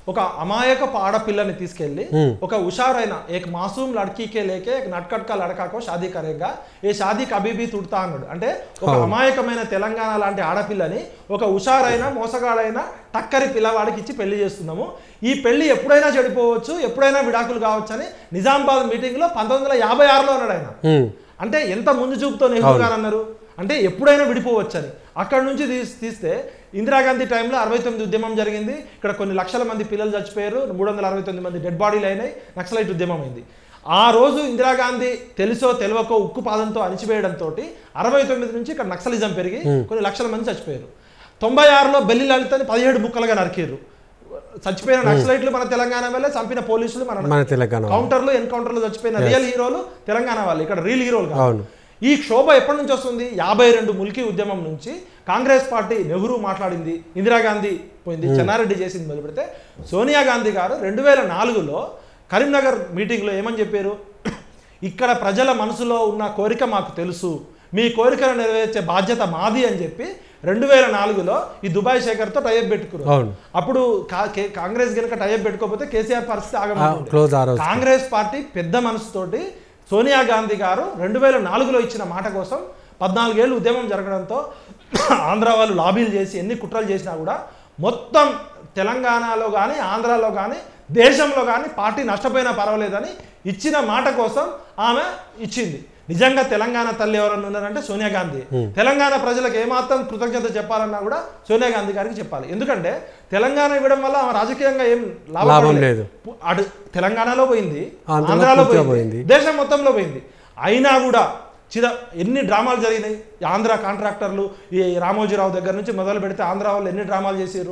ఒక అమాయకపు ఆడపిల్లని తీసుకెళ్లి Hmm. ఒక హుషారైన ఏక మాసూమ్ లడ్కీకే లేకే ఏక నట్కట్కా లడకాకో షాదీ కరేగా ఏ షాదీ కబీబీ తుడతా అన్నాడు అంటే ఒక అమాయకమైన తెలంగాణ లాంటి ఆడపిల్లని ఒక హుషారైన మోసగాడైన టక్కరి పిల్లవాడికి ఇచ్చి పెళ్లి చేస్తున్నాము ఈ పెళ్లి ఎప్పుడైనా చెడిపోవచ్చు ఎప్పుడైనా విడాకులు కావచ్చు అని నిజామాబాద్ మీటింగ్లో పంతొమ్మిది వందల యాభై ఆరులో అన్నాడు ఆయన ఉమ్, అంటే ఎంత ముందు చూపుతో నెహ్రూ గారు అన్నారు అంటే ఎప్పుడైనా విడిపోవచ్చు అని అక్కడ నుంచి తీస్ తీస్తే ఇందిరాగాంధీ టైంలో అరవై తొమ్మిది ఉద్యమం జరిగింది ఇక్కడ కొన్ని లక్షల మంది పిల్లలు చచ్చిపోయారు మూడు వందల అరవై తొమ్మిది మంది డెడ్ బాడీలు అయినాయి నక్సలైట్ ఉద్యమం అయింది ఆ రోజు ఇందిరాగాంధీ తెలుసో తెలియకో ఉక్కు పాదంతో అణిచివేయడంతో అరవై తొమ్మిది నుంచి ఇక్కడ నక్సలిజం పెరిగి కొన్ని లక్షల మంది చచ్చిపోయారు తొంభై ఆరులో బెల్లి లలితని పదిహేడు ముక్కలుగా నరికారు చచ్చిపోయిన నక్సలైట్లు మన తెలంగాణ వల్లే చంపిన పోలీసులు మన మన తెలంగాణ వాళ్ళు. కౌంటర్లు ఎన్కౌంటర్లు చచ్చిపోయిన రియల్ హీరోలు తెలంగాణ వాళ్ళు ఇక్కడ రియల్ హీరోలు కాదు అవును ఈ క్షోభ ఎప్పటి నుంచి వస్తుంది యాభై రెండు ముల్కీ ఉద్యమం నుంచి కాంగ్రెస్ పార్టీ నెహ్రూ మాట్లాడింది ఇందిరాగాంధీ పోయింది చెన్నారెడ్డి చేసింది మొదలు పెడితే సోనియా గాంధీ గారు రెండు వేల నాలుగులో కరీంనగర్ మీటింగ్లో ఏమని చెప్పారు ఇక్కడ ప్రజల మనసులో ఉన్న కోరిక మాకు తెలుసు మీ కోరికను నెరవేర్చే బాధ్యత మాది అని చెప్పి రెండు వేల నాలుగులో ఈ దుబాయ్ శేఖర్తో టైప్ పెట్టుకున్నారు అవును అప్పుడు కా- కే- కాంగ్రెస్ గనుక టైప్ పెట్టుకోకపోతే కేసీఆర్ పరిస్థితి ఆ, ఆగమంటుంది క్లోజ్ ఆ రోజు కాంగ్రెస్ పార్టీ పెద్ద మనసుతోటి సోనియా గాంధీ గారు రెండు వేల నాలుగులో ఇచ్చిన మాట కోసం పద్నాలుగేళ్ళు ఉద్యమం జరగడంతో ఆంధ్ర వాళ్ళు లాబీలు చేసి ఎన్ని కుట్రలు చేసినా కూడా మొత్తం తెలంగాణలో కానీ ఆంధ్రాలో కానీ దేశంలో కానీ పార్టీ నష్టపోయినా పర్వాలేదని ఇచ్చిన మాట కోసం ఆమె ఇచ్చింది నిజంగా తెలంగాణ తల్లి ఎవరన్నా ఉన్నారంటే సోనియా గాంధీ తెలంగాణ ప్రజలకు ఏమాత్రం కృతజ్ఞత చెప్పాలన్నా కూడా సోనియా గాంధీ గారికి చెప్పాలి ఎందుకంటే తెలంగాణ ఇవ్వడం వల్ల ఆమె రాజకీయంగా ఏం లాభం లాభం లేదు. అటు తెలంగాణలో పోయింది ఆంధ్రలో ఆంధ్రాలో పూర్తిగా పోయింది పోయింది. దేశం మొత్తంలో పోయింది అయినా కూడా చిద ఎన్ని డ్రామాలు జరిగినాయి ఈ ఆంధ్ర కాంట్రాక్టర్లు ఈ రామోజీరావు దగ్గర నుంచి మొదలు పెడితే ఆంధ్ర వాళ్ళు ఎన్ని డ్రామాలు చేసారు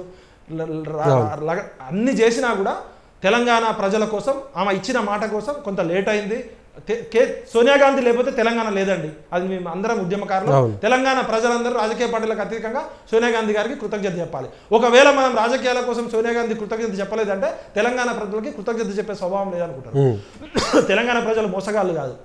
అన్ని చేసినా కూడా తెలంగాణ ప్రజల కోసం ఆమె ఇచ్చిన మాట కోసం కొంత లేట్ అయింది తె- కే సోనియా గాంధీ లేకపోతే తెలంగాణ లేదండి అది మేము అందరం ఉద్యమకారులు అవును. తెలంగాణ ప్రజలందరూ రాజకీయ పార్టీలకు అతీతంగా సోనియా గాంధీ గారికి కృతజ్ఞత చెప్పాలి ఒకవేళ మనం రాజకీయాల కోసం సోనియా గాంధీ కృతజ్ఞత చెప్పలేదంటే తెలంగాణ ప్రజలకి కృతజ్ఞత చెప్పే స్వభావం లేదనుకుంటారు ఉమ్, తెలంగాణ ప్రజలు మోసగాళ్ళు కాదు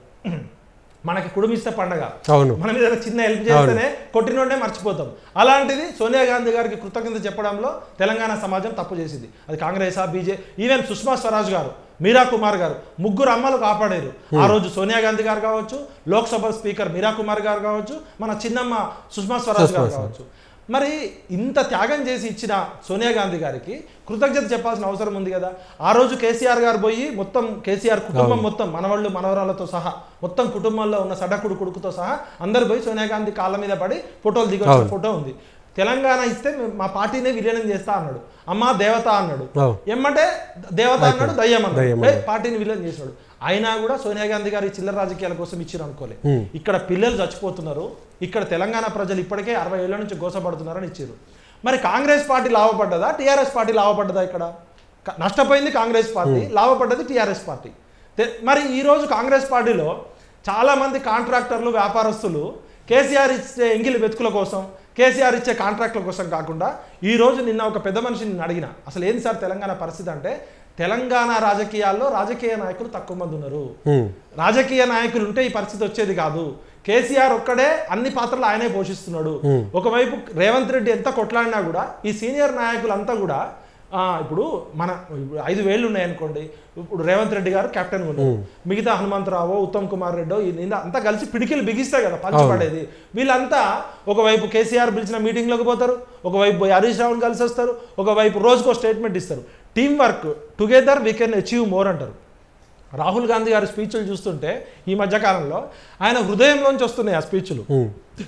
మనకి కుడుమిస్తే పండగ అవును మనం ఏదైనా చిన్న హెల్ప్ చేస్తేనే కొట్టినోడే మర్చిపోతాం అలాంటిది సోనియా గాంధీ గారికి కృతజ్ఞత చెప్పడంలో తెలంగాణ సమాజం తప్పు చేసింది అది కాంగ్రెస్ ఆ బీజే ఈవెన్ సుష్మా స్వరాజ్ గారు మీరా కుమార్ గారు ముగ్గురు అమ్మలు కాపాడారు ఆ రోజు సోనియా గాంధీ గారు కావచ్చు లోక్సభ స్పీకర్ మీరా కుమార్ గారు కావచ్చు మన చిన్నమ్మ సుష్మా స్వరాజ్ గారు కావచ్చు మరి ఇంత త్యాగం చేసి ఇచ్చిన సోనియా గాంధీ గారికి కృతజ్ఞత చెప్పాల్సిన అవసరం ఉంది కదా ఆ రోజు కేసీఆర్ గారు పోయి మొత్తం కేసీఆర్ కుటుంబం మొత్తం మనవాళ్ళు మనవరాలతో సహా మొత్తం కుటుంబంలో ఉన్న సడకుడు కొడుకుతో సహా అందరు పోయి సోనియా గాంధీ కాళ్ళ మీద పడి ఫోటోలు దిగొచ్చిన ఫోటో ఉంది తెలంగాణ ఇస్తే మేము మా పార్టీనే విలీనం చేస్తా అన్నాడు అమ్మ దేవత అన్నాడు అవును ఏమంటే దేవత అన్నాడు దయ్యం దయ్యం అన్నాడు ఏ, పార్టీని విలీనం చేసినాడు అయినా కూడా సోనియా గాంధీ గారు ఈ చిల్లర రాజకీయాల కోసం ఇచ్చారు అనుకోలే Hmm. ఇక్కడ పిల్లలు చచ్చిపోతున్నారు ఇక్కడ తెలంగాణ ప్రజలు ఇప్పటికే అరవై ఏళ్ళ నుంచి గోసపడుతున్నారని ఇచ్చారు మరి కాంగ్రెస్ పార్టీ లాభపడ్డదా టీఆర్ఎస్ పార్టీ లాభపడ్డదా ఇక్కడ క- నష్టపోయింది కాంగ్రెస్ పార్టీ లాభపడ్డది టీఆర్ఎస్ పార్టీ తె- మరి ఈ రోజు కాంగ్రెస్ పార్టీలో చాలా మంది కాంట్రాక్టర్లు వ్యాపారస్తులు కేసీఆర్ ఇచ్చే ఎంగిలి వెతుకుల కోసం కేసీఆర్ ఇచ్చే కాంట్రాక్టుల కోసం కాకుండా ఈ రోజు నిన్న ఒక పెద్ద మనిషిని నిన్ను అడిగిన అసలు ఏంది సార్ తెలంగాణ పరిస్థితి అంటే తెలంగాణ రాజకీయాల్లో రాజకీయ నాయకులు తక్కువ మంది ఉన్నారు ఉమ్, రాజకీయ నాయకులు ఉంటే ఈ పరిస్థితి వచ్చేది కాదు కేసీఆర్ ఒక్కడే అన్ని పాత్రలు ఆయనే పోషిస్తున్నాడు Hmm. ఒకవైపు రేవంత్ రెడ్డి ఎంత కొట్లాడినా కూడా ఈ సీనియర్ నాయకులంతా కూడా ఆ, ఇప్పుడు మన ఇప్పుడు ఐదు వేళ్ళు ఉన్నాయనుకోండి ఇప్పుడు రేవంత్ రెడ్డి గారు కెప్టెన్ ఉన్నారు మిగతా హనుమంతరావు ఉత్తమ్ కుమార్ రెడ్డో ఈయన అంతా కలిసి పిడికిలు బిగిస్తాయి కదా పంచబడేది వీళ్ళంతా ఒకవైపు కేసీఆర్ పిలిచిన మీటింగ్లోకి పోతారు ఒకవైపు పోయి హరీష్ రావుని కలిసి వస్తారు ఒకవైపు రోజుకో స్టేట్మెంట్ ఇస్తారు team work together we can achieve more అంటారు రాహుల్ గాంధీ గారి స్పీచ్లు చూస్తుంటే ఈ మధ్య కాలంలో ఆయన హృదయంలోంచి వస్తున్నాయి ఆ స్పీచ్లు ఉమ్,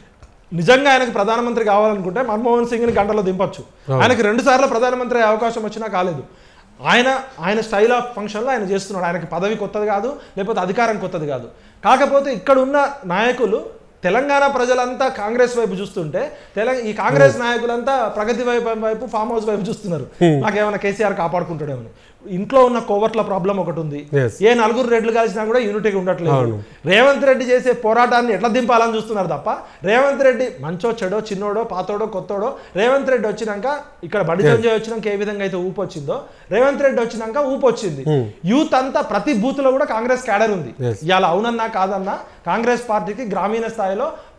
నిజంగా ఆయనకు ప్రధానమంత్రి కావాలనుకుంటే మన్మోహన్ సింగ్ని గంటలో దింపొచ్చు ఆయనకు రెండు సార్లు ప్రధానమంత్రి అయ్యే అవకాశం వచ్చినా కాలేదు ఆయన ఆయన స్టైల్ ఆఫ్ ఫంక్షన్లో ఆయన చేస్తున్నాడు ఆయనకి పదవి కొత్తది కాదు లేకపోతే అధికారం కొత్తది కాదు కాకపోతే ఇక్కడ ఉన్న నాయకులు తెలంగాణ ప్రజలంతా కాంగ్రెస్ వైపు చూస్తుంటే తెలంగాణ ఈ కాంగ్రెస్ నాయకులంతా ప్రగతి వైపు వైపు ఫామ్ హౌస్ వైపు చూస్తున్నారు నాకేమైనా కేసీఆర్ కాపాడుకుంటాడేమని ఇంట్లో ఉన్న కోవర్ట్ల ప్రాబ్లం ఒకటి ఉంది Yes. ఏ నలుగురు రెడ్లు కలిసినా కూడా యూనిటీగా ఉండట్లేదు అవును. రేవంత్ రెడ్డి చేసే పోరాటాన్ని ఎట్లా దింపాలని చూస్తున్నారు తప్ప రేవంత్ రెడ్డి మంచో చెడో చిన్నోడో పాతోడో కొత్తోడో రేవంత్ రెడ్డి వచ్చినాక ఇక్కడ బండి సంజయ్ వచ్చినాక ఏ విధంగా అయితే ఊపు వచ్చిందో రేవంత్ రెడ్డి వచ్చినాక ఊపు వచ్చింది Hmm. యూత్ అంతా ప్రతి బూత్ లో కూడా కాంగ్రెస్ క్యాడర్ ఉంది Yes. ఇవాళ అవునన్నా కాదన్నా కాంగ్రెస్ పార్టీకి గ్రామీణ స్థాయిలో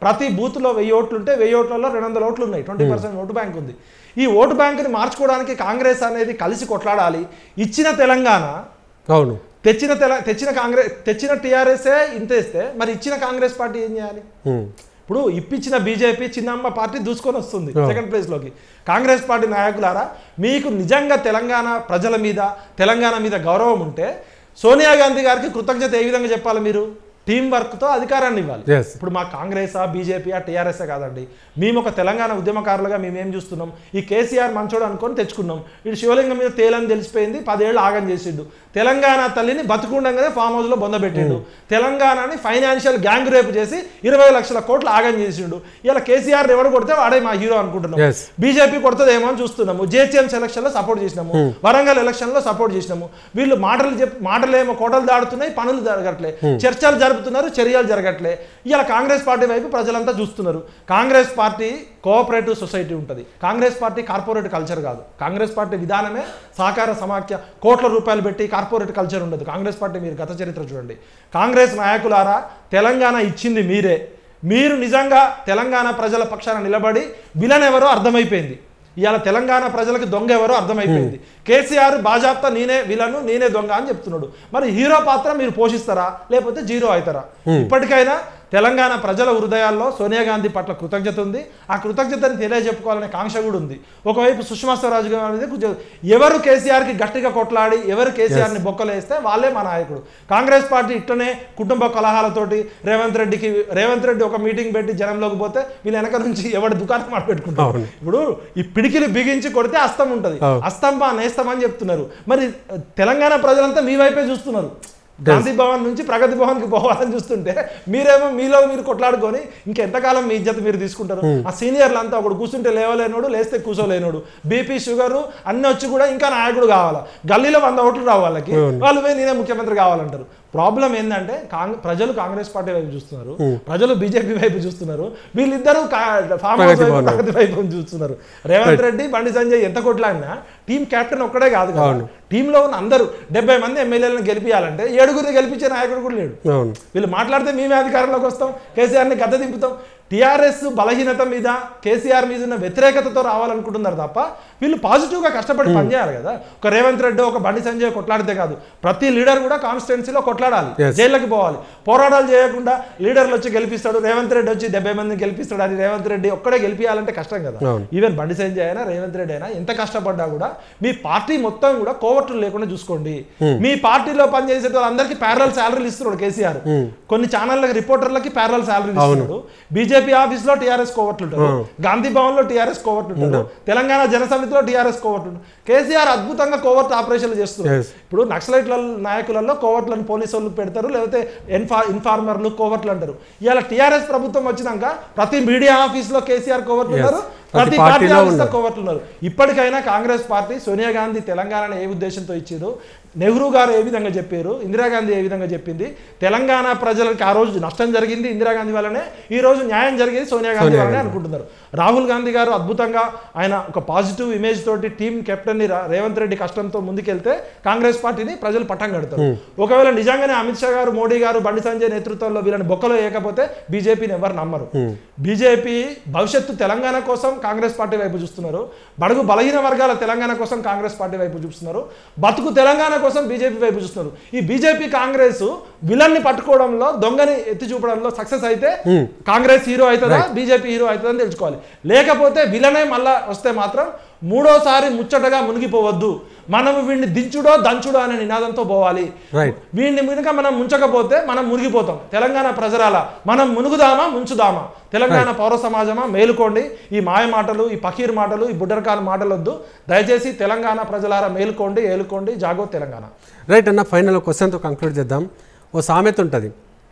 ప్రతి బూత్లో వెయ్యి ఓట్లు ఉంటే వెయ్యి ఓట్లలో రెండు వందల ఓట్లు ఉన్నాయి ట్వంటీ పర్సెంట్ ఓటు బ్యాంక్ ఉంది ఈ ఓటు బ్యాంకుని మార్చుకోవడానికి కాంగ్రెస్ అనేది కలిసి కొట్లాడాలి ఇచ్చిన తెలంగాణ అవును తెచ్చిన తెల తెచ్చిన కాంగ్రెస్ తెచ్చిన టీఆర్ఎస్ఏ ఇంతేస్తే మరి ఇచ్చిన కాంగ్రెస్ పార్టీ ఏం చేయాలి ఉమ్. ఇప్పుడు ఇప్పించిన బీజేపీ చిన్నమ్మ పార్టీ దూసుకొని వస్తుంది Oh. సెకండ్ ప్లేస్లోకి కాంగ్రెస్ పార్టీ నాయకులారా మీకు నిజంగా తెలంగాణ ప్రజల మీద తెలంగాణ మీద గౌరవం ఉంటే సోనియా గాంధీ గారికి కృతజ్ఞత ఏ విధంగా చెప్పాలి మీరు టీం వర్క్తో అధికారాన్ని ఇవ్వాలి Yes. ఇప్పుడు మా కాంగ్రెసా బీజేపీ టీఆర్ఎస్ఏ కాదండి మేము ఒక తెలంగాణ ఉద్యమకారులుగా మేము ఏం చూస్తున్నాం ఈ కేసీఆర్ మంచోడు అనుకొని తెచ్చుకున్నాం ఇటు శివలింగం మీద తేలని తెలిసిపోయింది పదేళ్ళు ఆగం చేసిండు తెలంగాణ తల్లిని బతుకుండగానే ఫామ్ హౌస్లో బొందబెట్టిండు తెలంగాణని ఫైనాన్షియల్ గ్యాంగ్ రేపు చేసి ఇరవై లక్షల కోట్లు ఆగం చేసిండు ఇలా కేసీఆర్ ఎవడు కొడితే వాడే మా హీరో అనుకుంటున్నాం Yes. బీజేపీ కొడుతుందేమో అని చూస్తున్నాము జేహెచ్ఎం సెలక్షన్ లో సపోర్ట్ చేసినాము వరంగల్ ఎలక్షన్ లో సపోర్ట్ చేసినాము వీళ్ళు మాటలు చెప్ మాటలు ఏమో కోటలు దాడుతున్నాయి పనులు జరగట్లే చర్చలు జరుపుతున్నారు చర్యలు జరగట్లే ఇలా కాంగ్రెస్ పార్టీ వైపు ప్రజలంతా చూస్తున్నారు కాంగ్రెస్ పార్టీ కోఆపరేటివ్ సొసైటీ ఉంటుంది కాంగ్రెస్ పార్టీ కార్పొరేట్ కల్చర్ కాదు కాంగ్రెస్ పార్టీ విధానమే సహకార సమాఖ్య కోట్ల రూపాయలు పెట్టి కార్పొరేట్ కల్చర్ ఉండదు కాంగ్రెస్ పార్టీ మీరు గత చరిత్ర చూడండి కాంగ్రెస్ నాయకులారా తెలంగాణ ఇచ్చింది మీరే మీరు నిజంగా తెలంగాణ ప్రజల పక్షాన నిలబడి విలన్ ఎవరో అర్థమైపోయింది ఇవాళ తెలంగాణ ప్రజలకు దొంగ ఎవరో అర్థమైపోయింది కేసీఆర్ బాజాప్తా నేనే విలను నేనే దొంగ అని చెప్తున్నాడు మరి హీరో పాత్ర మీరు పోషిస్తారా లేకపోతే జీరో అవుతారా ఇప్పటికైనా తెలంగాణ ప్రజల హృదయాల్లో సోనియా గాంధీ పట్ల కృతజ్ఞత ఉంది ఆ కృతజ్ఞతని తెలియజెప్పుకోవాలనే కాంక్ష కూడా ఉంది ఒకవైపు సుష్మా స్వరాజ్ గారి కొంచెం ఎవరు కేసీఆర్కి గట్టిగా కొట్లాడి ఎవరు కేసీఆర్ని బొక్కలేస్తే వాళ్ళే మా నాయకుడు కాంగ్రెస్ పార్టీ ఇట్టనే కుటుంబ కలహాలతోటి రేవంత్ రెడ్డికి రేవంత్ రెడ్డి ఒక మీటింగ్ పెట్టి జనంలోకి పోతే వీళ్ళు వెనక నుంచి ఎవరి దుకాణం మాట పెట్టుకుంటారు అవును. ఇప్పుడు ఈ పిడికిలు బిగించి కొడితే అస్తం ఉంటుంది అవును. అస్తం బా నేస్తం అని చెప్తున్నారు మరి ఆ, తెలంగాణ ప్రజలంతా మీ వైపే చూస్తున్నారు గాంధీ భవన్ నుంచి ప్రగతి భవన్ కి పోవాలని చూస్తుంటే మీరేమో మీలో మీరు కొట్లాడుకొని ఇంకెంతకాలం మీ ఇజ్జత్ మీరు తీసుకుంటారు ఆ సీనియర్లు అంతా ఒకడు కూర్చుంటే లేవలేనోడు లేస్తే కూర్చోలేనోడు బీపీ షుగర్ అన్ని వచ్చి కూడా ఇంకా నాయకుడు కావాలా గల్లీలో వంద ఓట్లు రావు వాళ్ళకి వాళ్ళు పోయి నేనే ముఖ్యమంత్రి కావాలంటారు ప్రాబ్లం ఏంటంటే కాంగ్ ప్రజలు కాంగ్రెస్ పార్టీ వైపు చూస్తున్నారు ప్రజలు బీజేపీ వైపు చూస్తున్నారు వీళ్ళిద్దరూ కా- ఫామ్ హౌస్ ప్రగతి వైపు, భవన్. ప్రగతి వైపు చూస్తున్నారు రేవంత్ రెడ్డి బండి సంజయ్ ఎంత కొట్లాడినా టీం కెప్టెన్ ఒక్కడే కాదు కదా అవును. టీంలో ఉన్న అందరూ డెబ్బై మంది ఎమ్మెల్యేలను గెలిపించాలంటే ఏడుగురిని గెలిపించే నాయకుడు కూడా లేడు అవును వీళ్ళు మాట్లాడితే మేమే అధికారంలోకి వస్తాం కేసీఆర్ని గద్ద దింపుతాం టీఆర్ఎస్ బలహీనత మీద కేసీఆర్ మీద ఉన్న వ్యతిరేకతతో రావాలనుకుంటున్నారు తప్ప వీళ్ళు పాజిటివ్గా కష్టపడి పనిచేయాలి కదా ఒక రేవంత్ రెడ్డి ఒక బండి సంజయ్ కొట్లాడితే కాదు ప్రతి లీడర్ కూడా కాన్స్టిట్యున్సీలో కొట్లాడాలి Yes. జైళ్ళకి పోవాలి పోరాటాలు చేయకుండా లీడర్లు వచ్చి గెలిపిస్తాడు రేవంత్ రెడ్డి వచ్చి డెబ్బై మందిని గెలిపిస్తాడు అని రేవంత్ రెడ్డి ఒక్కడే గెలిపియాలంటే కష్టం కదా అవును. ఈవెన్ బండి సంజయ్ అయినా రేవంత్ రెడ్డి అయినా ఎంత కష్టపడ్డా కూడా మీ పార్టీ మొత్తం కూడా కోవట్లు లేకుండా చూసుకోండి మీ పార్టీలో పనిచేసే వాళ్ళందరికీ ప్యారల్ శాలరీలు ఇస్తున్నాడు కేసీఆర్ కొన్ని ఛానళ్ళకి రిపోర్టర్లకి ప్యారల్ శాలరీలు ఇస్తున్నాడు బీజేపీ ఆఫీస్ లో టీఆర్ఎస్ కోవట్లు ఉంటారు గాంధీ భవన్ లో టీఆర్ఎస్ కోవట్లు ఉంటారు తెలంగాణ జనసమితిలో టీఆర్ఎస్ కోవట్లు ఉంటారు కేసీఆర్ అద్భుతంగా కోవర్ట్ ఆపరేషన్లు చేస్తున్నారు Yes. ఇప్పుడు నక్సలైట్ల నాయకులలో కోవర్ట్లను పోలీసు వాళ్ళు పెడతారు లేకపోతే ఇన్ఫా ఇన్ఫార్మర్లు కోవర్ట్లు అంటారు ఇవాళ టీఆర్ఎస్ ప్రభుత్వం వచ్చినాక ప్రతి మీడియా ఆఫీస్ లో కేసీఆర్ కోవర్ట్లు Yes. ఉన్నారు ప్రతి ప్రతి పార్టీ పార్టీలో ఆఫీస్ లో ఉన్నారు. కోవర్ట్లు ఉన్నారు ఇప్పటికైనా కాంగ్రెస్ పార్టీ సోనియా గాంధీ తెలంగాణను ఏ ఉద్దేశంతో ఇచ్చారు నెహ్రూ గారు ఏ విధంగా చెప్పారు ఇందిరాగాంధీ ఏ విధంగా చెప్పింది తెలంగాణ ప్రజలకు ఆ రోజు నష్టం జరిగింది ఇందిరాగాంధీ వల్లనే ఈ రోజు న్యాయం జరిగింది సోనియా గాంధీ సోనియా వల్లనే గాంధీ. అనుకుంటున్నారు రాహుల్ గాంధీ గారు అద్భుతంగా ఆయన ఒక పాజిటివ్ ఇమేజ్ తోటి టీం కెప్టెన్ ని రా- రేవంత్ రెడ్డి కష్టంతో ముందుకెళ్తే కాంగ్రెస్ పార్టీని ప్రజలు పట్టం కడతారు ఒకవేళ నిజంగానే అమిత్ షా గారు మోడీ గారు బండి సంజయ్ నేతృత్వంలో వీళ్ళని బొక్కలో వేయకపోతే బీజేపీని ఎవరు నమ్మరు బీజేపీ భవిష్యత్తు తెలంగాణ కోసం కాంగ్రెస్ పార్టీ వైపు చూస్తున్నారు బడుగు బలహీన వర్గాల తెలంగాణ కోసం కాంగ్రెస్ పార్టీ వైపు చూస్తున్నారు బతుకు తెలంగాణ కోసం బీజేపీ వైపు చూస్తున్నారు ఈ బీజేపీ కాంగ్రెస్ విలన్ని పట్టుకోవడంలో దొంగని ఎత్తి చూపడంలో సక్సెస్ అయితే కాంగ్రెస్ హీరో అవుతుందా బీజేపీ హీరో అవుతుందని తెలుసుకోవాలి లేకపోతే విలనే మళ్ళా వస్తే మాత్రం మూడోసారి ముచ్చటగా మునిగిపోవద్దు మనం వీడిని దించుడో దంచుడో అనే నినాదంతో పోవాలి రైట్ వీడిని మునుక మనం ముంచకపోతే మనం మునిగిపోతాం తెలంగాణ ప్రజరాల మనం మునుగుదామా ముంచుదామా తెలంగాణ పౌర సమాజమా మేలుకోండి ఈ మాయ మాటలు ఈ పకీర్ మాటలు ఈ బుడ్డరకాల మాటలు వద్దు దయచేసి తెలంగాణ ప్రజలారా మేలుకోండి ఏలుకోండి జాగో తెలంగాణ రైట్ అన్న ఫైనల్ క్వశ్చన్తో కంక్లూడ్ చేద్దాం ఓ సామెత ఉంటుంది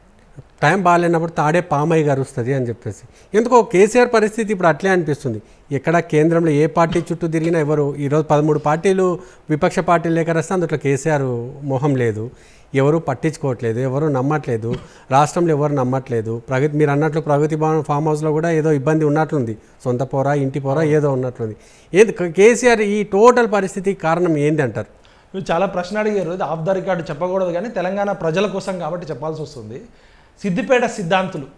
టైం బాగాలేనప్పుడు తాడే పామయ్య గారు వస్తుంది అని చెప్పేసి ఎందుకో కేసీఆర్ పరిస్థితి ఇప్పుడు అట్లే అనిపిస్తుంది ఎక్కడ కేంద్రంలో ఏ పార్టీ చుట్టూ తిరిగినా ఎవరు ఈరోజు పదమూడు పార్టీలు విపక్ష పార్టీలు లేక రాస్తే అందులో కేసీఆర్ మొహం లేదు ఎవరు పట్టించుకోవట్లేదు ఎవరు నమ్మట్లేదు రాష్ట్రంలో ఎవరు నమ్మట్లేదు ప్రగతి మీరు అన్నట్లు ప్రగతి భవన్ ఫామ్ హౌస్లో కూడా ఏదో ఇబ్బంది ఉన్నట్లుంది సొంత పోరా ఇంటి పోరా ఏదో ఉన్నట్లుంది ఏది కేసీఆర్ ఈ టోటల్ పరిస్థితికి కారణం ఏంది అంటారు నువ్వు చాలా ప్రశ్న అడిగారు ఇది ఆఫ్ ద రికార్డు చెప్పకూడదు కానీ తెలంగాణ ప్రజల కోసం కాబట్టి చెప్పాల్సి వస్తుంది సిద్దిపేట సిద్ధాంతులు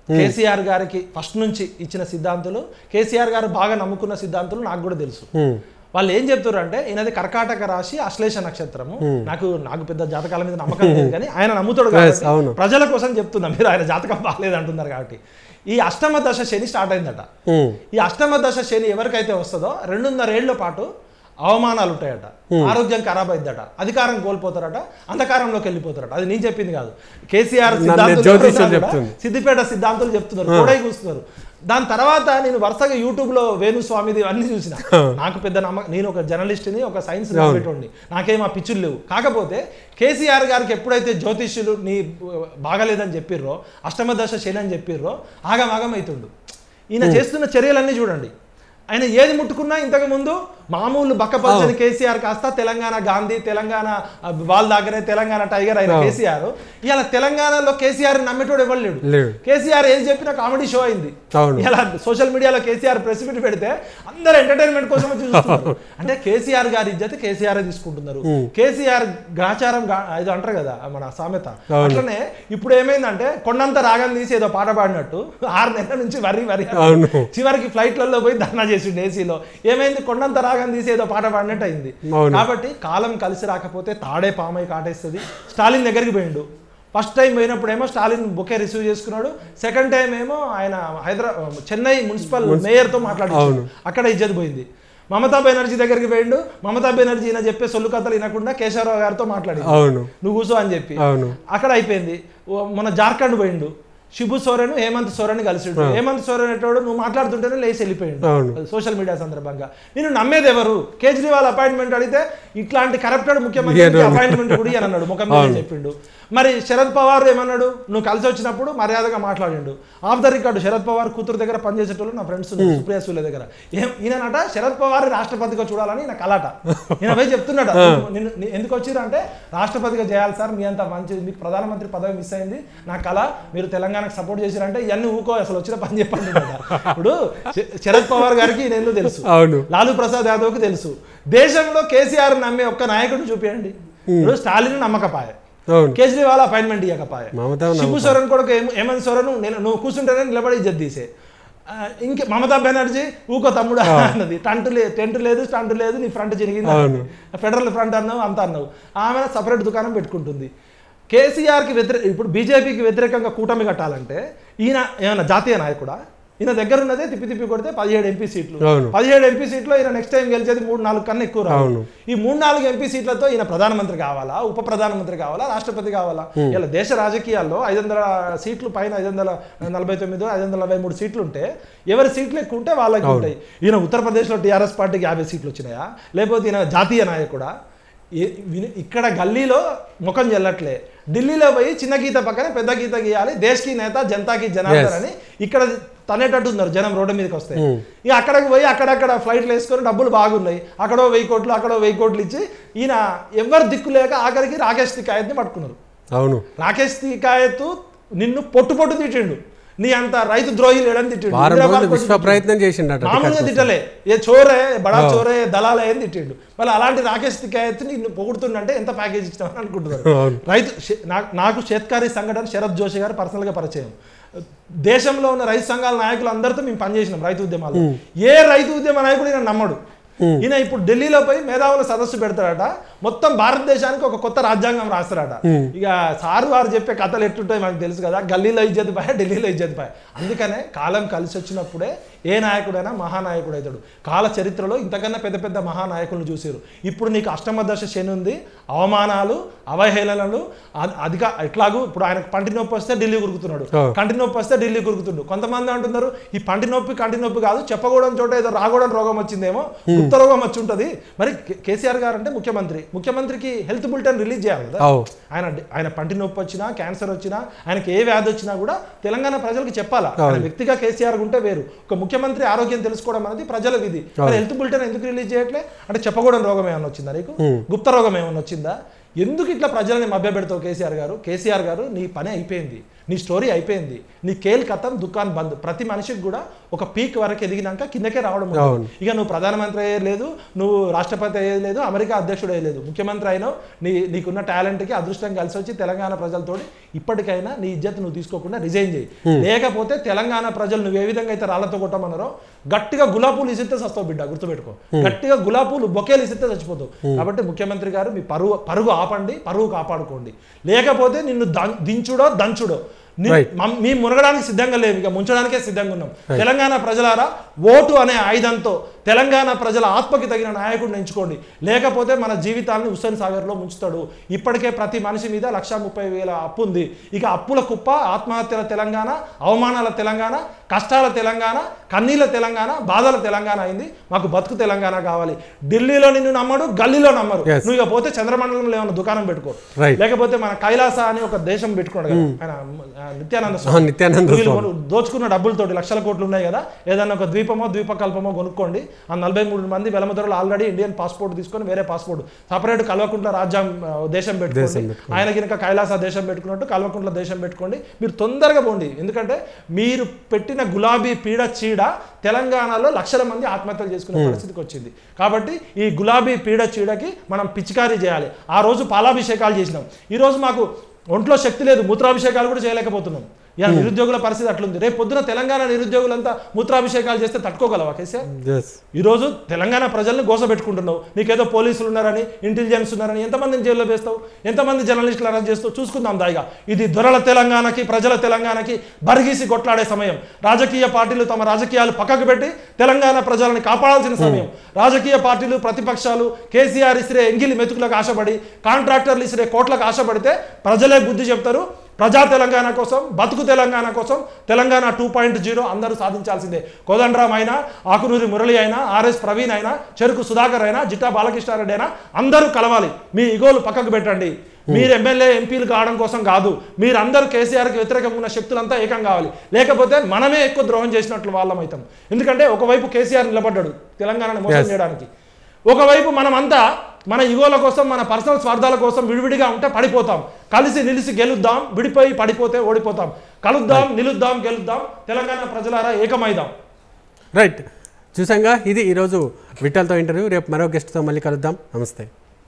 కేసీఆర్ గారికి ఫస్ట్ నుంచి ఇచ్చిన సిద్ధాంతులు కేసీఆర్ గారు బాగా నమ్ముకున్న సిద్ధాంతులు నాకు కూడా తెలుసు ఉమ్, వాళ్ళు ఏం చెప్తారు అంటే ఈయనది కర్కాటక రాశి అశ్లేష నక్షత్రము నాకు నాకు పెద్ద జాతకాల మీద నమ్మకం లేదు కానీ ఆయన నమ్ముతాడు కాబట్టి అవును. ప్రజల కోసం చెప్తున్నా మీరు ఆయన జాతకం బాగాలేదు అంటున్నారు కాబట్టి ఈ అష్టమ దశ శని స్టార్ట్ అయిందట ఉమ్, ఈ అష్టమ దశ శని ఎవరికైతే వస్తుందో రెండున్నర ఏళ్ల పాటు అవమానాలు ఉంటాయట ఆరోగ్యం ఖరాబ్ అయిద్దట అధికారం కోల్పోతారట అంధకారంలోకి వెళ్ళిపోతారట అది నేను చెప్పింది కాదు కేసీఆర్ నన్ను సిద్ధాంతులు జ్యోతిష్యులు ఎవరైనా కూడా చెప్తుంది. సిద్దిపేట సిద్ధాంతులు చెప్తున్నారు కోడై కూస్తున్నారు దాని తర్వాత నేను వరుసగా యూట్యూబ్ లో వేణుస్వామిది అన్ని చూసిన నాకు పెద్ద నమ్మకం నేను ఒక జర్నలిస్ట్ని ఒక సైన్స్ నమ్మేటోడిని నాకేం ఆ పిచ్చులు లేవు కాకపోతే కేసీఆర్ గారికి ఎప్పుడైతే జ్యోతిష్యులు నీ బాగలేదని చెప్పిర్రో అష్టమ దశ శని అని చెప్పిర్రో ఆగమాగం అవుతుండు ఈయన చేస్తున్న చర్యలన్నీ చూడండి ఆయన ఏది ముట్టుకున్నా ఇంతకు ముందు మామూలు బక్కపల్చని కేసీఆర్ కాస్త తెలంగాణ గాంధీ తెలంగాణ ఆ, వాళ్ళ దగ్గరే తెలంగాణ టైగర్ అయిన కేసీఆర్ ఇవాళ తెలంగాణలో కేసీఆర్ నమ్మేటోడు ఎవరు లేడు లేడు కేసీఆర్ ఏం చెప్పినా కామెడీ షో అయింది అవును ఇలా సోషల్ మీడియాలో కేసీఆర్ ప్రెస్ మీట్ పెడితే అందరూ ఎంటర్టైన్మెంట్ కోసం వచ్చి చూస్తున్నారు అంటే కేసీఆర్ గారి ఇజ్జత కేసీఆర్ తీసుకుంటున్నారు కేసీఆర్ గ్రాచారం గా- ఇది అంటారు కదా మన సామెత అట్లనే ఇప్పుడు ఏమైందంటే కొండంత రాగం తీసి ఏదో పాట పాడినట్టు ఆరు నెలల నుంచి వరి వరి అవును చివరికి ఫ్లైట్లలో పోయి ధర్నా చేసిండు ఏసీలో ఏమైంది కొండంత రాగం తీసి ఏదో పాట పాడినట్టు అయింది అవును. కాబట్టి కాలం కలిసి రాకపోతే తాడే పామై కాటేస్తుంది స్టాలిన్ దగ్గరికి పోయిండు ఫస్ట్ టైం పోయినప్పుడేమో స్టాలిన్ బొకే రిసీవ్ చేసుకున్నాడు సెకండ్ టైం ఏమో ఆయన హైదరాబాద్ చెన్నై మున్సిపల్ మేయర్తో మాట్లాడాడు అవును. అక్కడ ఇజ్జత్ పోయింది మమతా బెనర్జీ దగ్గరికి పోయిండు మమతా బెనర్జీ ఈయన చెప్పే సొల్లు కథలు వినకుండా కేశవరావు గారితో మాట్లాడింది అవును నువ్వు కూర్చో అని చెప్పి అవును అక్కడ అయిపోయింది ఓ మన జార్ఖండ్ పోయిండు శిబు సోరెన్ హేమంత్ సోరెన్ కలిసిండు హేమంత్ సోరెన్ అనేటోడు నువ్వు మాట్లాడుతుంటేనే లేచి వెళ్ళిపోయిండు అవును సోషల్ మీడియా సందర్భంగా నేను నమ్మేది ఎవరు కేజ్రీవాల్ అపాయింట్మెంట్ అడిగితే ఇట్లాంటి కరప్టెడ్ ముఖ్యమంత్రి ఇయ్యను. అపాయింట్మెంట్ కూడా అని అన్నాడు ముఖం మీద చెప్పిండు మరి శరద్ పవార్ ఏమన్నాడు నువ్వు కలిసి వచ్చినప్పుడు మర్యాదగా మాట్లాడిండు off the record Sharad Pawar కూతురు దగ్గర పనిచేసేటోళ్ళు నా ఫ్రెండ్స్ సుప్రియా సూలే దగ్గర ఏం ఈయనట శరద్ పవార్ రాష్ట్రపతిగా చూడాలని నా కలాట ఈయన పోయి చెప్తున్నాడు నిన్ను నీ- ఎందుకు వచ్చిర్రు అంటే రాష్ట్రపతిగా చేయాలి సార్ మీ అంత మంచి మీకు ప్రధానమంత్రి పదవి మిస్ అయింది నా కళ మీరు తెలంగాణకు సపోర్ట్ చేసిరంటే ఇవన్నీ ఊకో అసలు వచ్చిన పని చెప్పండి ఇప్పుడు శ- శరద్ పవార్ గారికి ఈయన ఎందుకు తెలుసు అవును లాలూ ప్రసాద్ యాదవ్కి తెలుసు దేశంలో కేసీఆర్ నమ్మే ఒక్క నాయకుడు చూపించండి ఇప్పుడు స్టాలిన్ నమ్మకపాయ అవును కేజ్రీవాల్ అపాయింట్మెంట్ ఇవ్వకపాయ మమతా శిబు సోరెన్ కొడుకు హేమ- హేమంత్ సోరెన్ నేను నువ్వు కూర్చుంటేనే నిలబడి ఇజ్జత్ తీసే ఆ, ఇంకే మమతా బెనర్జీ ఊకో తమ్ముడు అన్నది టంట్ లేదు టెంట్ లేదు స్టంట్ లేదు నీ ఫ్రంట్ చిరిగింది అవును. ఫెడరల్ ఫ్రంట్ అన్నావు అంత అన్నావు ఆమె సపరేట్ దుకాణం పెట్టుకుంటుంది కేసీఆర్కి వ్యతిరేక ఇప్పుడు బీజేపీకి వ్యతిరేకంగా కూటమి కట్టాలంటే ఈయన ఏమైనా జాతీయ నాయకుడా ఈయన దగ్గర ఉన్నదే తిప్పి తిప్పి కొడితే పదిహేడు ఎంపీ సీట్లు అవును. పదిహేడు ఎంపీ సీట్లో ఈయన నెక్స్ట్ టైం గెలిచేది మూడు నాలుగు కన్నా ఎక్కువ రావు అవును. ఈ మూడు నాలుగు ఎంపీ సీట్లతో ఈయన ప్రధానమంత్రి కావాలా ఉప ప్రధానమంత్రి కావాలా రాష్ట్రపతి కావాలా ఇలా దేశ రాజకీయాల్లో ఐదు వందల సీట్లు పైన ఐదు వందల నలభై తొమ్మిది ఐదు వందల నలభై మూడు సీట్లు ఉంటే ఎవరి సీట్లు ఎక్కువ ఉంటే వాళ్ళకి ఉంటాయి ఈయన ఉత్తరప్రదేశ్లో టీఆర్ఎస్ పార్టీకి యాభై సీట్లు వచ్చినాయా లేకపోతే ఈయన జాతీయ నాయకుడా ఏ- విని- ఇక్కడ గల్లీలో ముఖం చెల్లట్లే ఢిల్లీలో పోయి చిన్న గీత పక్కన పెద్ద గీత గీయాలి దేశ్కి నేత జనతాకి జనార్దన్ అని ఇక్కడ తనేటట్టు ఉన్నారు జనం రోడ్డు మీదకి వస్తే ఇక అక్కడికి పోయి అక్కడక్కడ ఫ్లైట్లు వేసుకొని డబ్బులు బాగున్నాయి అక్కడో వెయ్యి కోట్లు అక్కడో వెయ్యి కోట్లు ఇచ్చి ఈయన ఎవరు దిక్కు లేక ఆఖరికి రాకేష్ తికాయత్ని పట్టుకున్నారు అవును రాకేష్ తికాయత్ నిన్ను పొట్టు పొట్టు తిట్టిండు నీ అంత రైతు ద్రోహి లేడని తిట్టిండు వారం ఇందిరాబాద్ రోజులు విశ్వ ప్రయత్నం చేసిండట మామూలుగా తిట్టలే ఏ చోరే బడా చోరే దళాలే అని తిట్టిండు మళ్ళీ అలాంటి రాకేష్ తికాయత్ నిన్ను పొగుడుతుండంటే ఎంత ప్యాకేజ్ ఇచ్చినామని అనుకుంటున్నారు అవును. రైతు శే- నాకు నాకు షేత్కారీ సంఘటన శరత్ జోషి గారు పర్సనల్గా పరిచయం దేశంలో ఉన్న రైతు సంఘాల నాయకులు అందరితో మేము పనిచేసినాం రైతు ఉద్యమాలు ఏ రైతు ఉద్యమ నాయకుడు ఈయన నమ్మడు ఈయన ఇప్పుడు ఢిల్లీలో పోయి మేధావుల సదస్సు పెడతాడట మొత్తం భారతదేశానికి ఒక కొత్త రాజ్యాంగం రాస్తారట ఇక సారు వారు చెప్పే కథలు ఎట్టుంటాయి మనకు తెలుసు కదా గల్లీలో ఇజ్జత్ పాయ ఢిల్లీలో ఇజ్జత్ పాయ అందుకనే కాలం కలిసి వచ్చినప్పుడే ఏ నాయకుడైనా మహానాయకుడు అవుతాడు కాల చరిత్రలో ఇంతకన్నా పెద్ద పెద్ద మహానాయకులను చూసారు ఇప్పుడు నీకు అష్టమ దశ శని ఉంది అవమానాలు అవహేళనలు అ- అధిక ఎట్లాగూ ఇప్పుడు ఆయనకు పంటి నొప్పి వస్తే ఢిల్లీ కురుకుతున్నాడు అవును. కంటి నొప్పి వస్తే ఢిల్లీ కురుకుతుండు కొంతమంది అంటున్నారు ఈ పంటి నొప్పి కంటి నొప్పి కాదు చెప్పకూడని చోట ఏదో రాకూడని రోగం వచ్చిందేమో గుప్త రోగం వచ్చి ఉంటుంది మరి కే- కేసీఆర్ గారు అంటే ముఖ్యమంత్రి ముఖ్యమంత్రికి హెల్త్ బులెటిన్ రిలీజ్ చేయాలి కదా అవు ఆయన ఆయన పంటి నొప్పి వచ్చినా క్యాన్సర్ వచ్చినా ఆయనకి ఏ వ్యాధి వచ్చినా కూడా తెలంగాణ ప్రజలకు చెప్పాలా ఆయన వ్యక్తిగా కేసీఆర్ ఉంటే వేరు ఒక ముఖ్యమంత్రి ఆరోగ్యం తెలుసుకోవడం అనేది ప్రజల విధి మరి హెల్త్ బులెటిన్ ఎందుకు రిలీజ్ చేయట్లే అంటే చెప్పకూడని రోగం ఏమైనా వచ్చిందా నీకు గుప్త రోగం ఏమైనా వచ్చిందా ఎందుకు ఇట్లా ప్రజల్ని మభ్యపెడతావు కేసీఆర్ గారు కేసీఆర్ గారు నీ పని అయిపోయింది నీ స్టోరీ అయిపోయింది నీ కేల్ కథం దుకాన్ బంద్ ప్రతి మనిషికి కూడా ఒక పీక్ వరకు ఎదిగినాక కిందకే రావడం ఉంటుంది. అవును. ఇక నువ్వు ప్రధానమంత్రి అయ్యేది లేదు నువ్వు రాష్ట్రపతి అయ్యేది లేదు అమెరికా అధ్యక్షుడు అయ్యేది లేదు ముఖ్యమంత్రి అయినావు నీ నీకున్న టాలెంట్కి అదృష్టం కలిసి వచ్చి తెలంగాణ ప్రజలతోటి ఇప్పటికైనా నీ ఇజ్జత్ నువ్వు తీసుకోకుండా రిజైన్ చేయి లేకపోతే తెలంగాణ ప్రజలు నువ్వు ఏ విధంగా అయితే రాళ్లతో కొట్టమన్నారో గట్టిగా గులాబీలు ఇసిస్తే సస్తావు బిడ్డ గుర్తుపెట్టుకో గట్టిగా గులాబీలు బొకేలు ఇసిస్తే చచ్చిపోతావు కాబట్టి ముఖ్యమంత్రి గారు మీ పరువు పరుగు ఆపండి పరువు కాపాడుకోండి లేకపోతే నిన్ను దం- దించుడో దంచుడో ని- Right. మమ్- మేము మునగడానికి సిద్ధంగా లేవు ఇక ముంచడానికే సిద్ధంగా ఉన్నాం తెలంగాణ ప్రజలారా ఓటు అనే ఆయుధంతో తెలంగాణ ప్రజల ఆత్మకి తగిన నాయకుడిని ఎంచుకోండి లేకపోతే మన జీవితాలను హుస్సేన్ సాగర్లో ముంచుతాడు ఇప్పటికే ప్రతి మనిషి మీద లక్ష ముప్పై వేల అప్పు ఉంది ఇక అప్పుల కుప్ప ఆత్మహత్యల తెలంగాణ అవమానాల తెలంగాణ కష్టాల తెలంగాణ కన్నీల తెలంగాణ బాధల తెలంగాణ అయింది మాకు బతుకు తెలంగాణ కావాలి ఢిల్లీలో నిన్ను నమ్మడు గల్లీలో నమ్మరు Yes. నువ్వు ఇక పోతే చంద్రమండలంలో ఏమైనా దుకాణం పెట్టుకో Right. లేకపోతే మన కైలాస అని ఒక దేశం పెట్టుకున్నాడు కదా ఆయన ఆ, నిత్యానంద ఆ, స్వామి నిత్యానంద వీళ్ళు స్వామి. కొను- దోచుకున్న డబ్బులతోటి లక్షల కోట్లు ఉన్నాయి కదా ఏదన్నా ఒక ద్వీపమో ద్వీపకల్పమో కొనుక్కోండి ఆ నలభై మూడు మంది వెలమధరలు ఆల్రెడీ ఇండియన్ పాస్పోర్ట్ తీసుకొని వేరే పాస్పోర్ట్ సపరేట్ కల్వకుంట్ల రాజ్యం ఆ, దేశం పెట్టుకోండి ఆయన కింద కైలాస దేశం పెట్టుకున్నట్టు కల్వకుంట్ల దేశం పెట్టుకోండి మీరు తొందరగా పోండి ఎందుకంటే మీరు పెట్టిన గులాబీ పీడ చీడ తెలంగాణలో లక్షల మంది ఆత్మహత్యలు చేసుకునే పరిస్థితికి వచ్చింది కాబట్టి ఈ గులాబీ పీడ చీడకి మనం పిచికారీ చేయాలి ఆ రోజు పాలాభిషేకాలు చేసినాం ఈ రోజు మాకు ఒంట్లో శక్తి లేదు మూత్రాభిషేకాలు కూడా చేయలేకపోతున్నాం ఇక నిరుద్యోగుల పరిస్థితి అట్లుంది రేపు పొద్దున తెలంగాణ నిరుద్యోగులంతా మూత్రాభిషేకాలు చేస్తే తట్టుకోగలవా కేసీఆర్ ఎస్ ఈరోజు తెలంగాణ ప్రజల్ని గోసపెట్టుకుంటున్నావు నీకేదో పోలీసులు ఉన్నారని ఇంటెలిజెన్స్ ఉన్నారని ఎంతమందిని జైల్లో వేస్తావు ఎంతమంది జర్నలిస్టులు అరెస్ట్ చేస్తావు చూసుకుందాం దాయిగా ఇది దొరల తెలంగాణకి ప్రజల తెలంగాణకి బరిగీసి కొట్లాడే సమయం రాజకీయ పార్టీలు తమ రాజకీయాలు పక్కకు పెట్టి తెలంగాణ ప్రజలని కాపాడాల్సిన సమయం రాజకీయ పార్టీలు ప్రతిపక్షాలు కేసీఆర్ ఇసిరే ఎంగిలి మెతుకులకు ఆశపడి కాంట్రాక్టర్లు ఇసిరే కోట్లకు ఆశపడితే ప్రజలే బుద్ధి చెప్తారు ప్రజా తెలంగాణ కోసం బతుకు తెలంగాణ కోసం తెలంగాణ టూ పాయింట్ జీరో అందరూ సాధించాల్సిందే కోదండరామ్ అయినా ఆకునూరి మురళి అయినా ఆర్ఎస్ ప్రవీణ్ అయినా చెరుకు సుధాకర్ అయినా జిట్టా బాలకృష్ణారెడ్డి అయినా అందరూ కలవాలి మీ ఇగోలు పక్కకు పెట్టండి మీరు ఎమ్మెల్యే ఎంపీలు కావడం కోసం కాదు మీరందరూ కేసీఆర్కి వ్యతిరేకంగా ఉన్న శక్తులంతా ఏకం కావాలి లేకపోతే మనమే ఎక్కువ ద్రోహం చేసినట్లు వాళ్ళం అవుతాం ఎందుకంటే ఒకవైపు కేసీఆర్ నిలబడ్డాడు తెలంగాణను మోసం Yes. చేయడానికి ఒకవైపు మనమంతా మన ఇగోల కోసం మన పర్సనల్ స్వార్థాల కోసం విడివిడిగా ఉంటే పడిపోతాం కలిసి నిలిసి గెలుద్దాం విడిపోయి పడిపోతే ఓడిపోతాం కలుద్దాం నిలుద్దాం గెలుద్దాం తెలంగాణ ప్రజలారా ఏకమైదాం రైట్ చూసాంగా ఇది ఈరోజు విఠల్తో ఇంటర్వ్యూ రేపు మరో గెస్ట్తో మళ్ళీ కలుద్దాం నమస్తే